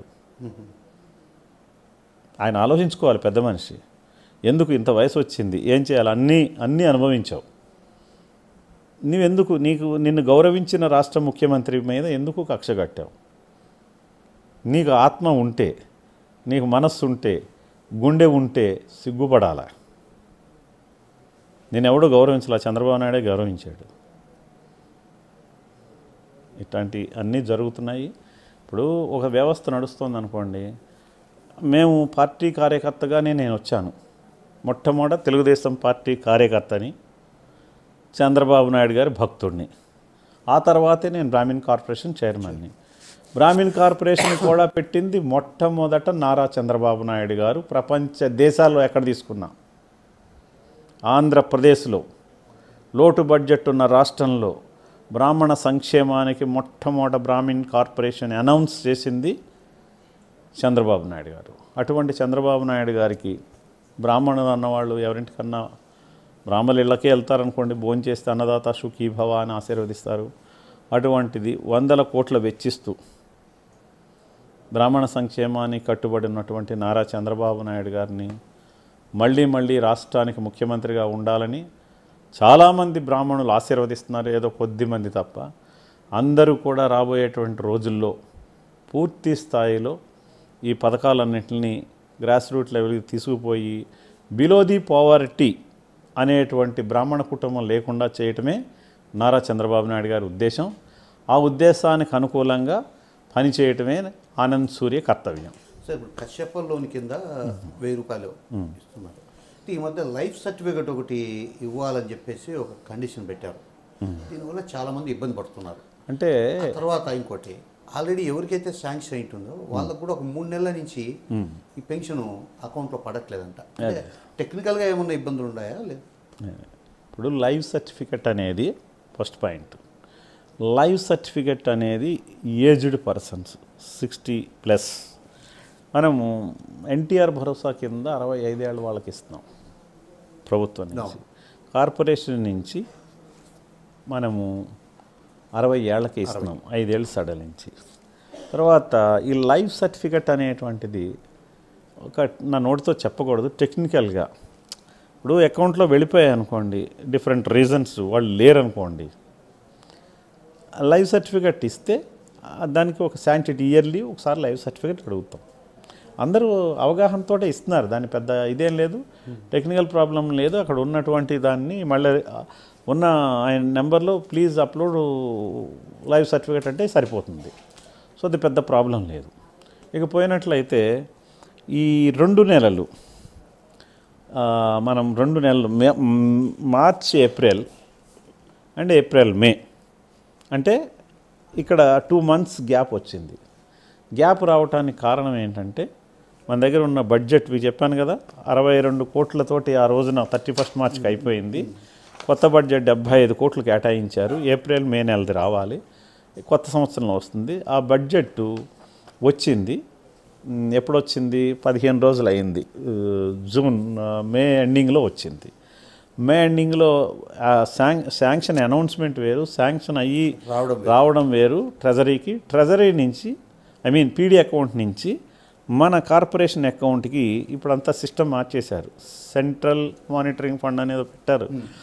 ఆయన ఆలోచించుకోవాలి పెద్ద మనిషి ఎందుకు ఇంత వయసు వచ్చింది ఏం చేయాలి అన్నీ అన్నీ అనుభవించావు నీవెందుకు నీకు నిన్ను గౌరవించిన రాష్ట్ర ముఖ్యమంత్రి మీద ఎందుకు కక్ష కట్టావు నీకు ఆత్మ ఉంటే నీకు మనస్సు ఉంటే గుండె ఉంటే సిగ్గుపడాలా నేను ఎవడో గౌరవించలా చంద్రబాబు నాయుడే గౌరవించాడు ఇట్లాంటి అన్నీ జరుగుతున్నాయి ఇప్పుడు ఒక వ్యవస్థ నడుస్తుంది అనుకోండి మేము పార్టీ కార్యకర్తగానే నేను వచ్చాను మొట్టమొదట తెలుగుదేశం పార్టీ కార్యకర్తని చంద్రబాబు నాయుడు గారి భక్తుడిని ఆ తర్వాతే నేను బ్రాహ్మిన్ కార్పొరేషన్ చైర్మన్ని బ్రాహ్మిన్ కార్పొరేషన్ కూడా పెట్టింది మొట్టమొదట నారా చంద్రబాబు నాయుడు గారు ప్రపంచ దేశాల్లో ఎక్కడ తీసుకున్నా ఆంధ్రప్రదేశ్లో లోటు బడ్జెట్ ఉన్న రాష్ట్రంలో బ్రాహ్మణ సంక్షేమానికి మొట్టమొదట బ్రాహ్మిన్ కార్పొరేషన్ అనౌన్స్ చేసింది చంద్రబాబు నాయుడు గారు అటువంటి చంద్రబాబు నాయుడు గారికి బ్రాహ్మణులు అన్నవాళ్ళు ఎవరింటికన్నా బ్రాహ్మణులు ఇళ్ళకే వెళ్తారనుకోండి భోజనం చేస్తే అన్నదాత సుఖీ భవ అని ఆశీర్వదిస్తారు అటువంటిది వందల కోట్ల వెచ్చిస్తూ బ్రాహ్మణ సంక్షేమానికి కట్టుబడి ఉన్నటువంటి నారా చంద్రబాబు నాయుడు గారిని మళ్ళీ మళ్ళీ రాష్ట్రానికి ముఖ్యమంత్రిగా ఉండాలని చాలామంది బ్రాహ్మణులు ఆశీర్వదిస్తున్నారు ఏదో కొద్ది మంది తప్ప అందరూ కూడా రాబోయేటువంటి రోజుల్లో పూర్తి స్థాయిలో ఈ పథకాలన్నింటినీ గ్రాస్ రూట్ లెవెల్కి తీసుకుపోయి బిలో ది పావర్టీ అనేటువంటి బ్రాహ్మణ కుటుంబం లేకుండా చేయటమే నారా చంద్రబాబు నాయుడు గారి ఉద్దేశం ఆ ఉద్దేశానికి అనుకూలంగా పనిచేయటమే ఆనంద్ సూర్య కర్తవ్యం సార్ ఇప్పుడు కశ్యప లోన్ కింద వెయ్యి రూపాయలు ఇస్తున్నారు ఈ మధ్య లైఫ్ సర్టిఫికేట్ ఒకటి ఇవ్వాలని చెప్పేసి ఒక కండిషన్ పెట్టారు దీనివల్ల చాలా మంది ఇబ్బంది పడుతున్నారు అంటే ఆ తర్వాత ఇంకోటి ఆల్రెడీ ఎవరికైతే శాంక్షన్ అయింటుందో వాళ్ళకు కూడా ఒక మూడు నెలల నుంచి ఈ పెన్షన్ అకౌంట్లో పడట్లేదంట అంటే టెక్నికల్గా ఏమన్నా ఇబ్బందులు ఉన్నాయా లేదు ఇప్పుడు లైవ్ సర్టిఫికెట్ అనేది ఫస్ట్ పాయింట్ లైవ్ సర్టిఫికెట్ అనేది ఏజ్డ్ పర్సన్స్ సిక్స్టీ ప్లస్ మనము ఎన్టీఆర్ భరోసా కింద అరవై ఐదేళ్ళ వాళ్ళకి ఇస్తున్నాం ప్రభుత్వం నుంచి కార్పొరేషన్ నుంచి మనము అరవై ఏళ్ళకి ఇస్తున్నాం ఐదేళ్ళు సడలించి తర్వాత ఈ లైవ్ సర్టిఫికెట్ అనేటువంటిది ఒక నా నోటితో చెప్పకూడదు టెక్నికల్గా ఇప్పుడు అకౌంట్లో వెళ్ళిపోయాయి అనుకోండి డిఫరెంట్ రీజన్స్ వాళ్ళు లేరనుకోండి లైవ్ సర్టిఫికెట్ ఇస్తే ఆ, దానికి ఒక శాంటిటీ ఇయర్లీ ఒకసారి లైవ్ సర్టిఫికెట్ అడుగుతాం అందరూ అవగాహనతో ఇస్తున్నారు దాని పెద్ద ఇదేం లేదు టెక్నికల్ ప్రాబ్లం లేదు అక్కడ ఉన్నటువంటి దాన్ని మళ్ళీ ఆ, ఉన్న ఆయన నెంబర్లో ప్లీజ్ అప్లోడ్ లైవ్ సర్టిఫికెట్ అంటే సరిపోతుంది సో అది పెద్ద ప్రాబ్లం లేదు ఇక పోయినట్లయితే ఈ రెండు నెలలు ఆ, మనం రెండు నెలలు మే మ్, March April and April May అంటే ఇక్కడ టూ మంత్స్ గ్యాప్ వచ్చింది గ్యాప్ రావడానికి కారణం ఏంటంటే మన దగ్గర ఉన్న బడ్జెట్ ఇవి చెప్పాను కదా అరవై రెండు కోట్లతోటి ఆ రోజున థర్టీ ఫస్ట్ మార్చ్కి అయిపోయింది కొత్త బడ్జెట్ డెబ్బై ఐదు కోట్లు కేటాయించారు ఏప్రిల్ మే నెలది రావాలి కొత్త సంవత్సరంలో వస్తుంది ఆ బడ్జెట్ వచ్చింది మ్, ఎప్పుడు వచ్చింది పదిహేను రోజులు అయింది ఆ, జూన్ ఆ, మే ఎండింగ్లో వచ్చింది మే ఎండింగ్లో ఆ శాంక్ శాంక్షన్ అనౌన్స్మెంట్ వేరు శాంక్షన్ అయ్యి రావడం రావడం వేరు ట్రెజరీకి ట్రెజరీ నుంచి ఐ మీన్ పీడీ అకౌంట్ నుంచి మన కార్పొరేషన్ అకౌంట్కి ఇప్పుడు అంతా సిస్టమ్ మార్చేశారు సెంట్రల్ మానిటరింగ్ ఫండ్ అనేది పెట్టారు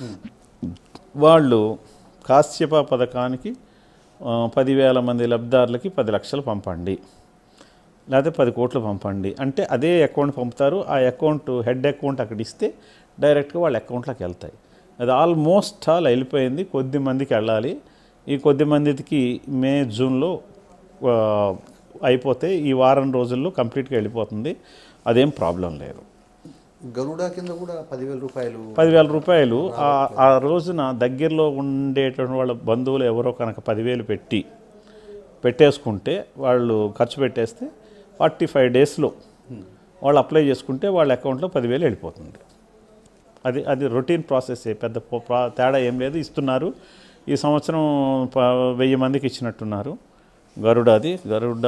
వాళ్ళు కాశ్యప పథకానికి ఆ, పదివేల మంది లబ్ధిదారులకి పది లక్షలు పంపండి లేకపోతే పది కోట్లు పంపండి అంటే అదే అకౌంట్ పంపుతారు ఆ అకౌంట్ హెడ్ అకౌంట్ అక్కడ ఇస్తే డైరెక్ట్గా వాళ్ళ అకౌంట్లోకి వెళ్తాయి అది ఆల్మోస్ట్ ఆల్ వెళ్ళిపోయింది కొద్ది మందికి వెళ్ళాలి ఈ కొద్ది మందికి మే జూన్లో ఆ, అయిపోతే ఈ వారం రోజుల్లో కంప్లీట్గా వెళ్ళిపోతుంది అదేం ప్రాబ్లం లేదు గరుడ కింద కూడా పదివేల రూపాయలు పదివేల రూపాయలు ఆ- ఆ రోజున దగ్గరలో ఉండేటువంటి వాళ్ళ బంధువులు ఎవరో కనుక పదివేలు పెట్టి పెట్టేసుకుంటే వాళ్ళు ఖర్చు పెట్టేస్తే ఫార్టీ ఫైవ్ డేస్లో వాళ్ళు అప్లై చేసుకుంటే వాళ్ళ అకౌంట్లో పదివేలు వెళ్ళిపోతుంది అది అది రొటీన్ ప్రాసెస్ పెద్ద పో- ప్రా- తేడా ఏం లేదు ఇస్తున్నారు ఈ సంవత్సరం ప- వెయ్యి మందికి ఇచ్చినట్టున్నారు గరుడ అది గరుడ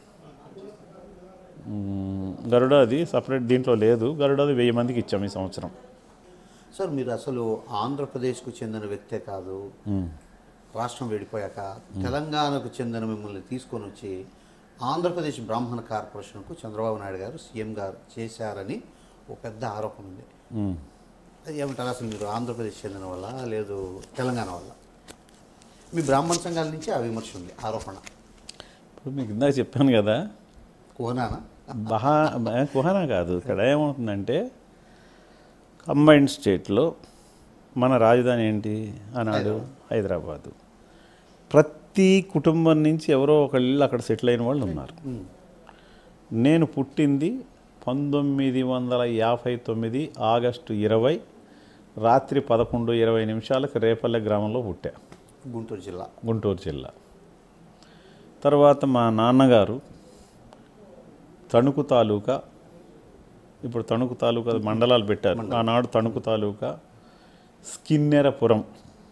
మ్, గరుడ అది సపరేట్ దీంట్లో లేదు గరుడ అది వెయ్యి మందికి ఇచ్చాం ఈ సంవత్సరం సార్ మీరు అసలు ఆంధ్రప్రదేశ్కు చెందిన వ్యక్తే కాదు రాష్ట్రం విడిపోయాక తెలంగాణకు చెందిన మిమ్మల్ని తీసుకొని వచ్చి ఆంధ్రప్రదేశ్ బ్రాహ్మణ కార్పొరేషన్కు చంద్రబాబు నాయుడు గారు సీఎం గారు చేశారని ఒక పెద్ద ఆరోపణ ఉంది మ్. అది ఏమంటారు అసలు మీరు ఆంధ్రప్రదేశ్ చెందిన వల్ల లేదు తెలంగాణ వల్ల మీ బ్రాహ్మణ సంఘాల నుంచి ఆ విమర్శ ఉంది ఆరోపణ ఇప్పుడు మీకు ఇందాక చెప్పాను కదా కోనానా బహా బ- కుహనా కాదు ఇక్కడ ఏమవుతుందంటే కంబైన్డ్ స్టేట్లో మన రాజధాని ఏంటి ఆనాడు హైదరాబాదు ప్రతి కుటుంబం నుంచి ఎవరో ఒకళ్ళు అక్కడ సెటిల్ అయిన వాళ్ళు ఉన్నారు నేను పుట్టింది పంతొమ్మిది వందల యాభై తొమ్మిది ఆగస్టు ఇరవై రాత్రి పదకొండు ఇరవై నిమిషాలకు రేపల్లె గ్రామంలో పుట్టా గుంటూరు జిల్లా గుంటూరు జిల్లా తర్వాత మా నాన్నగారు తణుకు తాలూకా ఇప్పుడు తణుకు తాలూకా మండలాలు పెట్టారు ఆనాడు తణుకు తాలూకా స్కిన్నెరపురం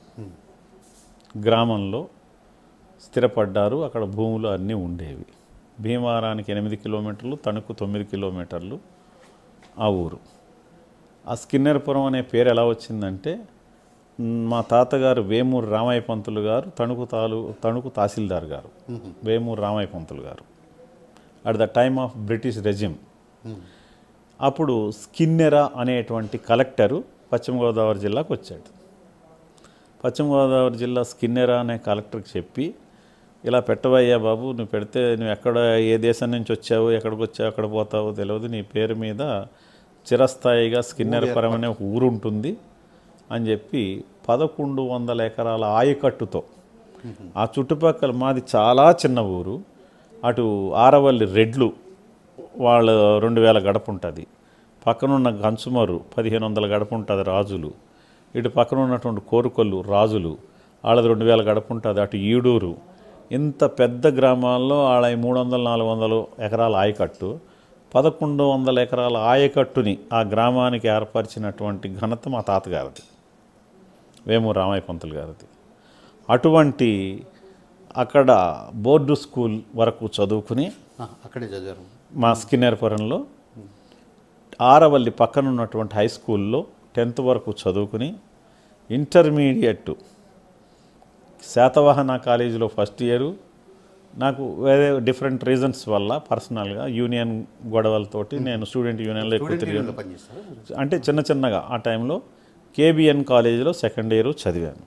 గ్రామంలో స్థిరపడ్డారు అక్కడ భూములు అన్నీ ఉండేవి భీమవరానికి ఎనిమిది కిలోమీటర్లు తణుకు తొమ్మిది కిలోమీటర్లు ఆ ఊరు ఆ స్కిన్నెరపురం అనే పేరు ఎలా వచ్చిందంటే మ్, మా తాతగారు వేమూరు రామయ్య పంతులు గారు తణుకు తాలూ తణుకు తహసీల్దార్ గారు వేమూరు రామయ్య పంతులు గారు at the time of British regime అప్పుడు స్కిన్నెరా అనేటువంటి కలెక్టరు పశ్చిమ గోదావరి జిల్లాకు వచ్చాడు పశ్చిమ గోదావరి జిల్లా స్కిన్నెరా అనే కలెక్టర్కి చెప్పి ఇలా పెట్టవయ్యా బాబు నువ్వు పెడితే నువ్వు ఎక్కడ ఏ దేశం నుంచి వచ్చావు ఎక్కడికి వచ్చావు ఎక్కడ పోతావో తెలియదు నీ పేరు మీద చిరస్థాయిగా స్కిన్నెరపురం అనే ఒక ఊరు ఉంటుంది అని చెప్పి పదకొండు వందల ఎకరాల ఆయకట్టుతో ఆ చుట్టుపక్కల మాది చాలా చిన్న ఊరు అటు ఆరవల్లి రెడ్లు వాళ్ళ రెండు వేల గడప ఉంటుంది పక్కనున్న గంచుమరు పదిహేను వందల గడప ఉంటుంది రాజులు ఇటు పక్కన ఉన్నటువంటి కోరుకొల్లు రాజులు వాళ్ళది రెండు వేల గడప ఉంటుంది అటు ఈడూరు ఇంత పెద్ద గ్రామాల్లో వాళ్ళ మూడు వందల నాలుగు వందలు ఎకరాల ఆయకట్టు పదకొండు వందల ఎకరాల ఆయకట్టుని ఆ గ్రామానికి ఏర్పరిచినటువంటి ఘనత మా తాతగారిది వేము రామయ్య పంతులు గారిది అటువంటి అక్కడ బోర్డు స్కూల్ వరకు చదువుకుని ఆ, అక్కడే చదివారు మా స్కిన్నెరపురంలో ఆరవల్లి పక్కన ఉన్నటువంటి హై స్కూల్లో టెన్త్ వరకు చదువుకుని ఇంటర్మీడియట్ శాతవాహన కాలేజీలో ఫస్ట్ ఇయరు నాకు వేరే డిఫరెంట్ రీజన్స్ వల్ల పర్సనల్గా యూనియన్ గొడవలతోటి నేను స్టూడెంట్ యూనియన్లో ఎక్కువ స్టూడెంట్ తిరిగాను యూనియన్లో పనిచేస్తారు అంటే చిన్న చిన్నగా ఆ టైంలో కేబిఎన్ కాలేజీలో సెకండ్ ఇయర్ చదివాను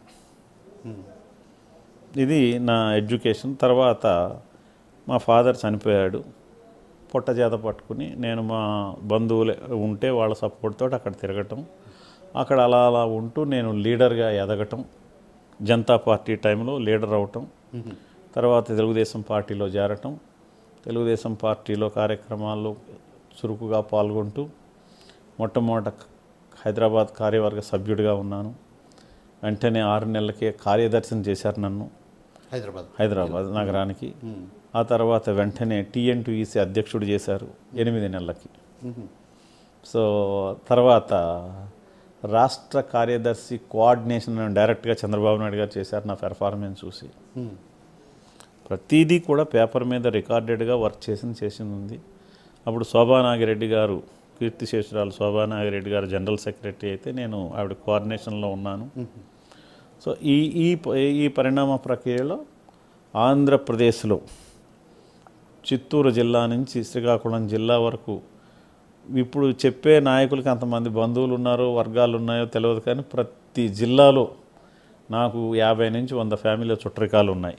ఇది నా ఎడ్యుకేషన్ తర్వాత మా ఫాదర్ చనిపోయాడు పొట్ట చేత పట్టుకుని నేను మా బంధువులు ఉంటే వాళ్ళ సపోర్ట్ తోటి అక్కడ తిరగటం అక్కడ అలా అలా ఉంటూ నేను లీడర్గా ఎదగటం జనతా పార్టీ టైంలో లీడర్ అవటం తర్వాత తెలుగుదేశం పార్టీలో చేరటం తెలుగుదేశం పార్టీలో కార్యక్రమాల్లో చురుకుగా పాల్గొంటూ మొట్టమొదట హైదరాబాద్ కార్యవర్గ సభ్యుడిగా ఉన్నాను వెంటనే ఆరు నెలలకే కార్యదర్శనం చేశారు నన్ను హైదరాబాద్ హైదరాబాద్ నగరానికి ఆ తర్వాత వెంటనే టీఎన్టీఈసీ అధ్యక్షుడు చేశారు ఎనిమిది నెలలకి సో తర్వాత రాష్ట్ర కార్యదర్శి కోఆర్డినేషన్ డైరెక్ట్గా చంద్రబాబు నాయుడు గారు చేశారు నా పెర్ఫార్మెన్స్ చూసి ప్రతిదీ కూడా పేపర్ మీద రికార్డెడ్గా వర్క్ చేసింది చేసింది ఉంది అప్పుడు శోభానాగిరెడ్డి గారు కీర్తిశేషురాలు శోభానాగిరెడ్డి గారు జనరల్ సెక్రటరీ అయితే నేను ఆవిడ కోఆర్డినేషన్లో ఉన్నాను సో ఈ ఈ ప- ఈ పరిణామ ప్రక్రియలో ఆంధ్రప్రదేశ్లో చిత్తూరు జిల్లా నుంచి శ్రీకాకుళం జిల్లా వరకు ఇప్పుడు చెప్పే నాయకులకి అంతమంది బంధువులు ఉన్నారో వర్గాలు ఉన్నాయో తెలియదు కానీ ప్రతి జిల్లాలో నాకు యాభై నుంచి వంద ఫ్యామిలీ చుట్టరికాలు ఉన్నాయి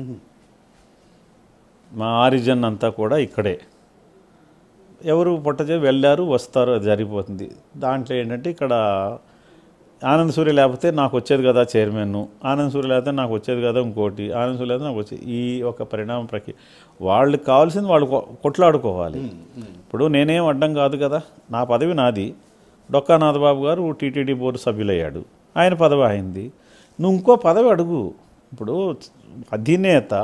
మా ఆరిజన్ అంతా కూడా ఇక్కడే ఎవరు పుట్టచే వెళ్ళారు వస్తారు అది జరిగిపోతుంది దాంట్లో ఏంటంటే ఇక్కడ ఆనంద్ సూర్య లేకపోతే నాకు వచ్చేది కదా చైర్మన్ ఆనంద్ సూర్య లేకపోతే నాకు వచ్చేది కదా ఇంకోటి ఆనంద్ సూర్య లేకపోతే నాకు వచ్చేది ఈ ఒక పరిణామ ప్రక్రియ వాళ్ళకి కావాల్సింది వాళ్ళు కొ- కొట్లాడుకోవాలి ఇప్పుడు నేనేం అడ్డం కాదు కదా నా పదవి నాది డొక్కా బాబు గారు టీటీడీ బోర్డు సభ్యులయ్యాడు ఆయన పదవి అయింది నువ్వు ఇంకో పదవి అడుగు ఇప్పుడు అధినేత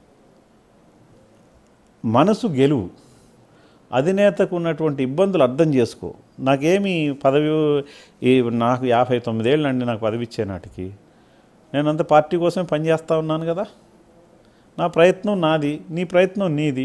మనసు గెలువు అధినేతకు ఉన్నటువంటి ఇబ్బందులు అర్థం చేసుకో నాకేమి పదవి ఈ నాకు యాభై తొమ్మిదేళ్ళు అండి నాకు పదవి ఇచ్చే నాటికి నేనంత పార్టీ కోసమే పనిచేస్తూ ఉన్నాను కదా నా ప్రయత్నం నాది నీ ప్రయత్నం నీది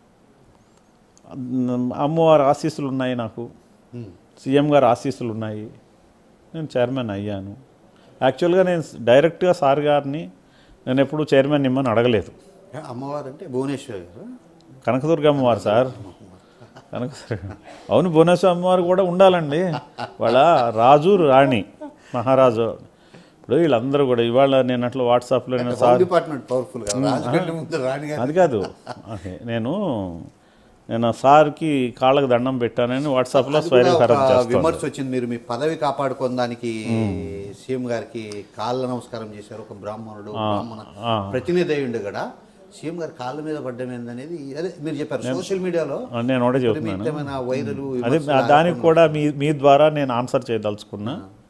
అమ్మవారి ఆశీస్సులు ఉన్నాయి నాకు ఉమ్. సీఎం గారు ఆశీస్సులు ఉన్నాయి నేను చైర్మన్ అయ్యాను యాక్చువల్గా నేను డైరెక్ట్గా సార్ గారిని నేను ఎప్పుడూ చైర్మన్ ఇమ్మని అడగలేదు అమ్మవారు అంటే భువనేశ్వర్ గారు కనకదుర్గ అమ్మవారు సార్ కనకదుర్గ అవును భువనేశ్వర అమ్మవారు కూడా ఉండాలండి వాళ్ళ రాజు రాణి మహారాజు ఇప్పుడు వీళ్ళందరూ కూడా ఇవాళ నేను అట్లా వాట్సాప్లో నేను హోమ్ సార్ డిపార్ట్మెంట్ పవర్ఫుల్ కదా రాజకంటే ముందు రాణి గారు అది కాదు ఓకే. నేను నేను సార్కి కాళ్ళకు దండం పెట్టానని వాట్సాప్లో అది కూడా స్వైరం ఒక ఖరాబ్ చేస్తాను విమర్శ వచ్చింది మీరు మీ పదవి కాపాడుకోవడానికి సీఎం గారికి కాళ్ళ నమస్కారం చేశారు ఒక బ్రాహ్మణుడు బ్రాహ్మణ ప్రతినిధి అయి ఉండి కూడా సీఎం గారి కాళ్ళ మీద పడ్డం ఏందనేది అదే మీరు చెప్పారు సోషల్ మీడియాలో నేను ఒకటే చెబుతున్నాను విపరీతమైన వైరల్ అదే దానికి కూడా మీ మీ ద్వారా నేను ఆన్సర్ చేయదలుచుకున్నా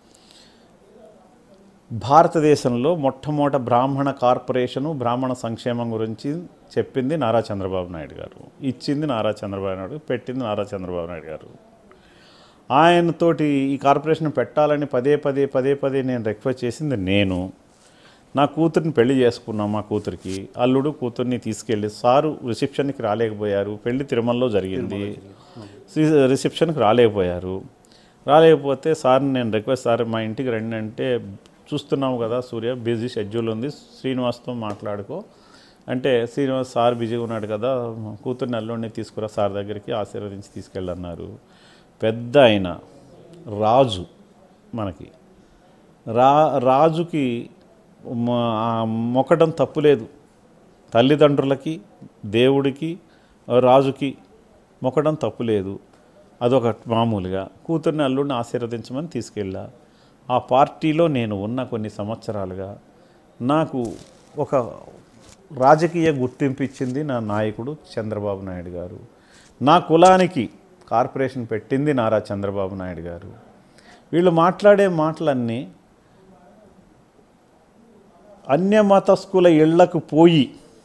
భారతదేశంలో మొట్టమొదట బ్రాహ్మణ కార్పొరేషను బ్రాహ్మణ సంక్షేమం గురించి చెప్పింది నారా చంద్రబాబు నాయుడు గారు ఇచ్చింది నారా చంద్రబాబు నాయుడు పెట్టింది నారా చంద్రబాబు నాయుడు గారు ఆయనతోటి ఈ కార్పొరేషన్ పెట్టాలని పదే పదే పదే పదే నేను రిక్వెస్ట్ చేసింది నేను నా కూతురిని పెళ్లి చేసుకున్నాం మా కూతురికి అల్లుడు కూతుర్ని తీసుకెళ్ళి సారు రిసెప్షన్కి రాలేకపోయారు పెళ్లి తిరుమలలో జరిగింది సి- రిసెప్షన్కి రాలేకపోయారు రాలేకపోతే సార్ని నేను రిక్వెస్ట్ సార్ మా ఇంటికి రండి అంటే చూస్తున్నాము కదా సూర్య బిజీ షెడ్యూల్ ఉంది శ్రీనివాస్తో మాట్లాడుకో అంటే శ్రీనివాస్ సార్ బిజీగా ఉన్నాడు కదా కూతుర్ని అల్లుడిని తీసుకురా సార్ దగ్గరికి ఆశీర్వదించి తీసుకెళ్ళన్నారు పెద్ద ఆయన రాజు మనకి రా రాజుకి మ- ఆ మొక్కడం తప్పులేదు తల్లిదండ్రులకి దేవుడికి రాజుకి మొక్కడం తప్పులేదు అదొక మామూలుగా కూతుర్ని అల్లుడిని ఆశీర్వదించమని తీసుకెళ్ళా ఆ పార్టీలో నేను ఉన్న కొన్ని సంవత్సరాలుగా నాకు ఒక రాజకీయ గుర్తింపు ఇచ్చింది నా నాయకుడు చంద్రబాబు నాయుడు గారు నా కులానికి కార్పొరేషన్ పెట్టింది నారా చంద్రబాబు నాయుడు గారు వీళ్ళు మాట్లాడే మాటలన్నీ అన్యమతస్కుల ఇళ్లకు పోయి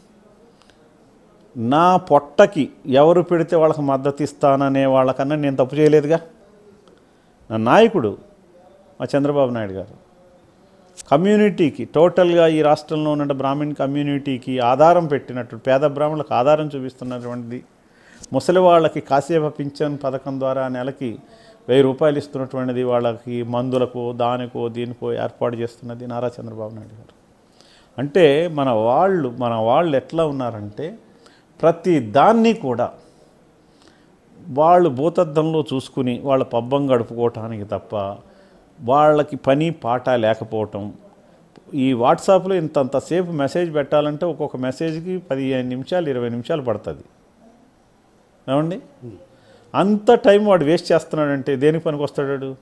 నా పొట్టకి ఎవరు పెడితే వాళ్ళకి మద్దతు ఇస్తాననే వాళ్ళకన్నా నేను తప్పు చేయలేదుగా నా నాయకుడు మా చంద్రబాబు నాయుడు గారు కమ్యూనిటీకి టోటల్గా ఈ రాష్ట్రంలో ఉన్న బ్రాహ్మణ్ కమ్యూనిటీకి ఆధారం పెట్టినట్టు పేద బ్రాహ్మణులకు ఆధారం చూపిస్తున్నటువంటిది ముసలి వాళ్ళకి కాసేప పింఛన్ పథకం ద్వారా నెలకి వెయ్యి రూపాయలు ఇస్తున్నటువంటిది వాళ్ళకి మందులకు దానికో దీనికో ఏర్పాటు చేస్తున్నది నారా చంద్రబాబు నాయుడు గారు అంటే మన వాళ్ళు మన వాళ్ళు ఎట్లా ఉన్నారంటే ప్రతి దాన్ని కూడా వాళ్ళు భూతద్దంలో చూసుకుని వాళ్ళ పబ్బం గడుపుకోవటానికి తప్ప వాళ్ళకి పని పాట లేకపోవటం ఈ వాట్సాప్లో ఇంతంతసేపు మెసేజ్ పెట్టాలంటే ఒక్కొక్క మెసేజ్కి పదిహేను నిమిషాలు ఇరవై నిమిషాలు పడుతుంది ఏమండి అంత టైం వాడు వేస్ట్ చేస్తున్నాడంటే దేనికి పనికి వస్తాడు వాడు?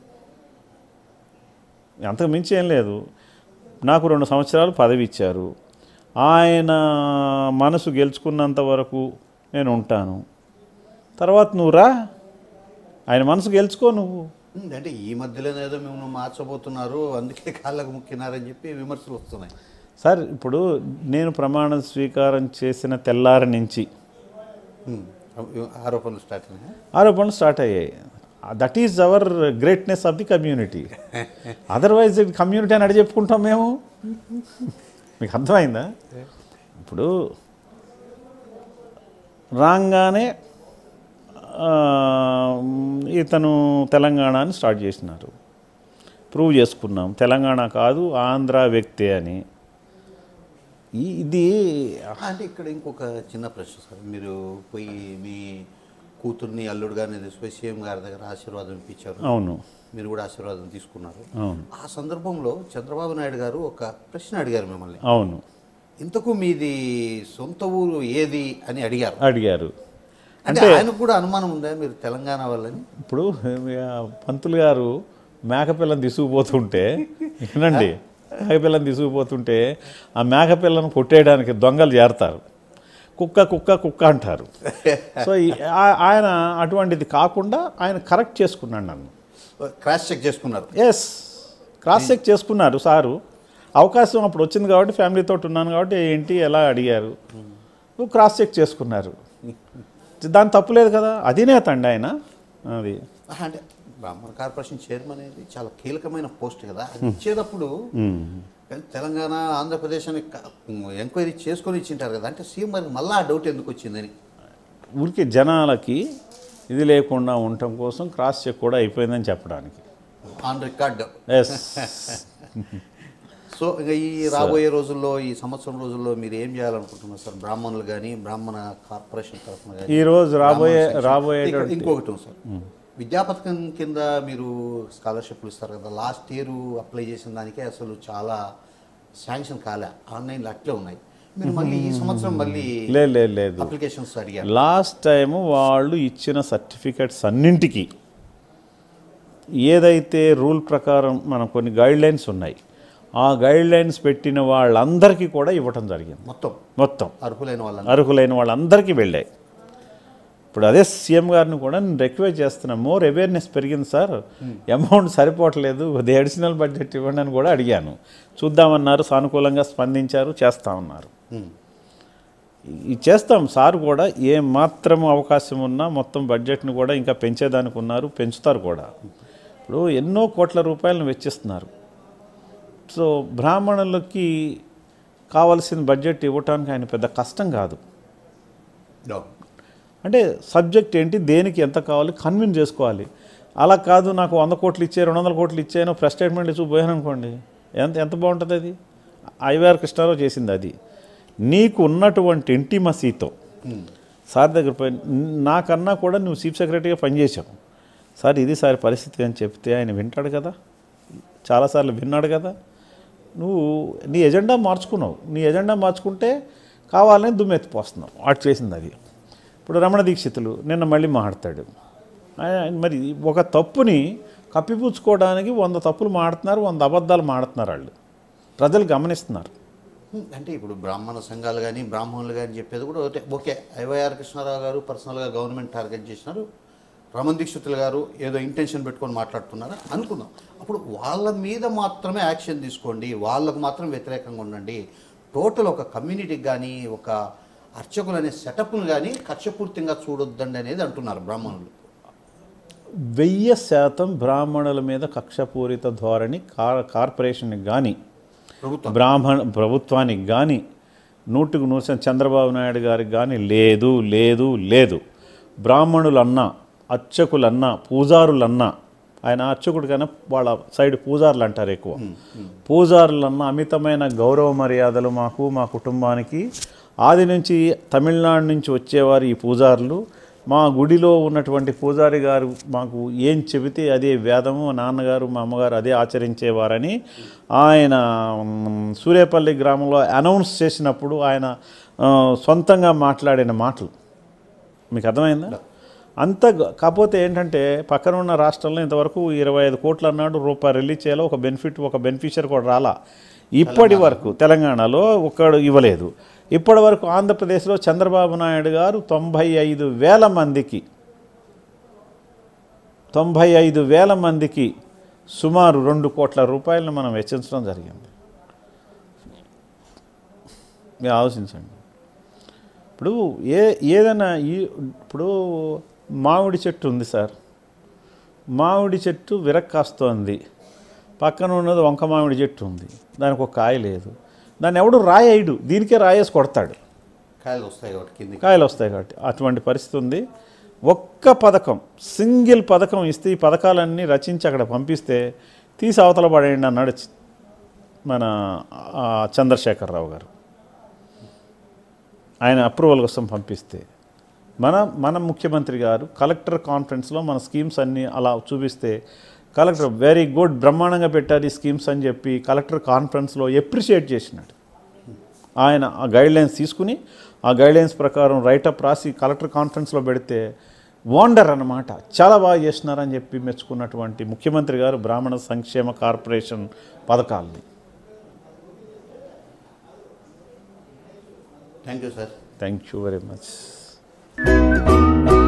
అంతకు మించి ఏం లేదు నాకు రెండు సంవత్సరాలు పదవి ఇచ్చారు ఆయన మనసు గెలుచుకున్నంత వరకు నేను ఉంటాను తర్వాత నువ్వు రా ఆయన మనసు గెలుచుకో నువ్వు ఉమ్, అంటే ఈ మధ్యలోనే ఏదో మేము మార్చబోతున్నారు అందుకే కాళ్ళకు ముక్కినారని చెప్పి విమర్శలు వస్తున్నాయి సార్ ఇప్పుడు నేను ప్రమాణ స్వీకారం చేసిన తెల్లారి నుంచి ఉమ్, ఆరోపణలు స్టార్ట్ అయినాయి ఆరోపణలు స్టార్ట్ అయ్యాయి that is our greatness of the community otherwise community అని అడి చెప్పుకుంటాం మేము మీకు అర్థమైందా ఇప్పుడు రాగానే ఆ, ఇతను తెలంగాణ అని స్టార్ట్ చేసినారు ప్రూవ్ చేసుకున్నాం తెలంగాణ కాదు ఆంధ్ర వ్యక్తే అని ఈ- ఇది అంటే ఇక్కడ ఇంకొక చిన్న ప్రశ్న సార్ మీరు పోయి మీ కూతుర్ని అల్లుడు గారిని తీసుకుపోయి సీఎం గారి దగ్గర ఆశీర్వాదం ఇప్పించారు అవును మీరు కూడా ఆశీర్వాదం తీసుకున్నారు అవును ఆ సందర్భంలో చంద్రబాబు నాయుడు గారు ఒక ప్రశ్న అడిగారు మిమ్మల్ని అవును ఇంతకు మీది సొంత ఊరు ఏది అని అడిగారు అడిగారు అంటే ఆయనకు కూడా అనుమానం ఉందా మీరు తెలంగాణ వాళ్ళని ఇప్పుడు ఆ, పంతులు గారు మేకపిల్లని తీసుకుపోతుంటే వినండి మేకపిల్లని తీసుకుపోతుంటే ఆ మేకపిల్లను కొట్టేయడానికి దొంగలు చేరతారు కుక్క కుక్క కుక్క అంటారు సో ఈ- ఆ- ఆయన అటువంటిది కాకుండా ఆయన కరెక్ట్ చేసుకున్నాడు నన్ను క్రాస్ చెక్ చేసుకున్నారు ఎస్ క్రాస్ చెక్ చేసుకున్నారు సారు అవకాశం అప్పుడు వచ్చింది కాబట్టి ఫ్యామిలీతో ఉన్నాను కాబట్టి ఏంటి ఎలా అడిగారు నువ్వు క్రాస్ చెక్ చేసుకున్నారు దాని తప్పు లేదు కదా అధినేత అండి ఆయన అది ఆహా, అంటే బ్రాహ్మణ కార్పొరేషన్ చైర్మన్ అనేది చాలా కీలకమైన పోస్ట్ కదా అది ఇచ్చేటప్పుడు తెలంగాణ ఆంధ్రప్రదేశ్ అని ఎంక్వైరీ చేసుకొని ఇచ్చింటారు కదా అంటే సీఎం గారికి మళ్ళీ ఆ డౌట్ ఎందుకు వచ్చిందని ఊరికి జనాలకి ఇది లేకుండా ఉండటం కోసం క్రాస్ చెక్ కూడా అయిపోయిందని చెప్పడానికి ఆన్ రికార్డ్ ఎస్ సో ఇక ఈ రాబోయే రోజుల్లో ఈ సంవత్సరం రోజుల్లో మీరు ఏం చేయాలనుకుంటున్నారు సార్ బ్రాహ్మణులు కానీ బ్రాహ్మణ కార్పొరేషన్ తరఫున కానీ ఈరోజు రాబోయే బ్రాహ్మణ section. రాబోయే ఇక్కడ ఇంకొకటి ఉంది సార్ విద్యా పథకం కింద మీరు స్కాలర్షిప్లు ఇస్తారు కదా లాస్ట్ ఇయర్ అప్లై చేసిన దానికే అసలు చాలా శాంక్షన్ కాలే ఆన్లైన్లో అట్లే ఉన్నాయి మీరు మళ్ళీ ఈ సంవత్సరం మళ్ళీ లేదు లేదు లేదు అప్లికేషన్స్ అడిగారు లాస్ట్ టైం వాళ్ళు ఇచ్చిన సర్టిఫికెట్స్ అన్నింటికి ఏదైతే రూల్ ప్రకారం మనం కొన్ని గైడ్ లైన్స్ ఉన్నాయి ఆ గైడ్ లైన్స్ పెట్టిన వాళ్ళందరికీ కూడా ఇవ్వటం జరిగింది మొత్తం మొత్తం అర్హులైన వాళ్ళని అర్హులైన వాళ్ళందరికీ వెళ్ళాయి ఇప్పుడు అదే సీఎం గారిని కూడా నేను రిక్వెస్ట్ చేస్తున్నా మోర్ అవేర్నెస్ పెరిగింది సార్ అమౌంట్ సరిపోవట్లేదు అది అడిషనల్ బడ్జెట్ ఇవ్వండి అని కూడా అడిగాను చూద్దామన్నారు సానుకూలంగా స్పందించారు చేస్తామన్నారు ఇది చేస్తాం సార్ కూడా ఏ మాత్రం అవకాశం ఉన్నా మొత్తం బడ్జెట్ని కూడా ఇంకా పెంచేదానికి ఉన్నారు పెంచుతారు కూడా ఇప్పుడు ఎన్నో కోట్ల రూపాయలను వెచ్చిస్తున్నారు సో బ్రాహ్మణులకి కావలసిన బడ్జెట్ ఇవ్వటానికి ఆయన పెద్ద కష్టం కాదు అంటే సబ్జెక్ట్ ఏంటి దేనికి ఎంత కావాలి కన్విన్స్ చేసుకోవాలి అలా కాదు నాకు వంద కోట్లు ఇచ్చే రెండు వందల కోట్లు ఇచ్చాను ప్రెస్ స్టేట్మెంట్ ఇచ్చి పోయాను అనుకోండి ఎంత ఎంత బాగుంటుంది అది ఐవీఆర్ కృష్ణారావు చేసింది అది నీకు ఉన్నటువంటి ఇంటిమసీతో సార్ దగ్గర పోయి నాకన్నా కూడా నువ్వు చీఫ్ సెక్రటరీగా పనిచేసావు సార్ ఇది సార్ పరిస్థితి అని చెప్తే ఆయన వింటాడు కదా చాలాసార్లు విన్నాడు కదా నువ్వు నీ ఎజెండా మార్చుకున్నావు నీ ఎజెండా మార్చుకుంటే కావాలని దుమ్మెత్తిపోస్తున్నావు అటు చేసింది అది ఇప్పుడు రమణ దీక్షితులు నిన్న మళ్ళీ మాట్లాడతాడు ఆయన మరి ఒక తప్పుని కప్పిపుచ్చుకోవడానికి వంద తప్పులు మాడుతున్నారు వంద అబద్ధాలు మాడుతున్నారు వాళ్ళు ప్రజలు గమనిస్తున్నారు హ్మ్, అంటే ఇప్పుడు బ్రాహ్మణ సంఘాలు కానీ బ్రాహ్మణులు కానీ చెప్పేది కూడా ఒకటే ఓకే ఐవైఆర్ కృష్ణారావు గారు పర్సనల్గా గవర్నమెంట్ టార్గెట్ చేసినారు రమణ దీక్షితులు గారు ఏదో ఇంటెన్షన్ పెట్టుకొని మాట్లాడుతున్నారు అనుకుందాం అప్పుడు వాళ్ళ మీద మాత్రమే యాక్షన్ తీసుకోండి వాళ్ళకు మాత్రం వ్యతిరేకంగా ఉండండి టోటల్ ఒక కమ్యూనిటీకి కానీ ఒక అర్చకులు అనే సెటప్ను కానీ కక్షపూర్తిగా చూడొద్దండి అనేది అంటున్నారు బ్రాహ్మణులు వెయ్యి శాతం బ్రాహ్మణుల మీద కక్షపూరిత ధోరణి కార్ కార్పొరేషన్కి కానీ ప్రభుత్వం బ్రాహ్మణ ప్రభుత్వానికి కానీ నూటికి నూరు శాతం చంద్రబాబు నాయుడు గారికి కానీ లేదు లేదు లేదు బ్రాహ్మణులన్నా అర్చకులన్నా పూజారులన్నా ఆయన అర్చకుడు కన్నా వాళ్ళ సైడ్ పూజారులు అంటారు ఎక్కువ పూజారులన్నా అమితమైన గౌరవ మర్యాదలు మాకు మా కుటుంబానికి ఆది నుంచి తమిళనాడు నుంచి వచ్చేవారు ఈ పూజారులు మా గుడిలో ఉన్నటువంటి పూజారి గారు మాకు ఏం చెబితే అదే వేదము మా నాన్నగారు మా అమ్మగారు అదే ఆచరించేవారని ఆయన మ్, సూర్యాపల్లి గ్రామంలో అనౌన్స్ చేసినప్పుడు ఆయన ఆ, సొంతంగా మాట్లాడిన మాటలు మీకు అర్థమైందా అంత గ- కాకపోతే ఏంటంటే పక్కన ఉన్న రాష్ట్రంలో ఇంతవరకు ఇరవై ఐదు కోట్లు అన్నాడు రూపాయి రిలీజ్ చేయాలో ఒక బెనిఫిట్ ఒక బెనిఫిషియర్ కూడా రాలా ఇప్పటి వరకు తెలంగాణలో ఒక్కడు ఇవ్వలేదు ఇప్పటి వరకు ఆంధ్రప్రదేశ్లో చంద్రబాబు నాయుడు గారు తొంభై ఐదు వేల మందికి తొంభై ఐదు వేల మందికి సుమారు రెండు కోట్ల రూపాయలను మనం వెచ్చించడం జరిగింది మీరు ఆలోచించండి ఇప్పుడు ఏ ఏదైనా ఈ ఇప్పుడు మామిడి చెట్టు ఉంది సార్ మామిడి చెట్టు విరక్కాస్తోంది పక్కన ఉన్నది వంక మామిడి చెట్టు ఉంది దానికి ఒక కాయ లేదు దాన్ని ఎవడు రాయేయడు దీనికే రాయేసి కొడతాడు కాయలు వస్తాయి కాబట్టి కిందికి కాయలు వస్తాయి కాబట్టి అటువంటి పరిస్థితి ఉంది ఒక్క పథకం సింగిల్ పథకం ఇస్తే ఈ పథకాలన్నీ రచించి అక్కడ పంపిస్తే తీసి అవతల పడేయండి అన్నాడు చి- మన ఆ, చంద్రశేఖరరావు గారు ఆయన అప్రూవల్ కోసం పంపిస్తే మన మన ముఖ్యమంత్రి గారు కలెక్టర్ కాన్ఫరెన్స్లో మన స్కీమ్స్ అన్నీ అలా చూపిస్తే కలెక్టర్ వెరీ గుడ్ బ్రహ్మాండంగా పెట్టారు ఈ స్కీమ్స్ అని చెప్పి కలెక్టర్ కాన్ఫరెన్స్లో ఎప్రిషియేట్ చేసినాడు ఆయన ఆ గైడ్లైన్స్ తీసుకుని ఆ గైడ్లైన్స్ ప్రకారం రైటప్ రాసి కలెక్టర్ కాన్ఫరెన్స్లో పెడితే వాండర్ అన్నమాట చాలా బాగా చేస్తున్నారని చెప్పి మెచ్చుకున్నటువంటి ముఖ్యమంత్రి గారు బ్రాహ్మణ సంక్షేమ కార్పొరేషన్ పథకాలని thank you sir thank you very much